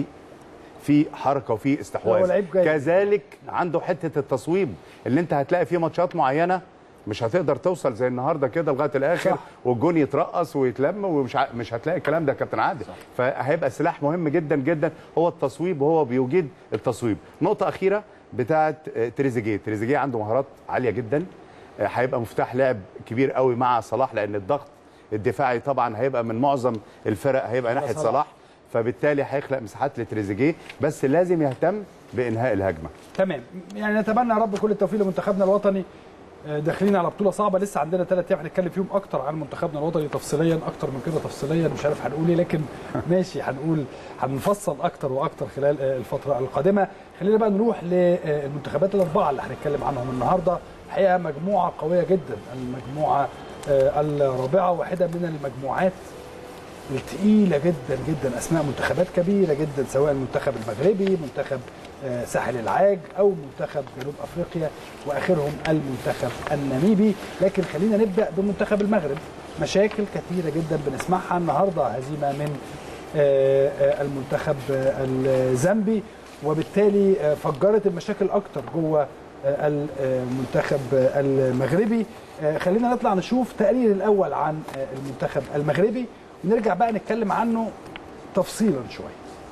في حركه وفي هو استحواذ لعيب جيد. كذلك عنده حته التصويب اللي انت هتلاقي فيه ماتشات معينه مش هتقدر توصل زي النهارده كده لغايه الاخر صح. والجون يترقص ويتلم ومش ع... مش هتلاقي الكلام ده يا كابتن عادل فهيبقى سلاح مهم جدا جدا هو التصويب وهو بيجيد التصويب نقطه اخيره بتاعه آه، تريزيجيه تريزيجيه عنده مهارات عاليه جدا آه، هيبقى مفتاح لعب كبير قوي مع صلاح لان الضغط الدفاعي طبعا هيبقى من معظم الفرق هيبقى ناحيه صلاح. صلاح فبالتالي هيخلق مساحات لتريزيجيه بس لازم يهتم بانهاء الهجمه تمام يعني نتمنى يا رب كل التوفيق لمنتخبنا الوطني آه، داخلين على بطوله صعبه لسه عندنا ثلاث ايام هنتكلم فيهم اكتر عن منتخبنا الوطني تفصيليا اكتر من كده تفصيليا مش عارف هنقول ايه لكن ماشي هنقول هنفصل اكتر واكتر خلال آه، الفتره القادمه خلينا بقى نروح للمنتخبات الاربعه اللي هنتكلم عنهم النهارده الحقيقه مجموعه قويه جدا المجموعه آه، الرابعه واحده من المجموعات التقيله جدا جدا اسماء منتخبات كبيره جدا سواء المنتخب المغربي منتخب آه، ساحل العاج او منتخب جنوب افريقيا واخرهم المنتخب الناميبي لكن خلينا نبدا بمنتخب المغرب مشاكل كثيره جدا بنسمعها النهارده هزيمه من آه، آه، المنتخب آه، الزامبي وبالتالي آه، فجرت المشاكل اكتر جوه آه، المنتخب آه، المغربي آه، خلينا نطلع نشوف تقرير الاول عن آه، المنتخب المغربي ونرجع بقى نتكلم عنه تفصيلا شويه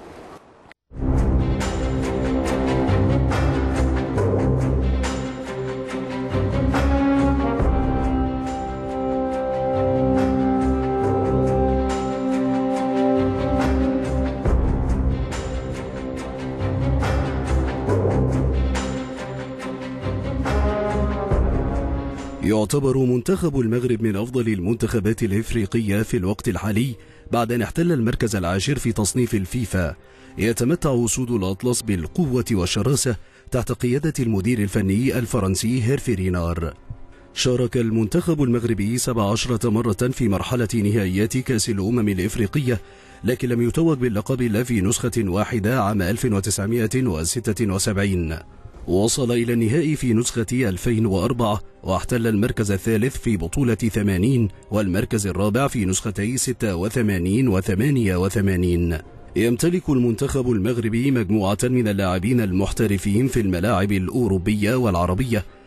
يعتبر منتخب المغرب من أفضل المنتخبات الإفريقية في الوقت الحالي بعد أن احتل المركز العاشر في تصنيف الفيفا يتمتع أسود الأطلس بالقوة والشراسة تحت قيادة المدير الفني الفرنسي هيرفي رينار شارك المنتخب المغربي 17 مرة في مرحلة نهائيات كأس الأمم الإفريقية لكن لم يتوج باللقب إلا في نسخة واحدة عام 1976 وصل إلى النهائي في نسخة 2004 واحتل المركز الثالث في بطولة 80 والمركز الرابع في نسختي 86 و 88 يمتلك المنتخب المغربي مجموعة من اللاعبين المحترفين في الملاعب الأوروبية والعربية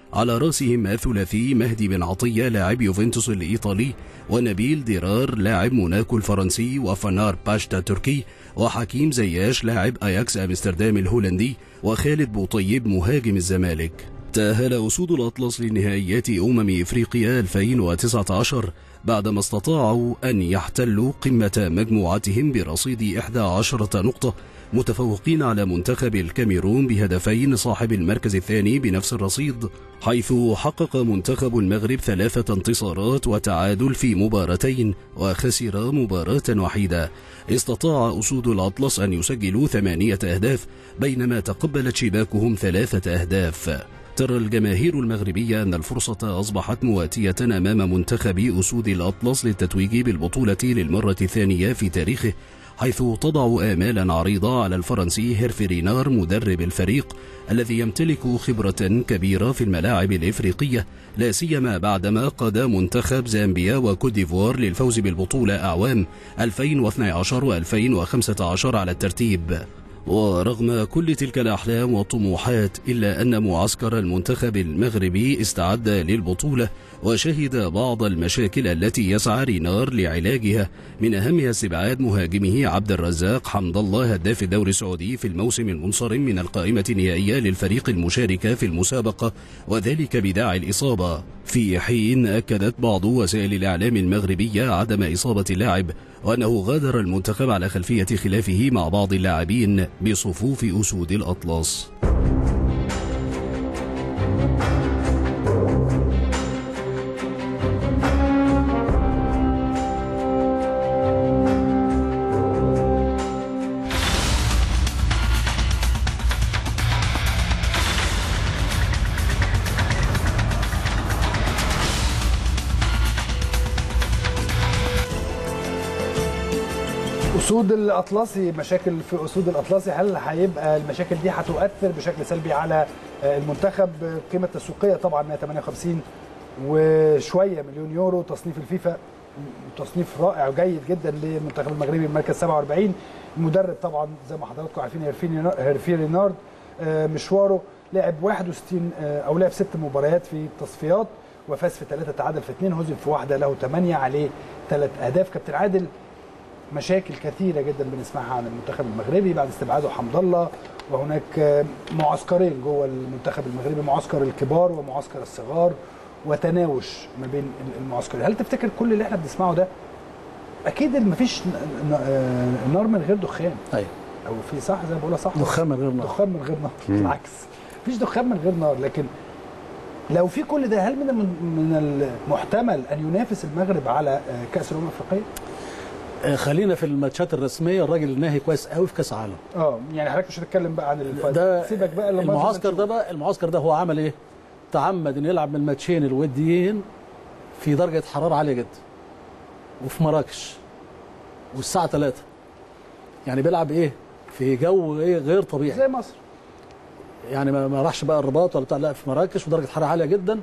على رأسهم الثلاثي مهدي بن عطية لاعب يوفنتوس الإيطالي ونبيل ديرار لاعب موناكو الفرنسي وفنار باشتا التركي وحكيم زياش لاعب أياكس أمستردام الهولندي وخالد بوطيب مهاجم الزمالك تأهل أسود الأطلس لنهائيات أمم إفريقيا 2019 بعدما استطاعوا أن يحتلوا قمة مجموعتهم برصيد 11 نقطة متفوقين على منتخب الكاميرون بهدفين صاحب المركز الثاني بنفس الرصيد حيث حقق منتخب المغرب ثلاثة انتصارات وتعادل في مباراتين وخسر مباراة وحيدة استطاع أسود الأطلس أن يسجلوا ثمانية أهداف بينما تقبلت شباكهم ثلاثة أهداف ترى الجماهير المغربية أن الفرصة أصبحت مواتية أمام منتخب أسود الأطلس للتتويج بالبطولة للمرة الثانية في تاريخه حيث تضع آمالا عريضة على الفرنسي هيرفي مدرب الفريق الذي يمتلك خبرة كبيرة في الملاعب الإفريقية لا سيما بعدما قاد منتخب زامبيا وكوت ديفوار للفوز بالبطولة أعوام 2012 و2015 على الترتيب ورغم كل تلك الأحلام والطموحات إلا أن معسكر المنتخب المغربي استعد للبطولة وشهد بعض المشاكل التي يسعى رينار لعلاجها من أهمها استبعاد مهاجمه عبد الرزاق حمد الله هداف الدوري السعودي في الموسم المنصرم من القائمة النهائية للفريق المشارك في المسابقة وذلك بداعي الإصابة في حين أكدت بعض وسائل الإعلام المغربية عدم إصابة اللاعب وأنه غادر المنتخب على خلفية خلافه مع بعض اللاعبين بصفوف أسود الأطلس اسود الاطلسي مشاكل في اسود الاطلسي هل هيبقى المشاكل دي هتؤثر بشكل سلبي على المنتخب القيمه التسويقيه طبعا 158 وشويه مليون يورو تصنيف الفيفا تصنيف رائع وجيد جدا للمنتخب المغربي المركز 47 المدرب طبعا زي ما حضراتكم عارفين هيرفي رينارد مشواره لعب 61 او لعب ست مباريات في التصفيات وفاز في ثلاثه تعادل في اثنين هزم في واحده له ثمانيه عليه ثلاث اهداف كابتن عادل مشاكل كثيرة جدا بنسمعها عن المنتخب المغربي بعد استبعاده حمد الله وهناك معسكرين جوه المنتخب المغربي معسكر الكبار ومعسكر الصغار وتناوش ما بين المعسكرين هل تفتكر كل اللي احنا بنسمعه ده اكيد مفيش نار من غير دخان ايوه او في صح زي ما بقولها صح دخان من غير نار دخان من غير نار بالعكس مفيش دخان من غير نار لكن لو في كل ده هل من من المحتمل ان ينافس المغرب على كاس الامم الافريقيه؟ خلينا في الماتشات الرسميه الراجل ناهي كويس قوي في كاس عالم اه يعني حضرتك مش هتتكلم بقى عن الفايز ده سيبك بقى لما المعسكر ده بقى المعسكر ده هو عمل ايه تعمد انه يلعب من الماتشين الوديين في درجه حراره عاليه جدا وفي مراكش والساعه 3 يعني بيلعب ايه في جو ايه غير طبيعي زي مصر يعني ما راحش بقى الرباط ولا بتاع لا في مراكش ودرجه حراره عاليه جدا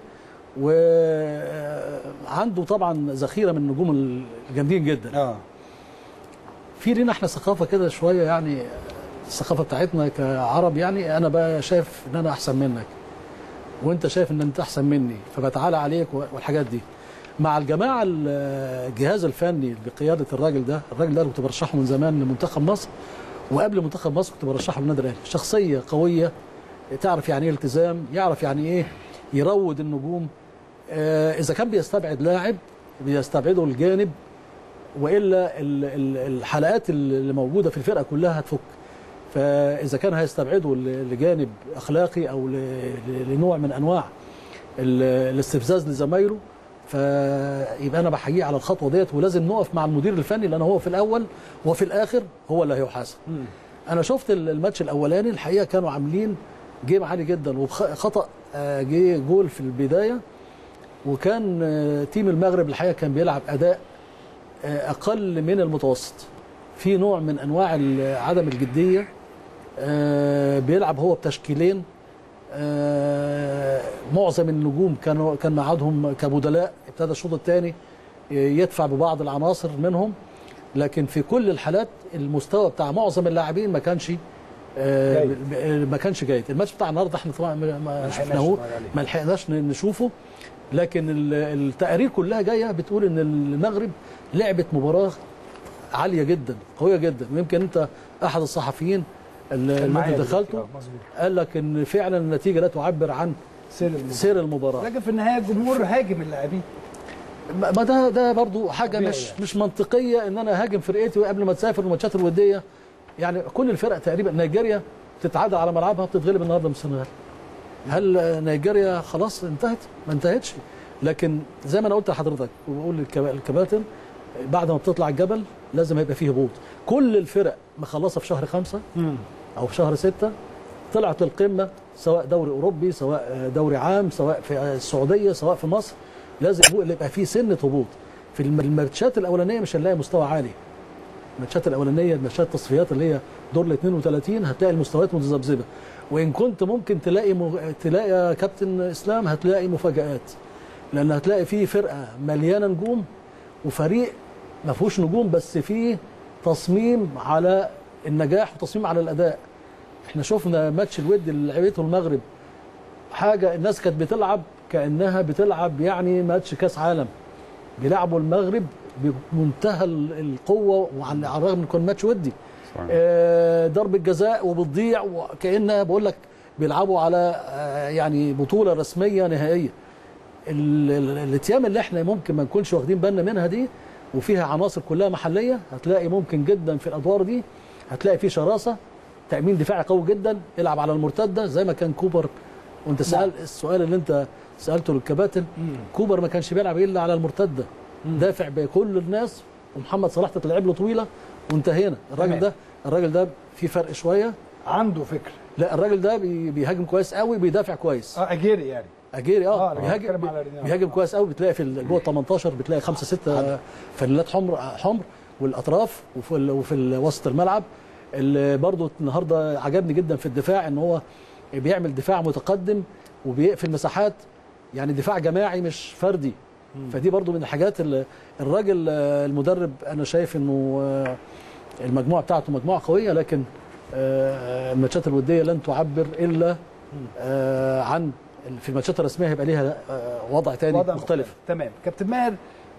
وعنده طبعا ذخيره من النجوم الجامدين جدا اه في لينا احنا ثقافه كده شويه يعني الثقافه بتاعتنا كعرب يعني انا بقى شايف ان انا احسن منك وانت شايف ان انت احسن مني فبتعالى عليك والحاجات دي مع الجماعه الجهاز الفني بقياده الراجل ده الراجل ده كنت برشحه من زمان لمنتخب مصر وقبل منتخب مصر كنت برشحه للنادي الاهلي شخصيه قويه تعرف يعني ايه التزام يعرف يعني ايه يروض النجوم آه اذا كان بيستبعد لاعب بيستبعده الجانب والا الحلقات اللي موجوده في الفرقه كلها هتفك فاذا كان هيستبعده لجانب اخلاقي او لنوع من انواع الاستفزاز لزمايله فيبقى انا بحييه على الخطوه ديت ولازم نقف مع المدير الفني لان هو في الاول وفي الاخر هو اللي هيحاسب انا شفت الماتش الاولاني الحقيقه كانوا عاملين جيم عالي جدا وخطا جه جول في البدايه وكان تيم المغرب الحقيقه كان بيلعب اداء اقل من المتوسط في نوع من انواع عدم الجديه بيلعب هو بتشكيلين معظم النجوم كانوا كان معادهم كبدلاء ابتدى الشوط الثاني يدفع ببعض العناصر منهم لكن في كل الحالات المستوى بتاع معظم اللاعبين ما كانش آه، جيد. ب- ما كانش جيد الماتش بتاع النهارده احنا طبعا ما- ما لحقناش شفناهوش نتفرج عليه. ما لحقناش ن- نشوفه لكن ال- التقارير كلها جايه بتقول ان المغرب لعبت مباراه عاليه جدا قويه جدا ويمكن انت احد الصحفيين اللي كان اللي معايا انت دلوقتي. دخلته آه، مظبوط. قال لك ان فعلا النتيجه لا تعبر عن سير المباراة. سير المباراه لكن في النهايه الجمهور هاجم اللاعبين ما ما ده ده برضو حاجه طبيعي مش يعني. مش منطقيه ان انا هاجم فرقتي قبل ما تسافر الماتشات الوديه يعني كل الفرق تقريبا نيجيريا بتتعادل على ملعبها بتتغلب النهارده من السنغال هل آه، نيجيريا خلاص انتهت ما انتهتش لكن زي ما انا قلت لحضرتك وبقول للكبا- للكباتن بعد ما بتطلع الجبل لازم هيبقى فيه هبوط كل الفرق مخلصه في شهر خمسة او في شهر ستة طلعت للقمه سواء دوري اوروبي سواء آه، دوري عام سواء في آه، السعوديه سواء في مصر لازم يبقى- يبقى فيه سنه هبوط في الم- الماتشات الاولانيه مش هنلاقي مستوى عالي الماتشات الاولانيه الماتشات التصفيات اللي هي دور ال 32 هتلاقي المستويات متذبذبه وان كنت ممكن تلاقي م... تلاقي يا كابتن اسلام هتلاقي مفاجات لان هتلاقي فيه فرقه مليانه نجوم وفريق ما فيهوش نجوم بس فيه تصميم على النجاح وتصميم على الاداء احنا شفنا ماتش الود اللي لعبته المغرب حاجه الناس كانت بتلعب كانها بتلعب يعني ماتش كاس عالم بيلعبوا المغرب بمنتهى ال- القوه وعلى على الرغم ان كان ماتش ودي صحيح. آه، ضربه جزاء وبتضيع وكانها بقول لك بيلعبوا على آه، يعني بطوله رسميه نهائيه ال- ال- الاتيام اللي احنا ممكن ما نكونش واخدين بالنا منها دي وفيها عناصر كلها محليه هتلاقي ممكن جدا في الادوار دي هتلاقي فيه شراسه تامين دفاعي قوي جدا يلعب على المرتده زي ما كان كوبر وانت سال السؤال اللي انت سالته للكباتن كوبر ما كانش بيلعب الا على المرتده دافع بكل الناس ومحمد صلاح تتلعب له طويله وانتهينا الراجل تمام. ده الراجل ده في فرق شويه عنده فكر لا الراجل ده بي- بيهاجم كويس قوي بيدافع كويس اه اجيري يعني اجيري آه، اه أنا بيهاجم بتكلم على رينالدو. بيهاجم كويس قوي بتلاقي في ال- جوه ال 18 بتلاقي خمسه سته فانيلات حمر حمر والاطراف وفي ال- وفي ال- وسط الملعب اللي برضو النهارده عجبني جدا في الدفاع ان هو بيعمل دفاع متقدم وبيقفل مساحات يعني دفاع جماعي مش فردي فدي برضو من الحاجات اللي الراجل آه، المدرب انا شايف انه آه، المجموعه بتاعته مجموعه قويه لكن آه، الماتشات الوديه لن تعبر الا آه، عن في الماتشات الرسميه هيبقى ليها آه، وضع تاني وضع مختلف تمام كابتن ماهر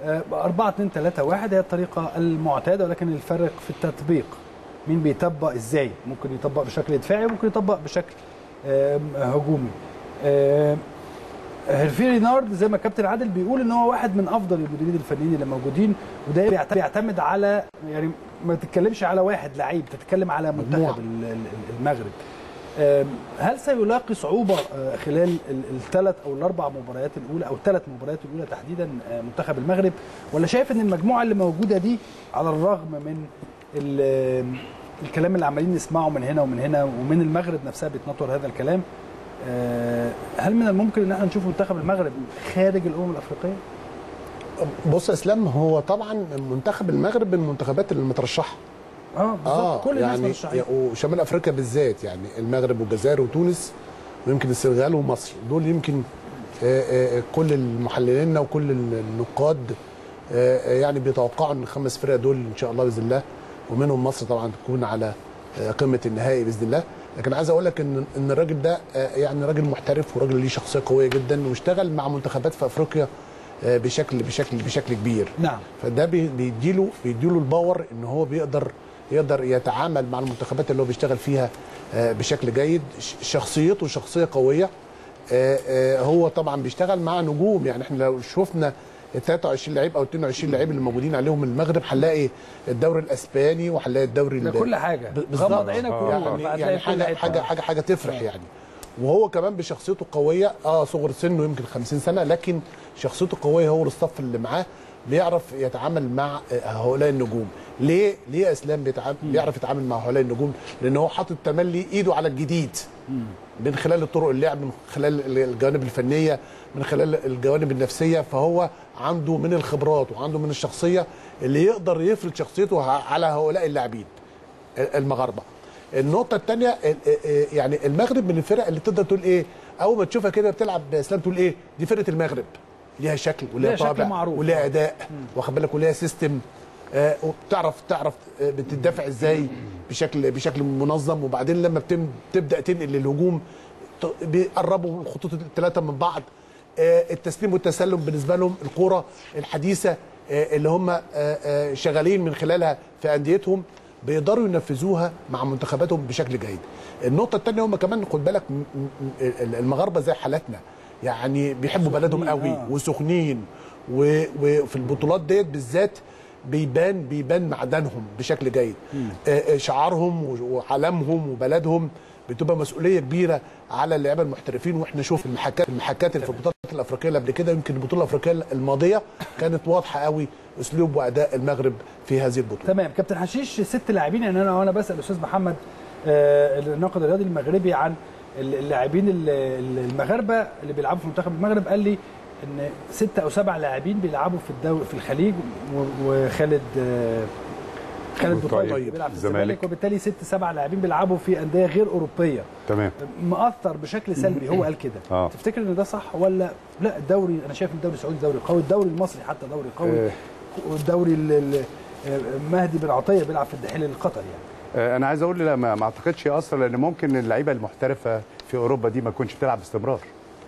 4 2 3 1 هي الطريقه المعتاده ولكن الفرق في التطبيق مين بيطبق ازاي ممكن يطبق بشكل دفاعي وممكن يطبق بشكل آم، هجومي آم، هيرفي رينارد زي ما الكابتن عادل بيقول ان هو واحد من افضل المديرين الفنيين اللي موجودين وده بيعت- بيعتمد على يعني ما تتكلمش على واحد لعيب تتكلم على مجموعة. منتخب ال- ال- المغرب آم، هل سيلاقي صعوبه آه، خلال الثلاث او الاربع مباريات الاولى او الثلاث مباريات الاولى تحديدا آه، منتخب المغرب ولا شايف ان المجموعه اللي موجوده دي على الرغم من ال- الكلام اللي عمالين نسمعه من هنا ومن هنا ومن المغرب نفسها بيتنطر هذا الكلام آه، هل من الممكن ان احنا نشوف منتخب المغرب خارج الامم الافريقيه؟ بص يا اسلام هو طبعا منتخب المغرب من المنتخبات اللي مترشحه اه بالظبط كل الناس يعني مرشحين وشمال افريقيا بالذات يعني المغرب والجزائر وتونس ويمكن السنغال ومصر دول يمكن آه، آه، كل المحللين وكل النقاد آه، آه، يعني بيتوقعوا ان الخمس فرق دول ان شاء الله باذن الله ومنهم مصر طبعا تكون على آه، قمه النهائي باذن الله لكن عايز اقول لك ان ان الراجل ده آه، يعني راجل محترف وراجل ليه شخصيه قويه جدا واشتغل مع منتخبات في افريقيا آه، بشكل بشكل بشكل كبير نعم فده بي- بيديله بيديله الباور ان هو بيقدر يقدر يتعامل مع المنتخبات اللي هو بيشتغل فيها آه، بشكل جيد ش- شخصيته شخصيه قويه آه، آه، هو طبعا بيشتغل مع نجوم يعني احنا لو شفنا ال 23 لعيب او 22 لعيب اللي موجودين عليهم من المغرب هنلاقي الدوري الاسباني وهنلاقي الدوري ده ال- كل حاجه ب- بالظبط. غمض عينك آه، وروح، يعني فهتلاقي يعني كل حاجه حتة. حاجه حاجه حاجه تفرح يعني وهو كمان بشخصيته قويه اه صغر سنه يمكن 50 سنه لكن شخصيته قويه هو الصف اللي معاه بيعرف يتعامل مع آه، هؤلاء النجوم ليه ليه يا اسلام بيتعامل بيعرف يتعامل مع هؤلاء النجوم لان هو حاطط تملي ايده على الجديد من خلال الطرق اللعب من خلال الجوانب الفنيه من خلال الجوانب النفسيه فهو عنده من الخبرات وعنده من الشخصيه اللي يقدر يفرض شخصيته على هؤلاء اللاعبين المغاربه النقطة الثانية يعني المغرب من الفرق اللي تقدر تقول ايه أول ما تشوفها كده بتلعب اسلام تقول ايه دي فرقة المغرب ليها شكل وليها ليها شكل طابع معروف. وليها أداء واخد بالك وليها سيستم آه، وبتعرف تعرف آه، بتدافع ازاي بشكل بشكل منظم وبعدين لما بتم تبدا تنقل للهجوم ت- بيقربوا الخطوط الثلاثه من بعض آه، التسليم والتسلم بالنسبه لهم الكوره الحديثه آه، اللي هم آه، آه، شغالين من خلالها في انديتهم بيقدروا ينفذوها مع منتخباتهم بشكل جيد. النقطه الثانيه هم كمان خد بالك م- م- ال- المغاربه زي حالاتنا يعني بيحبوا بلدهم قوي آه. وسخنين و- وفي البطولات ديت بالذات بيبان بيبان معدنهم بشكل جيد آه، آه، شعارهم و- وعلمهم وبلدهم بتبقى مسؤوليه كبيره على اللعيبه المحترفين واحنا شوف المحاكات المحاكات اللي في البطولات الافريقيه اللي قبل كده يمكن البطوله الافريقيه الماضيه كانت واضحه قوي اسلوب واداء المغرب في هذه البطوله تمام كابتن حشيش ست لاعبين يعني انا وانا بسال الاستاذ محمد آه، الناقد الرياضي المغربي عن اللاعبين ال- ال- المغاربه اللي بيلعبوا في منتخب المغرب قال لي ان ستة او سبع لاعبين بيلعبوا في الدوري في الخليج و- وخالد آه، خالد طيب. بطيب بيلعب في الزمالك. الزمالك وبالتالي ست سبع لاعبين بيلعبوا في انديه غير اوروبيه تمام مأثر بشكل سلبي هو قال كده آه. تفتكر ان ده صح ولا لا الدوري انا شايف إن الدوري السعودي دوري قوي الدوري المصري حتى دوري قوي آه. والدوري ال- ال- آه، مهدي بن عطيه بيلعب في الدحيل القطري يعني آه، انا عايز اقول لا ما ما اعتقدش ياثر لان ممكن اللعيبه المحترفه في اوروبا دي ما تكونش بتلعب باستمرار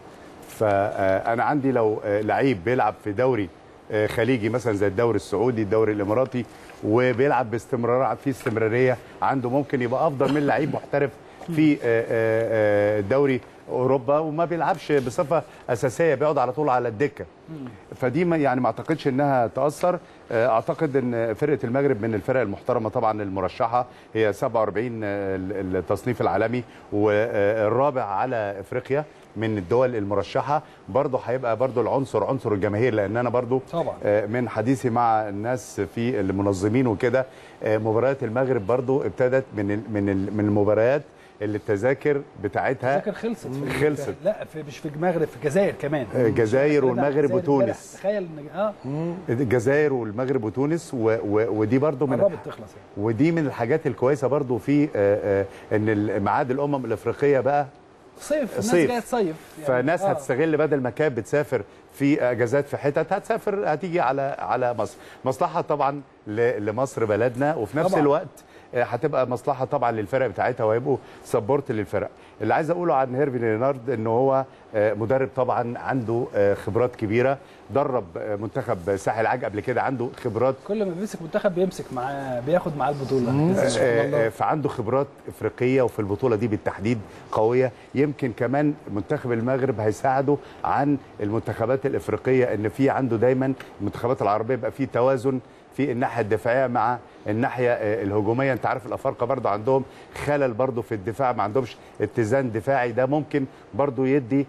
فانا عندي لو آه، لعيب بيلعب في دوري آه، خليجي مثلا زي الدوري السعودي الدوري الاماراتي وبيلعب باستمرار في استمراريه عنده ممكن يبقى افضل من لعيب محترف في آه، آه، آه، دوري اوروبا وما بيلعبش بصفه اساسيه بيقعد على طول على الدكه فدي ما يعني ما اعتقدش انها تاثر آه، اعتقد ان فرقه المغرب من الفرق المحترمه طبعا المرشحه هي 47 آه، التصنيف العالمي والرابع على افريقيا من الدول المرشحه برضه هيبقى برضه العنصر عنصر الجماهير لان انا برضه طبعا. آه، من حديثي مع الناس في المنظمين وكده آه، مباريات المغرب برضه ابتدت من ال- من ال- من المباريات اللي التذاكر بتاعتها فاكر خلصت في خلصت. لا في مش في المغرب في الجزائر كمان آه، الجزائر لا، والمغرب الجزائر وتونس. امبارح. تخيل ان اه الجزائر والمغرب وتونس و و ودي برضه من قربت تخلص يعني. ودي من الحاجات الكويسه برضو في آه، آه، ان ميعاد الامم الافريقيه بقى صيف الناس صيف. جايه تصيف فناس آه. هتستغل بدل ما كانت بتسافر في اجازات في حتت هتسافر هتيجي على على مصر مصلحه طبعا ل- لمصر بلدنا وفي نفس طبعاً. الوقت آه، هتبقى مصلحه طبعا للفرق بتاعتها وهيبقوا سبورت للفرق اللي عايز اقوله عن هيرفي لينارد ان هو آه، مدرب طبعا عنده آه، خبرات كبيره درب آه، منتخب ساحل عاج قبل كده عنده خبرات كل ما بيمسك منتخب بيمسك معاه بياخد معاه البطوله آه، سبحان آه، الله. فعنده خبرات افريقيه وفي البطوله دي بالتحديد قويه يمكن كمان منتخب المغرب هيساعده عن المنتخبات الافريقيه ان في عنده دايما المنتخبات العربيه يبقى في توازن في الناحيه الدفاعيه مع الناحيه آه، الهجوميه انت عارف الافارقه برضه عندهم خلل برضه في الدفاع ما عندهمش اتزان دفاعي ده ممكن برضه يدي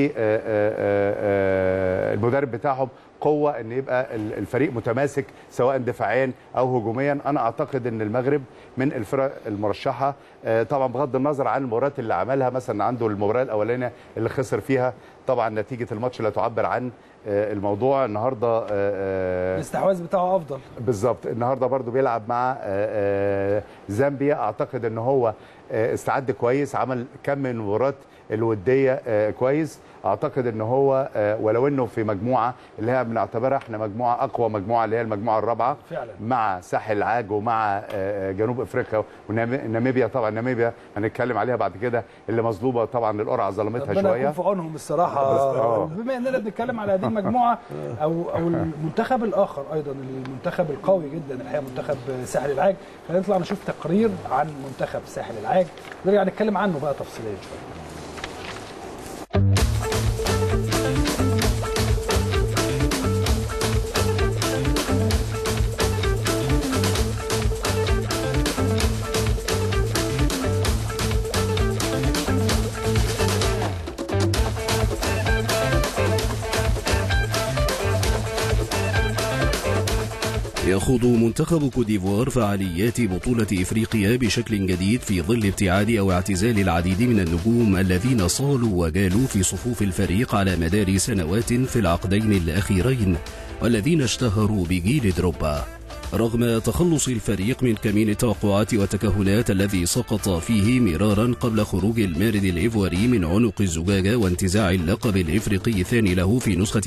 للمدرب بتاعهم قوه ان يبقى ال- الفريق متماسك سواء دفاعيا او هجوميا انا اعتقد ان المغرب من الفرق المرشحه آه، طبعا بغض النظر عن المباريات اللي عملها مثلا عنده المباراه الاولانيه اللي خسر فيها طبعا نتيجه الماتش لا تعبر عن آه، الموضوع النهارده آه، آه، الاستحواذ بتاعه افضل بالظبط النهارده برضو بيلعب مع آه، آه، زامبيا اعتقد ان هو آه، استعد كويس عمل كم من المباريات الوديه آه، كويس اعتقد ان هو آه، ولو انه في مجموعه اللي هي بنعتبرها احنا مجموعه اقوى مجموعه اللي هي المجموعه الرابعه فعلا. مع ساحل العاج ومع آه، آه، جنوب افريقيا وناميبيا طبعا ناميبيا هنتكلم عليها بعد كده اللي مظلومه طبعا القرعه ظلمتها ربنا شويه يكون في عونهم الصراحه آه. بما اننا بنتكلم على هذه المجموعه او او المنتخب الاخر ايضا المنتخب القوي جدا الحقيقه منتخب ساحل العاج خلينا نطلع نشوف تقرير عن منتخب ساحل العاج نرجع نتكلم عنه بقى تفصيليا شويه يخوض منتخب كوديفوار فعاليات بطولة إفريقيا بشكل جديد في ظل ابتعاد أو اعتزال العديد من النجوم الذين صالوا وجالوا في صفوف الفريق على مدار سنوات في العقدين الأخيرين والذين اشتهروا بجيل دروبا رغم تخلص الفريق من كمين التوقعات والتكهنات الذي سقط فيه مرارا قبل خروج المارد الإيفواري من عنق الزجاجة وانتزاع اللقب الإفريقي الثاني له في نسخة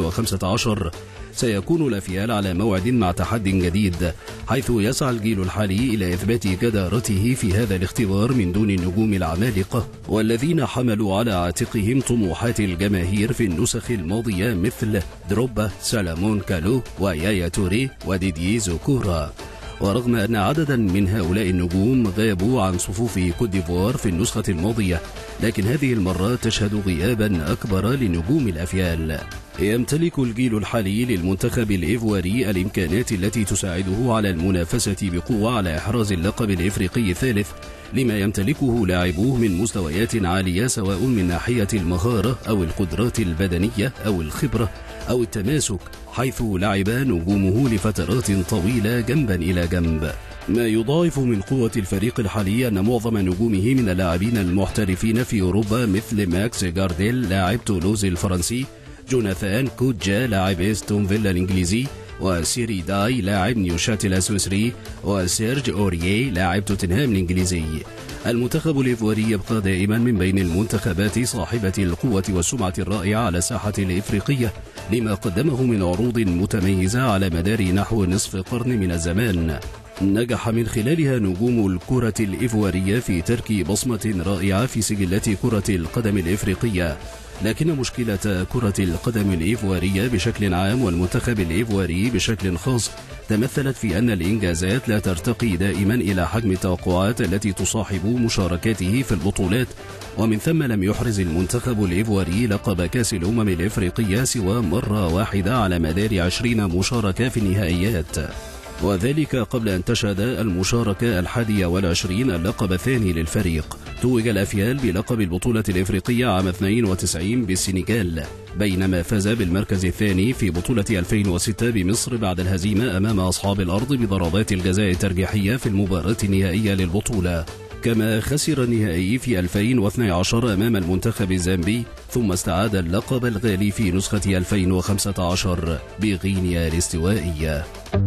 2015 سيكون الأفيال على موعد مع تحد جديد حيث يسعى الجيل الحالي إلى إثبات جدارته في هذا الاختبار من دون النجوم العمالقة والذين حملوا على عاتقهم طموحات الجماهير في النسخ الماضية مثل دروبا سالامون كالو ويايا توري وديدي زوكورا ورغم أن عددا من هؤلاء النجوم غابوا عن صفوف كوت ديفوار في النسخة الماضية لكن هذه المرة تشهد غيابا أكبر لنجوم الأفيال يمتلك الجيل الحالي للمنتخب الإيفواري الإمكانات التي تساعده على المنافسة بقوة على إحراز اللقب الإفريقي الثالث لما يمتلكه لاعبوه من مستويات عالية سواء من ناحية المهارة أو القدرات البدنية أو الخبرة أو التماسك حيث لعب نجومه لفترات طويلة جنبا إلى جنب ما يضاعف من قوة الفريق الحالي أن معظم نجومه من اللاعبين المحترفين في أوروبا مثل ماكس جارديل لاعب تولوز الفرنسي جوناثان كوجا لاعب استون فيلا الإنجليزي وسيري داي لاعب نيوشاتل السويسري وسيرج أوريي لاعب توتنهام الإنجليزي المنتخب الإيفواري يبقى دائما من بين المنتخبات صاحبة القوة والسمعة الرائعة على الساحة الإفريقية لما قدمه من عروض متميزة على مدار نحو نصف قرن من الزمان نجح من خلالها نجوم الكرة الإيفوارية في ترك بصمة رائعة في سجلات كرة القدم الإفريقية لكن مشكلة كرة القدم الإيفوارية بشكل عام والمنتخب الإيفواري بشكل خاص تمثلت في أن الإنجازات لا ترتقي دائما إلى حجم التوقعات التي تصاحب مشاركاته في البطولات ومن ثم لم يحرز المنتخب الإيفواري لقب كأس الأمم الإفريقية سوى مرة واحدة على مدار عشرين مشاركة في النهائيات وذلك قبل أن تشهد المشاركة الحادية والعشرين اللقب الثاني للفريق توج الأفيال بلقب البطولة الإفريقية عام 92 بالسنغال بينما فاز بالمركز الثاني في بطولة 2006 بمصر بعد الهزيمة أمام أصحاب الأرض بضربات الجزاء الترجيحية في المباراة النهائية للبطولة كما خسر النهائي في 2012 أمام المنتخب الزامبي ثم استعاد اللقب الغالي في نسخة 2015 بغينيا الاستوائية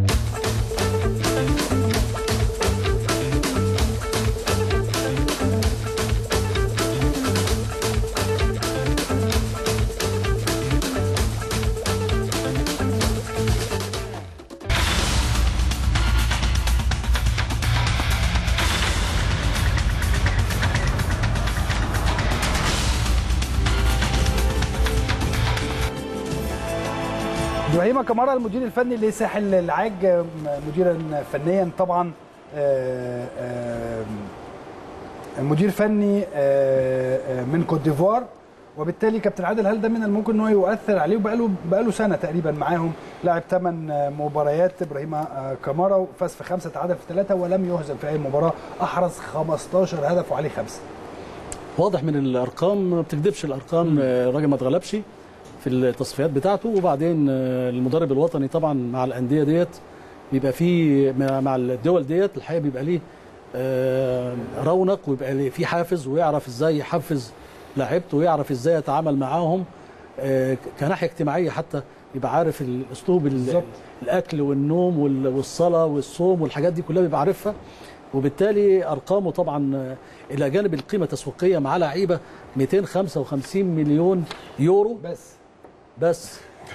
ابراهيم كمارا المدير الفني لساحل العاج مديرا فنيا طبعا آه، آه، المدير فني آه، آه، من كوت ديفوار وبالتالي كابتن عادل هل ده من الممكن ان هو يؤثر عليه وبقاله بقاله سنه تقريبا معاهم لعب ثمان مباريات ابراهيم آه، كمارا وفاز في خمسه تعادل في ثلاثه ولم يهزم في اي مباراه احرز 15 هدف وعليه خمسه واضح من الارقام ما بتكذبش الارقام آه، الراجل ما اتغلبش في التصفيات بتاعته وبعدين آه، المدرب الوطني طبعا مع الانديه ديت بيبقى فيه مع مع الدول ديت الحقيقه بيبقى ليه آه، رونق ويبقى ليه في حافز ويعرف ازاي يحفز لاعيبته ويعرف ازاي يتعامل معاهم آه، كناحيه اجتماعيه حتى يبقى عارف الاسلوب ال- بالظبط. الاكل والنوم وال- والصلاه والصوم والحاجات دي كلها بيبقى عارفها وبالتالي ارقامه طبعا آه، الى جانب القيمه التسويقيه مع لعيبه 255 مليون يورو بس بس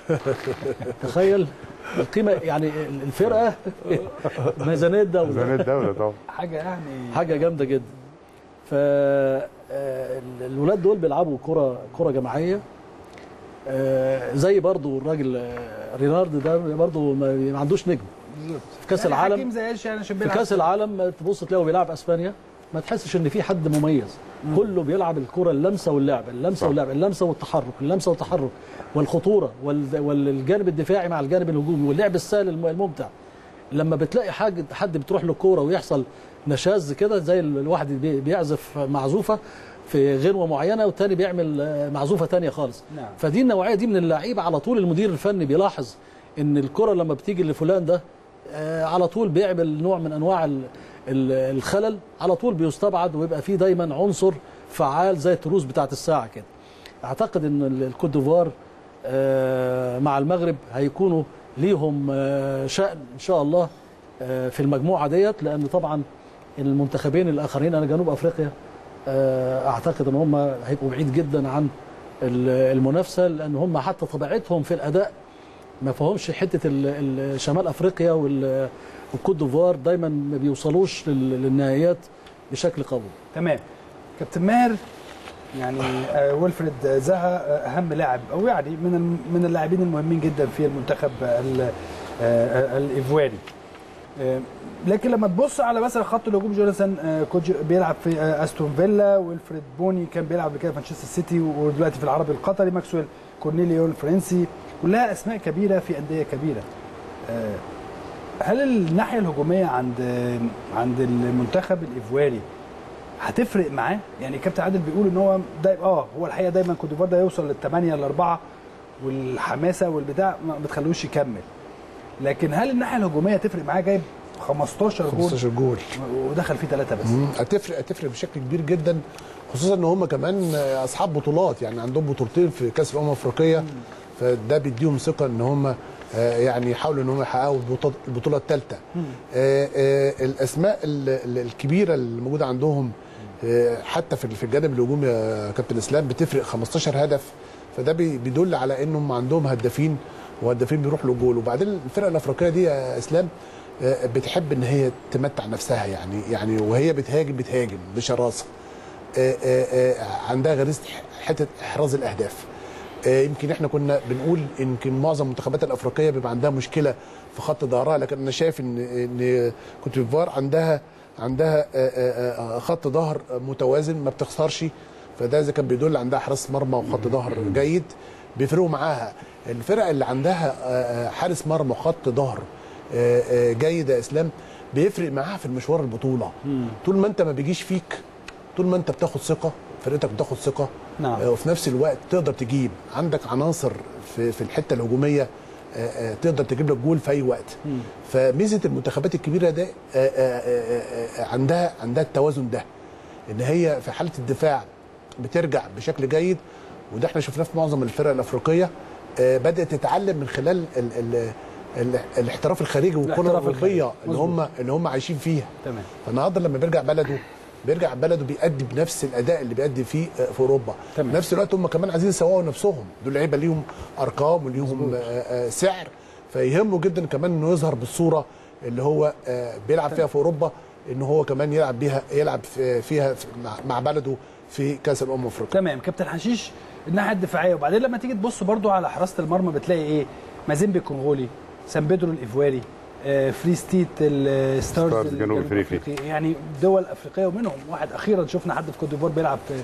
تخيل القيمه يعني الفرقه ميزانيه دوله ميزانيه الدوله طبعا حاجه يعني حاجه جامده جدا ف آه، الولاد دول بيلعبوا كره كره جماعيه آه، زي برضو الراجل آه، رينارد ده برضو ما ما عندوش نجم في كاس يعني العالم حكيم زياش يعني عشان في بيلعب كاس العالم تبص تلاقيه بيلعب اسبانيا ما تحسش ان في حد مميز كله بيلعب الكره اللمسه واللعب اللمسه واللعب اللمسه والتحرك اللمسه والتحرك والخطوره وال- والجانب الدفاعي مع الجانب الهجومي واللعب السهل الم- الممتع لما بتلاقي حاجه حد بتروح له كوره ويحصل نشاز كده زي ال- الواحد بي- بيعزف معزوفه في غنوه معينه والتاني بيعمل آه، معزوفه تانية خالص نعم. فدي النوعيه دي من اللعيبه على طول المدير الفني بيلاحظ ان الكره لما بتيجي لفلان ده آه، على طول بيعمل نوع من انواع ال- ال- الخلل على طول بيستبعد ويبقى فيه دايما عنصر فعال زي التروس بتاعت الساعه كده اعتقد ان ال- الكوت ديفوار آه، مع المغرب هيكونوا ليهم آه، شأن ان شاء الله آه، في المجموعه ديت لان طبعا المنتخبين الاخرين انا جنوب افريقيا آه، اعتقد ان هم هيبقوا بعيد جدا عن ال- المنافسه لان هم حتى طبيعتهم في الاداء ما فيهمش حته ال- ال- شمال افريقيا وال- والكوت ديفوار دايما ما بيوصلوش لل- للنهائيات بشكل قوي تمام كابتن ماهر يعني آه، ويلفريد زها آه، اهم لاعب او يعني من الم- من اللاعبين المهمين جدا في المنتخب ال- آه، الايفواري آه، لكن لما تبص على مثلا خط الهجوم جوناثان آه، كوجي بيلعب في آه، استون فيلا ويلفريد بوني كان بيلعب قبل كده في مانشستر سيتي ودلوقتي في العربي القطري ماكسويل كورنيليو الفرنسي كلها اسماء كبيره في انديه كبيره آه، هل الناحيه الهجوميه عند عند المنتخب الايفواري هتفرق معاه يعني كابتن عادل بيقول ان هو دايما اه هو الحقيقه دايما كوت ديفوار ده يوصل للثمانيه لاربعه والحماسه والبتاع ما بتخلوش يكمل لكن هل الناحيه الهجوميه تفرق معاه جايب 15 جول 15 جول ودخل فيه ثلاثه بس مم. هتفرق هتفرق بشكل كبير جدا خصوصا ان هم كمان اصحاب بطولات يعني عندهم بطولتين في كاس الامم الافريقيه فده بيديهم ثقه ان هم آه، يعني يحاولوا ان هم يحققوا البطولة- البطوله الثالثه الاسماء ال- ال- الكبيره اللي موجوده عندهم آه، حتى في في الجانب الهجومي يا كابتن اسلام بتفرق 15 هدف فده بي- بيدل على انهم عندهم هدافين وهدافين بيروحوا للجول وبعدين الفرقه الافريقيه دي يا اسلام آه، بتحب ان هي تمتع نفسها يعني يعني وهي بتهاجم بتهاجم بشراسه آه، آه، آه، عندها غريزه حته احراز الاهداف آه، يمكن احنا كنا بنقول يمكن معظم المنتخبات الافريقيه بيبقى عندها مشكله في خط ظهرها لكن انا شايف ان ان كوت ديفوار عندها عندها آه، آه، آه، خط ظهر متوازن ما بتخسرش فده اذا كان بيدل عندها حراس مرمى وخط ظهر جيد بيفرقوا معاها الفرق اللي عندها آه، آه، حارس مرمى وخط ظهر آه، آه، جيد يا اسلام بيفرق معاها في المشوار البطوله طول ما انت ما بيجيش فيك طول ما انت بتاخد ثقه فرقتك بتاخد ثقه نعم. آه، وفي نفس الوقت تقدر تجيب عندك عناصر في في الحته الهجوميه آه، آه، تقدر تجيب لك جول في اي وقت فميزه المنتخبات الكبيره ده آه، آه، آه، آه، عندها عندها التوازن ده ان هي في حاله الدفاع بترجع بشكل جيد وده احنا شفناه في معظم الفرق الافريقيه آه، بدات تتعلم من خلال ال ال ال الاحتراف الخارجي والكره الاحتراف الاوروبيه الخارجي. اللي هم اللي هم عايشين فيها تمام فالنهارده لما بيرجع بلده بيرجع بلده بيأدي بنفس الاداء اللي بيأدي فيه آه، في اوروبا تمام. في نفس الوقت هم كمان عايزين يسوقوا نفسهم دول لعيبه ليهم ارقام وليهم آه، آه، سعر فيهمه جدا كمان انه يظهر بالصوره اللي هو آه، بيلعب فيها في اوروبا ان هو كمان يلعب بيها يلعب في- فيها في- مع- مع بلده في كاس الامم الافريقيه تمام كابتن حشيش الناحيه الدفاعيه وبعدين لما تيجي تبص برضو على حراسه المرمى بتلاقي ايه مازيمبي الكونغولي سان بيدرو الايفواري آه، فري ستيت الستارز ستارز جنوب أفريقي. يعني دول افريقيه ومنهم واحد اخيرا شفنا حد في كوت ديفوار بيلعب في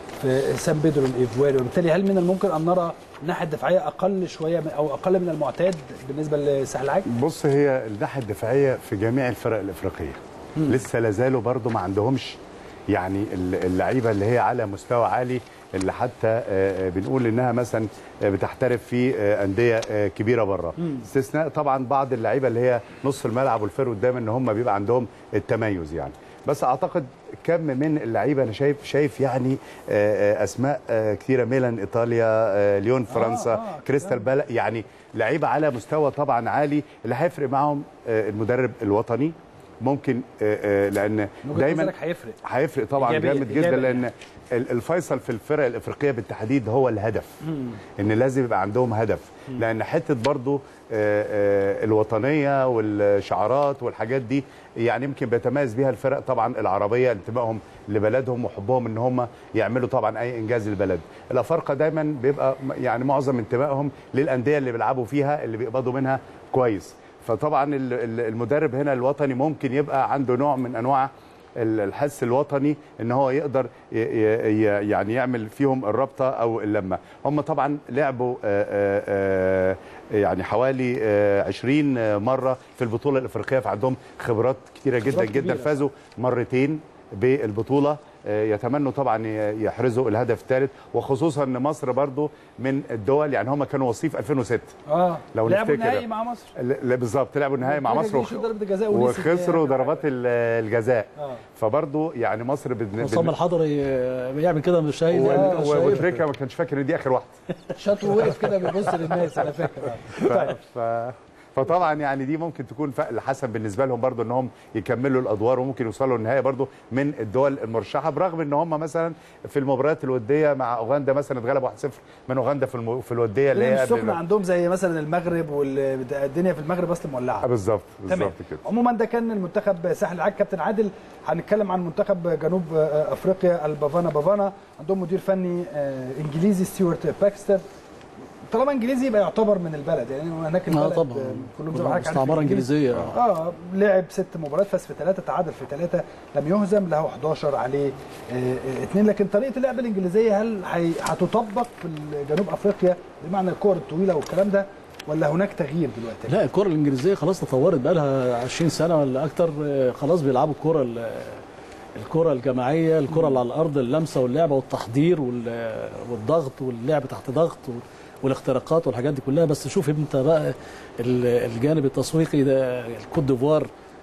في سان بيدرو الايفواري وبالتالي هل من الممكن ان نرى الناحيه الدفاعيه اقل شويه من او اقل من المعتاد بالنسبه لساحل العاج؟ بص هي الناحيه الدفاعيه في جميع الفرق الافريقيه لسه لازالوا برضو ما عندهمش يعني ال- اللعيبه اللي هي على مستوى عالي اللي حتى آه، آه، بنقول انها مثلا آه، بتحترف في آه، انديه آه، كبيره بره استثناء طبعا بعض اللعيبه اللي هي نص الملعب والفرق قدام ان هم بيبقى عندهم التميز يعني بس اعتقد كم من اللعيبه انا شايف شايف يعني آه، آه، اسماء آه، كثيره ميلان ايطاليا آه، ليون فرنسا آه، كريستال بالا يعني لعيبه على مستوى طبعا عالي اللي هيفرق معاهم آه، المدرب الوطني ممكن آه، آه، لان من وجهة دايما نظرك هيفرق هيفرق طبعا إيجابية- جامد جدا إيجابية. لان ال- الفيصل في الفرق الافريقيه بالتحديد هو الهدف ان لازم يبقى عندهم هدف لان حته برضو آه، آه، الوطنيه والشعارات والحاجات دي يعني يمكن بيتميز بيها الفرق طبعا العربيه انتمائهم لبلدهم وحبهم ان هم يعملوا طبعا اي انجاز للبلد الافارقه دايما بيبقى م- يعني معظم انتمائهم للانديه اللي بيلعبوا فيها اللي بيقبضوا منها كويس فطبعا ال- ال- المدرب هنا الوطني ممكن يبقى عنده نوع من انواع ال- الحس الوطني ان هو يقدر ي- ي- ي- يعني يعمل فيهم الرابطه او اللمه هم طبعا لعبوا آه، آه، آه، يعني حوالي آه، 20 مره في البطوله الافريقيه فعندهم خبرات كتيره جدا خبرات جدا كبيرة. فازوا مرتين بالبطوله آه، يتمنوا طبعا ي- يحرزوا الهدف الثالث وخصوصا ان مصر برضو من الدول يعني هم كانوا وصيف 2006 اه لو لعبوا نفتكر. النهائي مع مصر لا بالظبط لعبوا النهائي مع مصر وخ... يشوط ضربة الجزاء ونسي وخسروا إن هي- ضربات ال- الجزاء آه. فبرضه يعني مصر بن... عصام الحضري آه، بيعمل كده مش شايف و... يعني كده و... شايف. وتريكا ما كانش فاكر ان دي اخر واحده شاط ووقف كده بيبص للناس انا فاكر آه. ف... طيب ف... فطبعا يعني دي ممكن تكون فقل حسن بالنسبه لهم برضو انهم يكملوا الادوار وممكن يوصلوا النهائي برضو من الدول المرشحه برغم ان هم مثلا في المباريات الوديه مع اوغندا مثلا اتغلبوا 1-0 من اوغندا في الم... في الوديه اللي هي قبل السخنه ال- عندهم زي مثلا المغرب والدنيا في المغرب اصلا مولعه بالظبط تمام بالظبط كده عموما ده كان المنتخب ساحل العاج كابتن عادل هنتكلم عن منتخب جنوب آه، افريقيا البافانا بافانا عندهم مدير فني آه، انجليزي ستيوارت باكستر طالما انجليزي يبقى يعتبر من البلد يعني هناك البلد اه طبعا آه، كلهم زي ما حضرتك عارف استعماره إنجليز. انجليزيه اه لعب ست مباريات فاز في ثلاثه تعادل في ثلاثه لم يهزم له 11 عليه آه، آه، اثنين لكن طريقه اللعب الانجليزيه هل هي- هتطبق في جنوب افريقيا بمعنى الكور الطويله والكلام ده ولا هناك تغيير دلوقتي؟ لا الكره الانجليزيه خلاص تطورت بقى لها 20 سنه ولا اكتر آه، خلاص بيلعبوا الكره ال- الكره الجماعيه الكره اللي على الارض اللمسه واللعبه والتحضير وال- والضغط واللعب تحت ضغط وال- والاختراقات والحاجات دي كلها بس شوف انت بقى ال- الجانب التسويقي ده الكوت ديفوار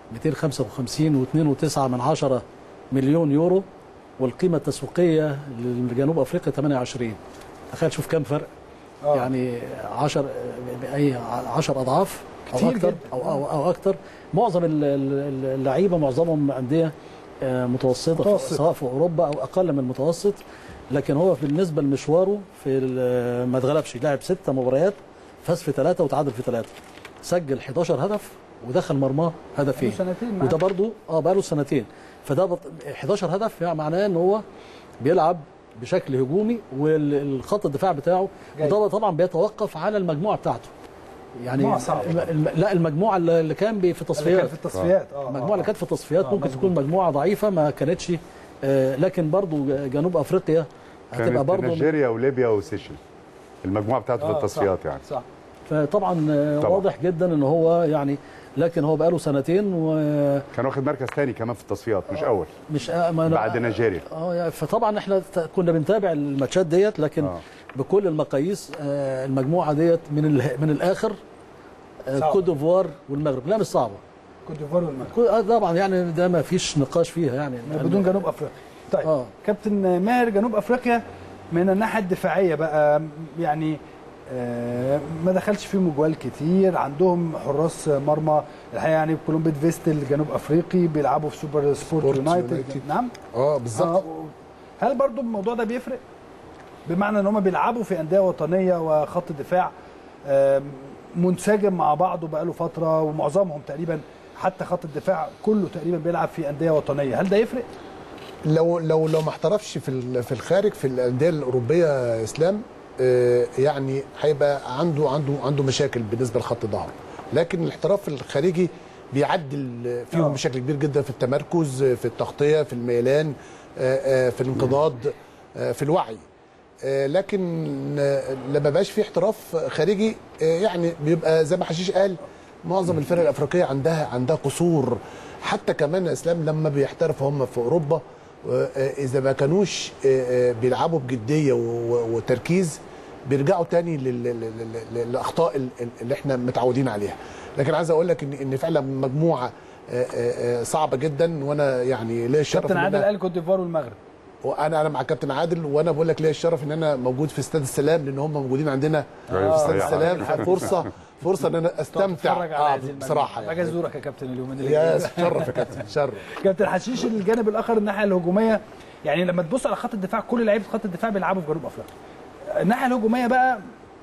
255 و2.9 من عشرة مليون يورو والقيمه التسويقيه لجنوب افريقيا 28 تخيل شوف كام فرق آه. يعني 10 اي 10 اضعاف او كتير اكتر جدا. او او, أو اكتر معظم ال- ال- اللعيبه معظمهم انديه آه، متوسطه متوسط. سواء في اوروبا او اقل من المتوسط لكن هو بالنسبه لمشواره في ال- ما اتغلبش لعب ست مباريات فاز في ثلاثه وتعادل في ثلاثه سجل 11 هدف ودخل مرماه هدفين بقاله سنتين معاه. وده برضو اه بقى له سنتين فده بط... 11 هدف يعني معناه ان هو بيلعب بشكل هجومي والخط الدفاع بتاعه جيد. وده طبعا بيتوقف على المجموعه بتاعته يعني مجموعة صعبة. الم... الم... لا المجموعه اللي اللي كان بي- في اللي كان تصفيات في التصفيات اه المجموعه اللي كانت في التصفيات آه، ممكن مظبوط. تكون مجموعه ضعيفه ما كانتش آه لكن برضو جنوب افريقيا هتبقى كانت برضو نيجيريا وليبيا وسيشل المجموعه بتاعته في آه، التصفيات صح، يعني صح فطبعا آه، طبعا. واضح جدا ان هو يعني لكن هو بقاله سنتين ومش كان واخد مركز ثاني كمان في التصفيات مش اول آه ما أنا- بعد نيجيريا اه يعني فطبعا احنا ت- كنا بنتابع الماتشات ديت لكن آه. آه. بكل المقاييس آه المجموعه ديت من ال- من الاخر آه صعبة. كوت ديفوار والمغرب لا مش صعبه كوت ديفوار والمغرب كو- آه طبعا يعني ده ما فيش نقاش فيها يعني بدون جنوب افريقيا طيب آه. كابتن ماهر جنوب افريقيا من الناحيه الدفاعيه بقى يعني آه، ما دخلش فيهم جوال كتير عندهم حراس مرمى الحقيقه يعني كولومبيت فيستل جنوب افريقي بيلعبوا في سوبر سبورت سبورت يونايتد يونايتد. نعم اه بالظبط آه، هل برضو الموضوع ده بيفرق بمعنى ان هم بيلعبوا في انديه وطنيه وخط دفاع آم، منسجم مع بعضه بقاله فتره ومعظمهم تقريبا حتى خط الدفاع كله تقريبا بيلعب في انديه وطنيه هل ده يفرق لو لو لو ما احترفش في ال- في الخارج في الانديه الاوروبيه يا اسلام آه، يعني هيبقى عنده عنده عنده مشاكل بالنسبه لخط ظهره لكن الاحتراف الخارجي بيعدل فيهم آه. بشكل كبير جدا في التمركز في التغطيه في الميلان آه، آه، في الانقضاض آه، في الوعي آه، لكن آه، لما بقاش في احتراف خارجي آه، يعني بيبقى زي ما حشيش قال معظم الفرق الافريقيه عندها عندها قصور حتى كمان يا اسلام لما بيحترفوا هم في اوروبا آه، آه، اذا ما كانوش آه، آه، بيلعبوا بجديه و- و- وتركيز بيرجعوا تاني لل- لل- لل- للاخطاء ال- ال- اللي احنا متعودين عليها لكن عايز اقول لك ان ان فعلا مجموعه آه، آه، آه، صعبه جدا وانا يعني ليا الشرف كابتن إن عادل أنا- قال كوت ديفوار والمغرب وانا انا مع كابتن عادل وانا بقول لك ليا الشرف ان انا موجود في استاد السلام لان هم موجودين عندنا أيوة، في استاد صحيح. السلام فرصه فرصه ان انا تقعد استمتع تتفرج على آه هذه المجموعة. بصراحه باجي يعني. ازورك يا كابتن اليومين اللي يا جايين. شرف يا كابتن شرف كابتن حشيش الجانب الاخر الناحيه الهجوميه يعني لما تبص على خط الدفاع كل لعيبه خط الدفاع بيلعبوا في جنوب افريقيا الناحيه الهجوميه بقى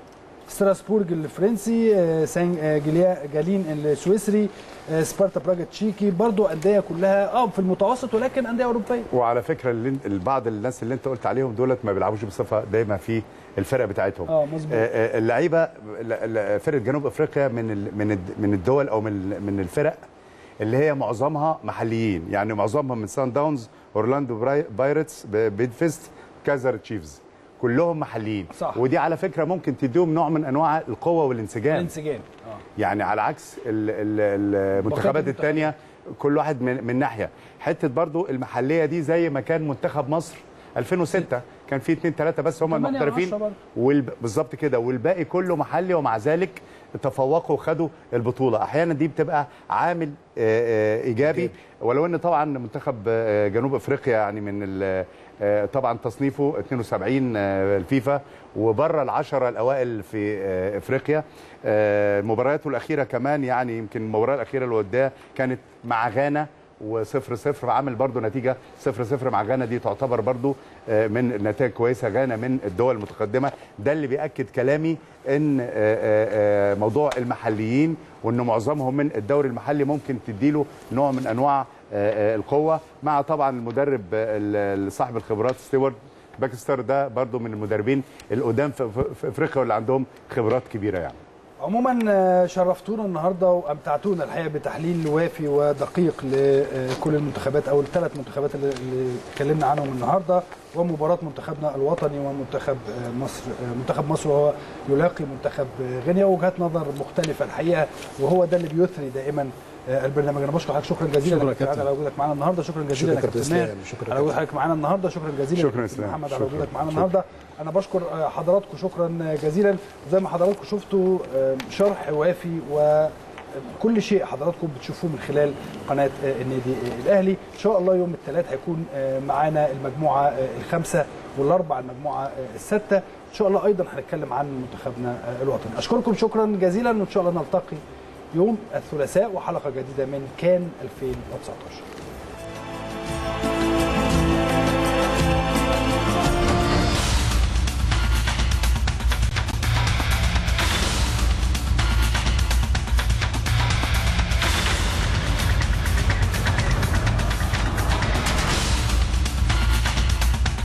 ستراسبورج الفرنسي آه، سان آه، جليا- جالين السويسري آه، سبارتا براغ التشيكي برضو انديه كلها اه في المتوسط ولكن انديه اوروبيه وعلى فكره اللي انت- بعض الناس اللي انت قلت عليهم دولت ما بيلعبوش بصفه دايما في الفرق بتاعتهم اه مظبوط آه، آه، اللعيبه ل- ل- فرقه جنوب افريقيا من ال- من الد- من الدول او من ال- من الفرق اللي هي معظمها محليين يعني معظمهم من سان داونز اورلاندو براي- بايرتس ب- بيدفست كازر تشيفز كلهم محليين صح. ودي على فكره ممكن تديهم نوع من انواع القوه والانسجام الانسجام اه يعني على عكس ال- ال- المنتخبات المنتخبات. الثانيه كل واحد من, من ناحيه حته برضو المحليه دي زي ما كان منتخب مصر 2006 كان في اثنين ثلاثه بس هم تمانية المحترفين وعشرة برضو. والب... بالظبط كده والباقي كله محلي ومع ذلك تفوقوا وخدوا البطوله احيانا دي بتبقى عامل آه، آه، ايجابي ولو ان طبعا منتخب آه، جنوب افريقيا يعني من ال- آه، طبعا تصنيفه 72 آه، الفيفا وبره العشرة الأوائل في آه، إفريقيا آه، مبارياته الأخيرة كمان يعني يمكن المباراة الأخيرة اللي وداها كانت مع غانا وصفر صفر عامل برضو نتيجة صفر صفر مع غانا دي تعتبر برضو آه، من نتائج كويسة غانا من الدول المتقدمة ده اللي بيأكد كلامي ان آه، آه، آه، موضوع المحليين وان معظمهم من الدوري المحلي ممكن تديله نوع من انواع آه، آه، القوة مع طبعا المدرب آه، ال- صاحب الخبرات ستيوارد باكستر ده برضو من المدربين القدام في في- في افريقيا واللي عندهم خبرات كبيرة يعني عموما آه، شرفتونا النهارده وامتعتونا الحقيقه بتحليل وافي ودقيق لكل المنتخبات او الثلاث منتخبات اللي اللي اتكلمنا عنهم النهارده ومباراه منتخبنا الوطني ومنتخب آه، مصر آه، منتخب مصر وهو يلاقي منتخب آه، غينيا وجهات نظر مختلفه الحقيقه وهو ده اللي بيثري دائما آه، البرنامج انا بشكر حضرتك شكرا جزيلا شكرا يا كابتن كابتن. على وجودك معانا النهارده شكرا جزيلا شكرا يا كابتن كابتن ماهر اسلام شكرا على وجود حضرتك معانا النهارده شكرا جزيلا شكرا يا كابتن إسلام. محمد على شكرا. وجودك معانا شكرا. النهارده انا بشكر آه، حضراتكم شكرا جزيلا زي ما حضراتكم شفتوا آه، شرح وافي و كل شيء حضراتكم بتشوفوه من خلال قناه آه، النادي آه، الاهلي ان شاء الله يوم الثلاث هيكون آه، معانا المجموعه آه، الخامسه والاربع المجموعه آه، السادسه ان شاء الله ايضا هنتكلم عن منتخبنا آه، الوطني اشكركم شكرا جزيلا وان شاء الله نلتقي يوم الثلاثاء وحلقه جديده من كان 2019